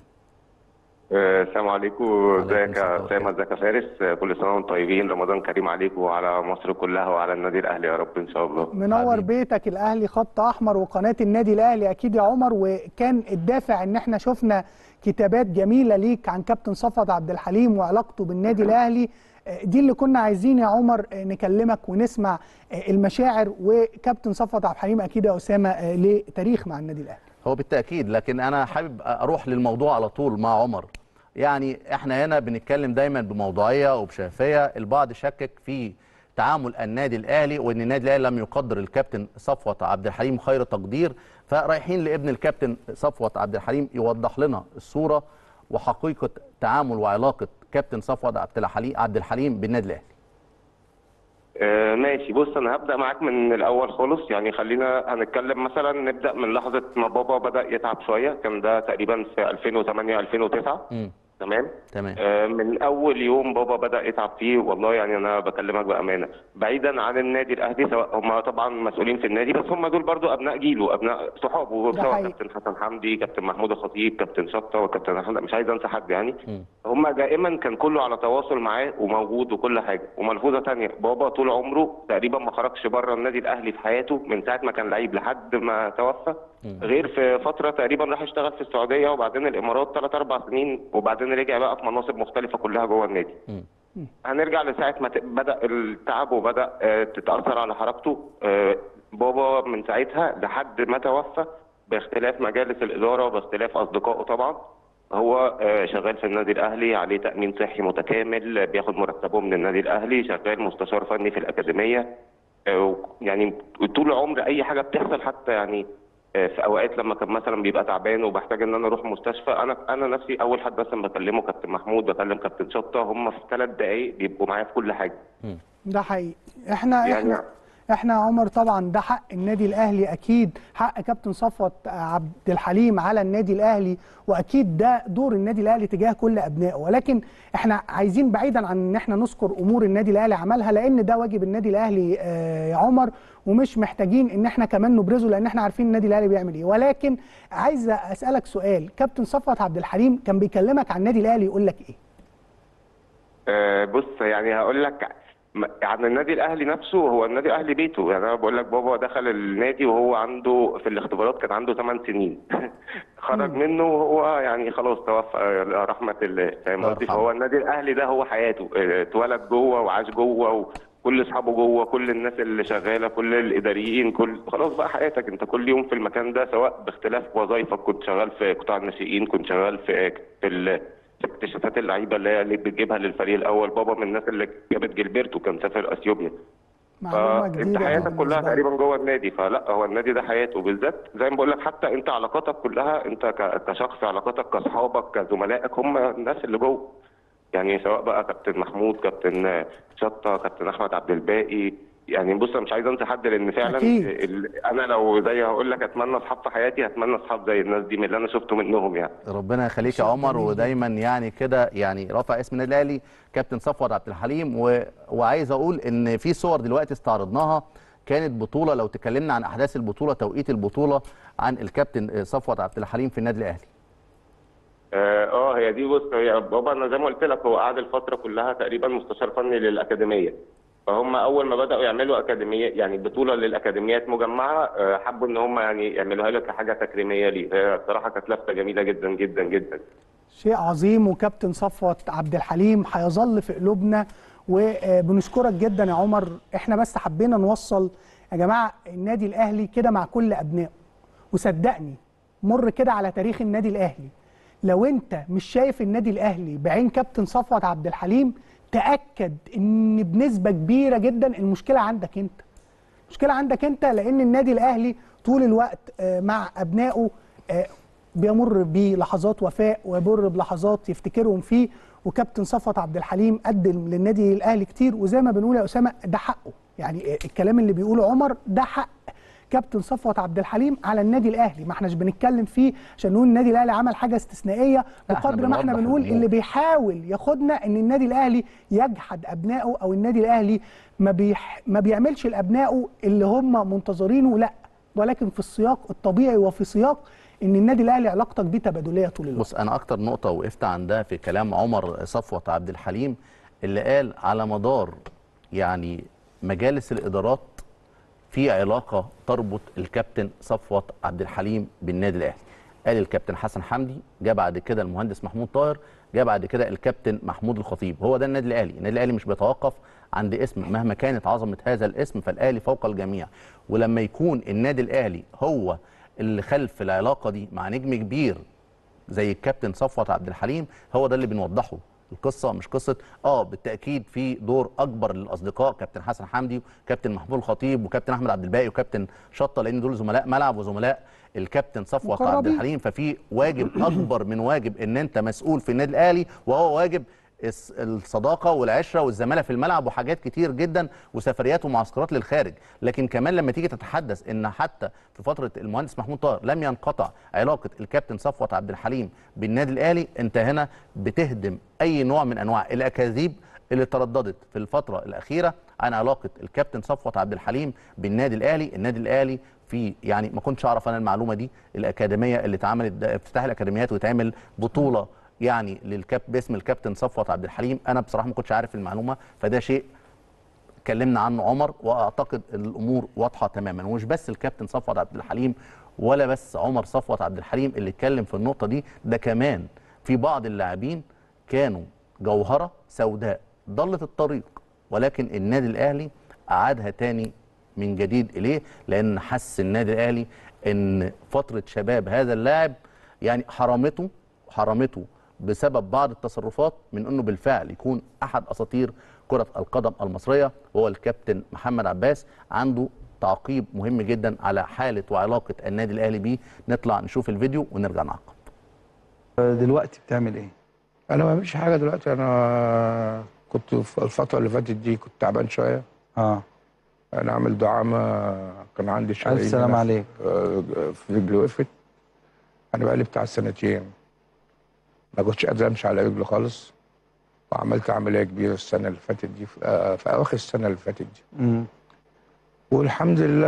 آه، السلام عليكم ازيك يا اسامه ازيك يا فارس آه، كل سنه وانتم طيبين رمضان كريم عليكم وعلى مصر كلها وعلى النادي الاهلي يا رب ان شاء الله منور بيتك الاهلي خط احمر وقناه النادي الاهلي اكيد يا عمر وكان الدافع ان احنا شفنا كتابات جميله ليك عن كابتن صفوت عبد الحليم وعلاقته بالنادي الاهلي آه، دي اللي كنا عايزين يا عمر آه، نكلمك ونسمع آه، المشاعر وكابتن صفوت عبد الحليم اكيد يا اسامه آه، ليه تاريخ مع النادي الاهلي هو بالتاكيد لكن انا حابب اروح للموضوع على طول مع عمر يعني احنا هنا بنتكلم دايما بموضوعيه وبشفافيه البعض شكك في تعامل النادي الاهلي وان النادي الاهلي لم يقدر الكابتن صفوت عبد الحليم خير تقدير فرايحين لابن الكابتن صفوت عبد الحليم يوضح لنا الصوره وحقيقه تعامل وعلاقه كابتن صفوت عبد الحليم عبد الحليم بالنادي الاهلي آه، ماشي بص انا هبدا معاك من الاول خالص يعني خلينا هنتكلم مثلا نبدا من لحظه ما بابا بدا يتعب شويه كان ده تقريبا في 2008 2009 مم. تمام تمام آه، من اول يوم بابا بدا يتعب فيه والله يعني انا بكلمك بامانه بعيدا عن النادي الاهلي سواء هم طبعا مسؤولين في النادي بس هم دول برضو ابناء جيله ابناء صحابه ده سواء حقيقي. كابتن حسن حمدي كابتن محمود الخطيب كابتن شطه وكابتن احمد مش عايز انسى حد يعني هم دائما كان كله على تواصل معاه وموجود وكل حاجه وملحوظه تانية بابا طول عمره تقريبا ما خرجش بره النادي الاهلي في حياته من ساعه ما كان لعيب لحد ما توفى غير في فتره تقريبا راح اشتغل في السعوديه وبعدين الامارات ثلاث اربع سنين وبعدين رجع بقى في مناصب مختلفه كلها جوه النادي هنرجع لساعه ما ت- بدا التعب وبدا آه، تتاثر على حركته آه، بابا من ساعتها لحد ما توفى باختلاف مجالس الاداره وباختلاف اصدقائه طبعا هو آه، شغال في النادي الاهلي عليه تامين صحي متكامل آه، بياخد مرتبه من النادي الاهلي شغال مستشار فني في الاكاديميه آه، يعني طول عمر اي حاجه بتحصل حتى يعني آه، في اوقات لما كان مثلا بيبقى تعبان وبحتاج ان انا اروح مستشفى انا انا نفسي اول حد مثلا بكلمه كابتن محمود بكلم كابتن شطه هم في ثلاث دقائق بيبقوا معايا في كل حاجه ده حقيقي احنا يعني- احنا احنا يا عمر طبعا ده حق النادي الاهلي اكيد حق كابتن صفوت عبد الحليم على النادي الاهلي واكيد ده دور النادي الاهلي تجاه كل ابنائه ولكن احنا عايزين بعيدا عن ان احنا نذكر امور النادي الاهلي عملها لان ده واجب النادي الاهلي آه، يا عمر ومش محتاجين ان احنا كمان نبرزه لان احنا عارفين النادي الاهلي بيعمل ايه ولكن عايز اسالك سؤال كابتن صفوت عبد الحليم كان بيكلمك عن النادي الاهلي يقول لك ايه آه، بص يعني هقول لك م- عن النادي الاهلي نفسه هو النادي الاهلي بيته يعني انا بقول لك بابا دخل النادي وهو عنده في الاختبارات كان عنده 8 سنين خرج منه وهو يعني خلاص توفى آه، رحمه الله فاهم الله قصدي يرحمه. فهو النادي الاهلي ده هو حياته آه، اتولد جوه وعاش جوه وكل اصحابه جوه كل الناس اللي شغاله كل الاداريين كل خلاص بقى حياتك انت كل يوم في المكان ده سواء باختلاف وظائفك كنت شغال في قطاع الناشئين كنت شغال في في ال- في اكتشافات اللعيبه اللي هي اللي بتجيبها للفريق الاول بابا من الناس اللي جابت جilberto كان سافر اثيوبيا معلومه فانت جديده حياتك كلها بالنسبة لي. تقريبا جوه النادي فلا هو النادي ده حياته بالذات زي ما بقول لك حتى انت علاقاتك كلها انت ك- كشخص علاقاتك كاصحابك كزملائك هم الناس اللي جوه يعني سواء بقى كابتن محمود كابتن شطه كابتن احمد عبد الباقي يعني بص انا مش عايز انسى حد لان فعلا أكيد. ال- انا لو زي هقول لك اتمنى اصحاب في حياتي هتمنى اصحاب زي الناس دي من اللي انا شفته منهم يعني ربنا يخليك يا شيء عمر جميل ودايما يعني كده يعني رافع اسم النادي الاهلي كابتن صفوت عبد الحليم و... وعايز اقول ان في صور دلوقتي استعرضناها كانت بطوله لو تكلمنا عن احداث البطوله توقيت البطوله عن الكابتن صفوت عبد الحليم في النادي الاهلي اه آه، هي دي بص هي بابا انا زي ما قلت لك هو قعد الفتره كلها تقريبا مستشار فني للاكاديميه فهم اول ما بداوا يعملوا اكاديميه يعني بطوله للاكاديميات مجمعه آه، حبوا ان هم يعني يعملوها له كحاجه تكريميه ليه هي بصراحه كانت لفته جميله جدا جدا جدا شيء عظيم وكابتن صفوت عبد الحليم هيظل في قلوبنا وبنشكرك جدا يا عمر احنا بس حبينا نوصل يا جماعه النادي الاهلي كده مع كل ابنائه وصدقني مر كده على تاريخ النادي الاهلي لو انت مش شايف النادي الاهلي بعين كابتن صفوت عبد الحليم تاكد ان بنسبه كبيره جدا المشكله عندك انت المشكله عندك انت لان النادي الاهلي طول الوقت آه، مع ابنائه آه، بيمر بلحظات وفاء ويمر بلحظات يفتكرهم فيه وكابتن صفوت عبد الحليم قدم للنادي الاهلي كتير وزي ما بنقول يا اسامه ده حقه يعني آه، الكلام اللي بيقوله عمر ده حق كابتن صفوت عبد الحليم على النادي الاهلي ما احناش بنتكلم فيه عشان نقول النادي الاهلي عمل حاجه استثنائيه لا، إحنا بقدر ما احنا بنوضح بنقول الأمور. اللي بيحاول ياخدنا ان النادي الاهلي يجحد ابنائه او النادي الاهلي ما بيح ما بيعملش لابنائه اللي هم منتظرينه لا ولكن في السياق الطبيعي وفي سياق ان النادي الاهلي علاقتك بيه تبادليه طول الوقت بص انا اكتر نقطه وقفت عندها في كلام عمر صفوت عبد الحليم اللي قال على مدار يعني مجالس الادارات في علاقه تربط الكابتن صفوت عبد الحليم بالنادي الاهلي قال الكابتن حسن حمدي جاء بعد كده المهندس محمود طاهر جاء بعد كده الكابتن محمود الخطيب هو ده النادي الاهلي النادي الاهلي مش بيتوقف عند اسم مهما كانت عظمه هذا الاسم فالاهلي فوق الجميع ولما يكون النادي الاهلي هو اللي خلف العلاقه دي مع نجم كبير زي الكابتن صفوت عبد الحليم هو ده اللي بنوضحه القصه مش قصه اه بالتاكيد في دور اكبر للاصدقاء كابتن حسن حمدي وكابتن محمود الخطيب وكابتن احمد عبد الباقي وكابتن شطه لان دول زملاء ملعب وزملاء الكابتن صفوت عبد مقربين. الحليم ففي واجب اكبر من واجب ان انت مسؤول في النادي الاهلي وهو واجب الس- الصداقه والعشره والزماله في الملعب وحاجات كتير جدا وسفريات ومعسكرات للخارج لكن كمان لما تيجي تتحدث ان حتى في فتره المهندس محمود طاهر لم ينقطع علاقه الكابتن صفوت عبد الحليم بالنادي الاهلي انت هنا بتهدم اي نوع من انواع الاكاذيب اللي ترددت في الفتره الاخيره عن علاقه الكابتن صفوت عبد الحليم بالنادي الاهلي النادي الاهلي في يعني ما كنتش اعرف انا المعلومه دي الاكاديميه اللي اتعملت ده افتتاح الاكاديميات ويتعمل بطوله يعني للكاب باسم الكابتن صفوت عبد الحليم انا بصراحه ما كنتش عارف المعلومه فده شيء اتكلمنا عنه عمر واعتقد الامور واضحه تماما ومش بس الكابتن صفوت عبد الحليم ولا بس عمر صفوت عبد الحليم اللي اتكلم في النقطه دي ده كمان في بعض اللاعبين كانوا جوهره سوداء ضلت الطريق ولكن النادي الاهلي اعادها تاني من جديد اليه لان حس النادي الاهلي ان فتره شباب هذا اللاعب يعني حرمته حرمته بسبب بعض التصرفات من انه بالفعل يكون احد اساطير كره القدم المصريه وهو الكابتن محمد عباس عنده تعقيب مهم جدا على حاله وعلاقه النادي الاهلي بيه نطلع نشوف الفيديو ونرجع نعقب دلوقتي بتعمل ايه؟ انا ما بعملش حاجه دلوقتي انا كنت في الفتره اللي فاتت دي كنت تعبان شويه اه انا عامل دعامه كان عندي شرايين الف سلام هنا عليك في- في رجلي وقفت انا بقالي بتاع سنتين ما كنتش قادر امشي على رجلي خالص وعملت عمليه كبيره السنه اللي فاتت دي في, آه، في اواخر السنه اللي فاتت دي امم والحمد لله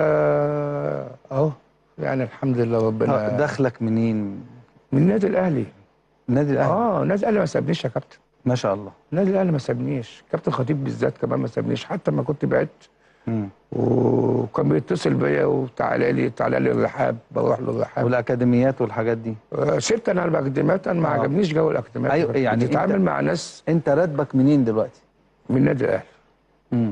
اهو يعني الحمد لله ربنا دخلك منين؟ من النادي الاهلي النادي الاهلي اه النادي الاهلي ما سابنيش يا كابتن ما شاء الله النادي الاهلي ما سابنيش كابتن خطيب بالذات كمان ما سابنيش حتى ما كنت بعدت مم. وكان بيتصل بيا وتعالى لي تعالى لي الرحاب بروح له الرحاب والاكاديميات والحاجات دي آه، سبت انا الاكاديميات انا ما آه. عجبنيش جو الاكاديميات ايوه يعني بتتعامل انت مع ناس انت راتبك منين دلوقتي؟ من النادي الاهلي امم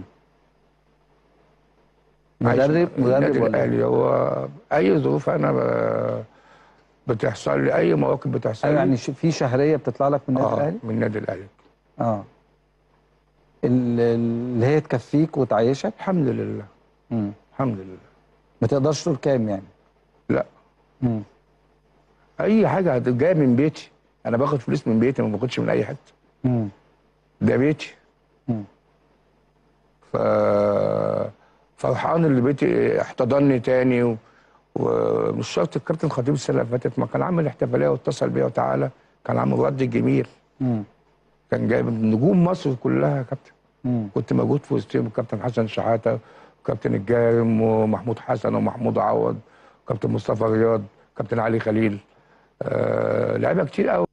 عايش مدرب مع مدرب النادي ولا الاهلي هو اي ظروف انا ب- بتحصل لي اي مواقف بتحصل ايوه لي يعني ش- في شهريه بتطلع لك من النادي آه الاهلي؟ من النادي الاهلي اه ال- اللي هي تكفيك وتعيشك؟ الحمد لله امم الحمد لله ما تقدرش تقول كام يعني؟ لا امم اي حاجه هت- جايه من بيتي انا باخد فلوس من بيتي ما باخدش من اي حته امم ده بيتي مم. ف فرحان اللي بيتي احتضنني تاني و... ومش شرط الكابتن خطيب السنه اللي فاتت ما كان عامل احتفاليه واتصل بيا وتعالى كان عامل رد جميل امم كان جايب نجوم مصر كلها يا كابتن امم كنت موجود في وسطهم الكابتن حسن شحاته وكابتن الجارم ومحمود حسن ومحمود عوض وكابتن مصطفى رياض كابتن علي خليل آه لعيبه كتير قوي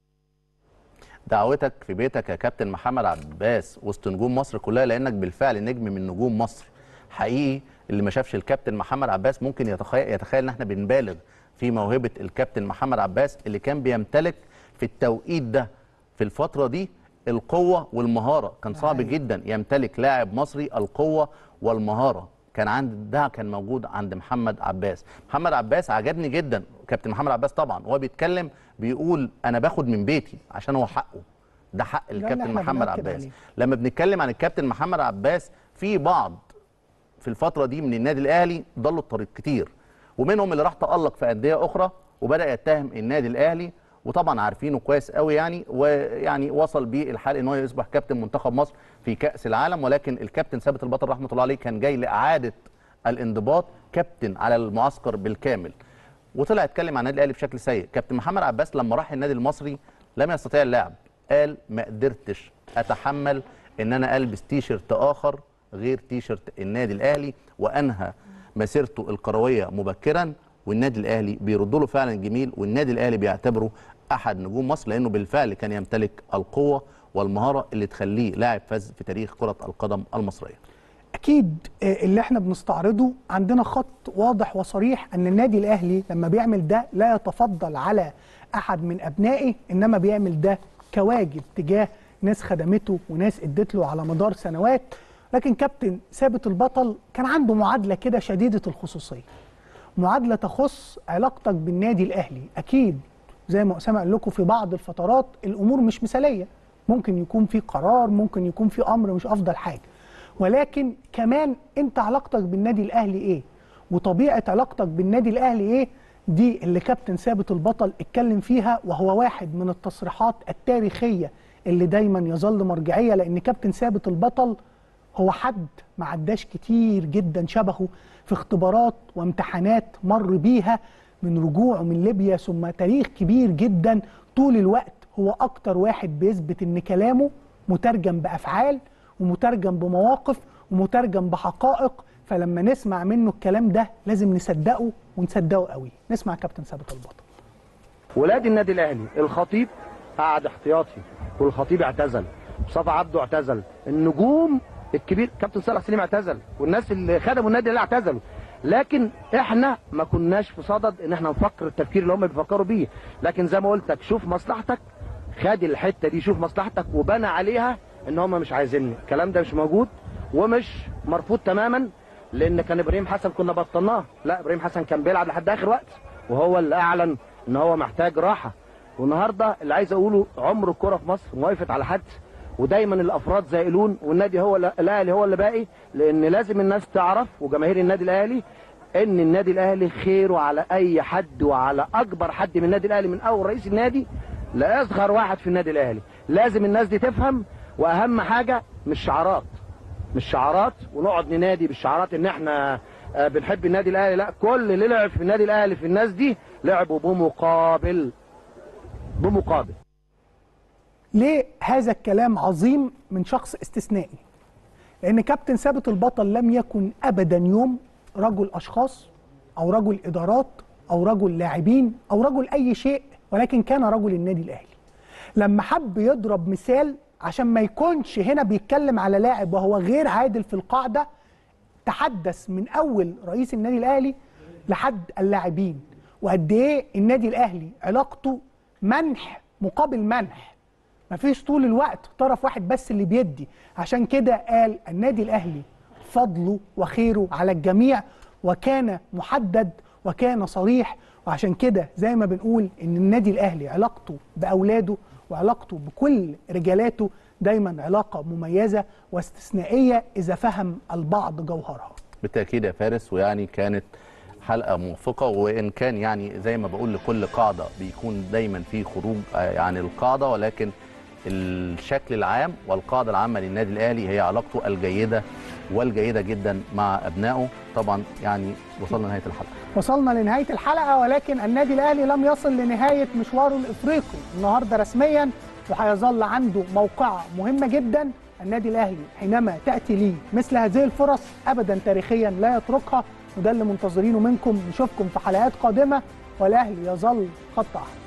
دعوتك في بيتك يا كابتن محمد عباس وسط نجوم مصر كلها لانك بالفعل نجم من نجوم مصر حقيقي اللي ما شافش الكابتن محمد عباس ممكن يتخيل يتخيل ان احنا بنبالغ في موهبه الكابتن محمد عباس اللي كان بيمتلك في التوقيت ده في الفتره دي القوه والمهاره كان صعب جدا يمتلك لاعب مصري القوه والمهاره كان عند ده كان موجود عند محمد عباس محمد عباس عجبني جدا كابتن محمد عباس طبعا وهو بيتكلم بيقول انا باخد من بيتي عشان هو حقه ده حق اللي الكابتن احنا محمد بنأكد عباس عليه. لما بنتكلم عن الكابتن محمد عباس في بعض في الفتره دي من النادي الاهلي ضلوا الطريق كتير ومنهم اللي راح تالق في انديه اخرى وبدا يتهم النادي الاهلي وطبعا عارفينه كويس قوي يعني ويعني وصل بيه الحال ان هو يصبح كابتن منتخب مصر في كاس العالم ولكن الكابتن ثابت البطل رحمه الله عليه كان جاي لاعاده الانضباط كابتن على المعسكر بالكامل وطلع اتكلم عن النادي الاهلي بشكل سيء كابتن محمد عباس لما راح النادي المصري لم يستطيع اللعب قال ما قدرتش اتحمل ان انا البس تيشرت اخر غير تيشرت النادي الاهلي وانهى مسيرته الكرويه مبكرا والنادي الاهلي بيرد له فعلا جميل والنادي الاهلي بيعتبره احد نجوم مصر لانه بالفعل كان يمتلك القوه والمهاره اللي تخليه لاعب فاز في تاريخ كره القدم المصريه اكيد آه، اللي احنا بنستعرضه عندنا خط واضح وصريح ان النادي الاهلي لما بيعمل ده لا يتفضل على احد من ابنائه انما بيعمل ده كواجب تجاه ناس خدمته وناس ادت له على مدار سنوات لكن كابتن ثابت البطل كان عنده معادله كده شديده الخصوصيه معادله تخص علاقتك بالنادي الاهلي اكيد زي ما اسامه قال لكم في بعض الفترات الامور مش مثاليه ممكن يكون في قرار ممكن يكون في امر مش افضل حاجه ولكن كمان انت علاقتك بالنادي الاهلي ايه وطبيعه علاقتك بالنادي الاهلي ايه دي اللي كابتن ثابت البطل اتكلم فيها وهو واحد من التصريحات التاريخيه اللي دايما يظل مرجعيه لان كابتن ثابت البطل هو حد ما عداش كتير جدا شبهه في اختبارات وامتحانات مر بيها من رجوعه من ليبيا ثم تاريخ كبير جدا طول الوقت هو اكتر واحد بيثبت ان كلامه مترجم بافعال ومترجم بمواقف ومترجم بحقائق فلما نسمع منه الكلام ده لازم نصدقه ونصدقه قوي نسمع كابتن ثابت البطل ولاد النادي الاهلي الخطيب قعد احتياطي والخطيب اعتزل مصطفى عبده اعتزل النجوم الكبير كابتن صالح سليم اعتزل والناس اللي خدموا النادي الاهلي اعتزلوا لكن احنا ما كناش في صدد ان احنا نفكر التفكير اللي هم بيفكروا بيه لكن زي ما قلت لك شوف مصلحتك خد الحته دي شوف مصلحتك وبنى عليها ان هم مش عايزيني الكلام ده مش موجود ومش مرفوض تماما لان كان ابراهيم حسن كنا بطلناه لا ابراهيم حسن كان بيلعب لحد اخر وقت وهو اللي اعلن ان هو محتاج راحه والنهارده اللي عايز اقوله عمر الكره في مصر ما وقفت على حد ودايما الافراد زائلون والنادي هو اللي- الاهلي هو اللي باقي لان لازم الناس تعرف وجماهير النادي الاهلي ان النادي الاهلي خيره على اي حد وعلى اكبر حد من النادي الاهلي من اول رئيس النادي لاصغر واحد في النادي الاهلي لازم الناس دي تفهم واهم حاجه مش شعارات مش شعارات ونقعد ننادي بالشعارات ان احنا آه، بنحب النادي الاهلي لا كل اللي لعب في النادي الاهلي في الناس دي لعبوا بمقابل بمقابل ليه هذا الكلام عظيم من شخص استثنائي لان كابتن ثابت البطل لم يكن ابدا يوم رجل اشخاص او رجل ادارات او رجل لاعبين او رجل اي شيء ولكن كان رجل النادي الاهلي لما حب يضرب مثال عشان ما يكونش هنا بيتكلم على لاعب وهو غير عادل في القاعده تحدث من اول رئيس النادي الاهلي لحد اللاعبين وقد ايه النادي الاهلي علاقته منح مقابل منح مفيش طول الوقت طرف واحد بس اللي بيدي عشان كده قال النادي الاهلي فضله وخيره على الجميع وكان محدد وكان صريح وعشان كده زي ما بنقول ان النادي الاهلي علاقته باولاده وعلاقته بكل رجالاته دايما علاقه مميزه واستثنائيه اذا فهم البعض جوهرها بالتاكيد يا فارس ويعني كانت حلقه موفقه وان كان يعني زي ما بقول لكل قاعده بيكون دايما في خروج آه، عن القاعده ولكن الشكل العام والقاعده العامه للنادي الاهلي هي علاقته الجيده والجيده جدا مع ابنائه طبعا يعني وصلنا لنهايه الحلقه وصلنا لنهايه الحلقه ولكن النادي الاهلي لم يصل لنهايه مشواره الافريقي النهارده رسميا وهيظل عنده موقعه مهمه جدا النادي الاهلي حينما تاتي ليه مثل هذه الفرص ابدا تاريخيا لا يتركها وده اللي منتظرينه منكم نشوفكم في حلقات قادمه والاهلي يظل خط احمر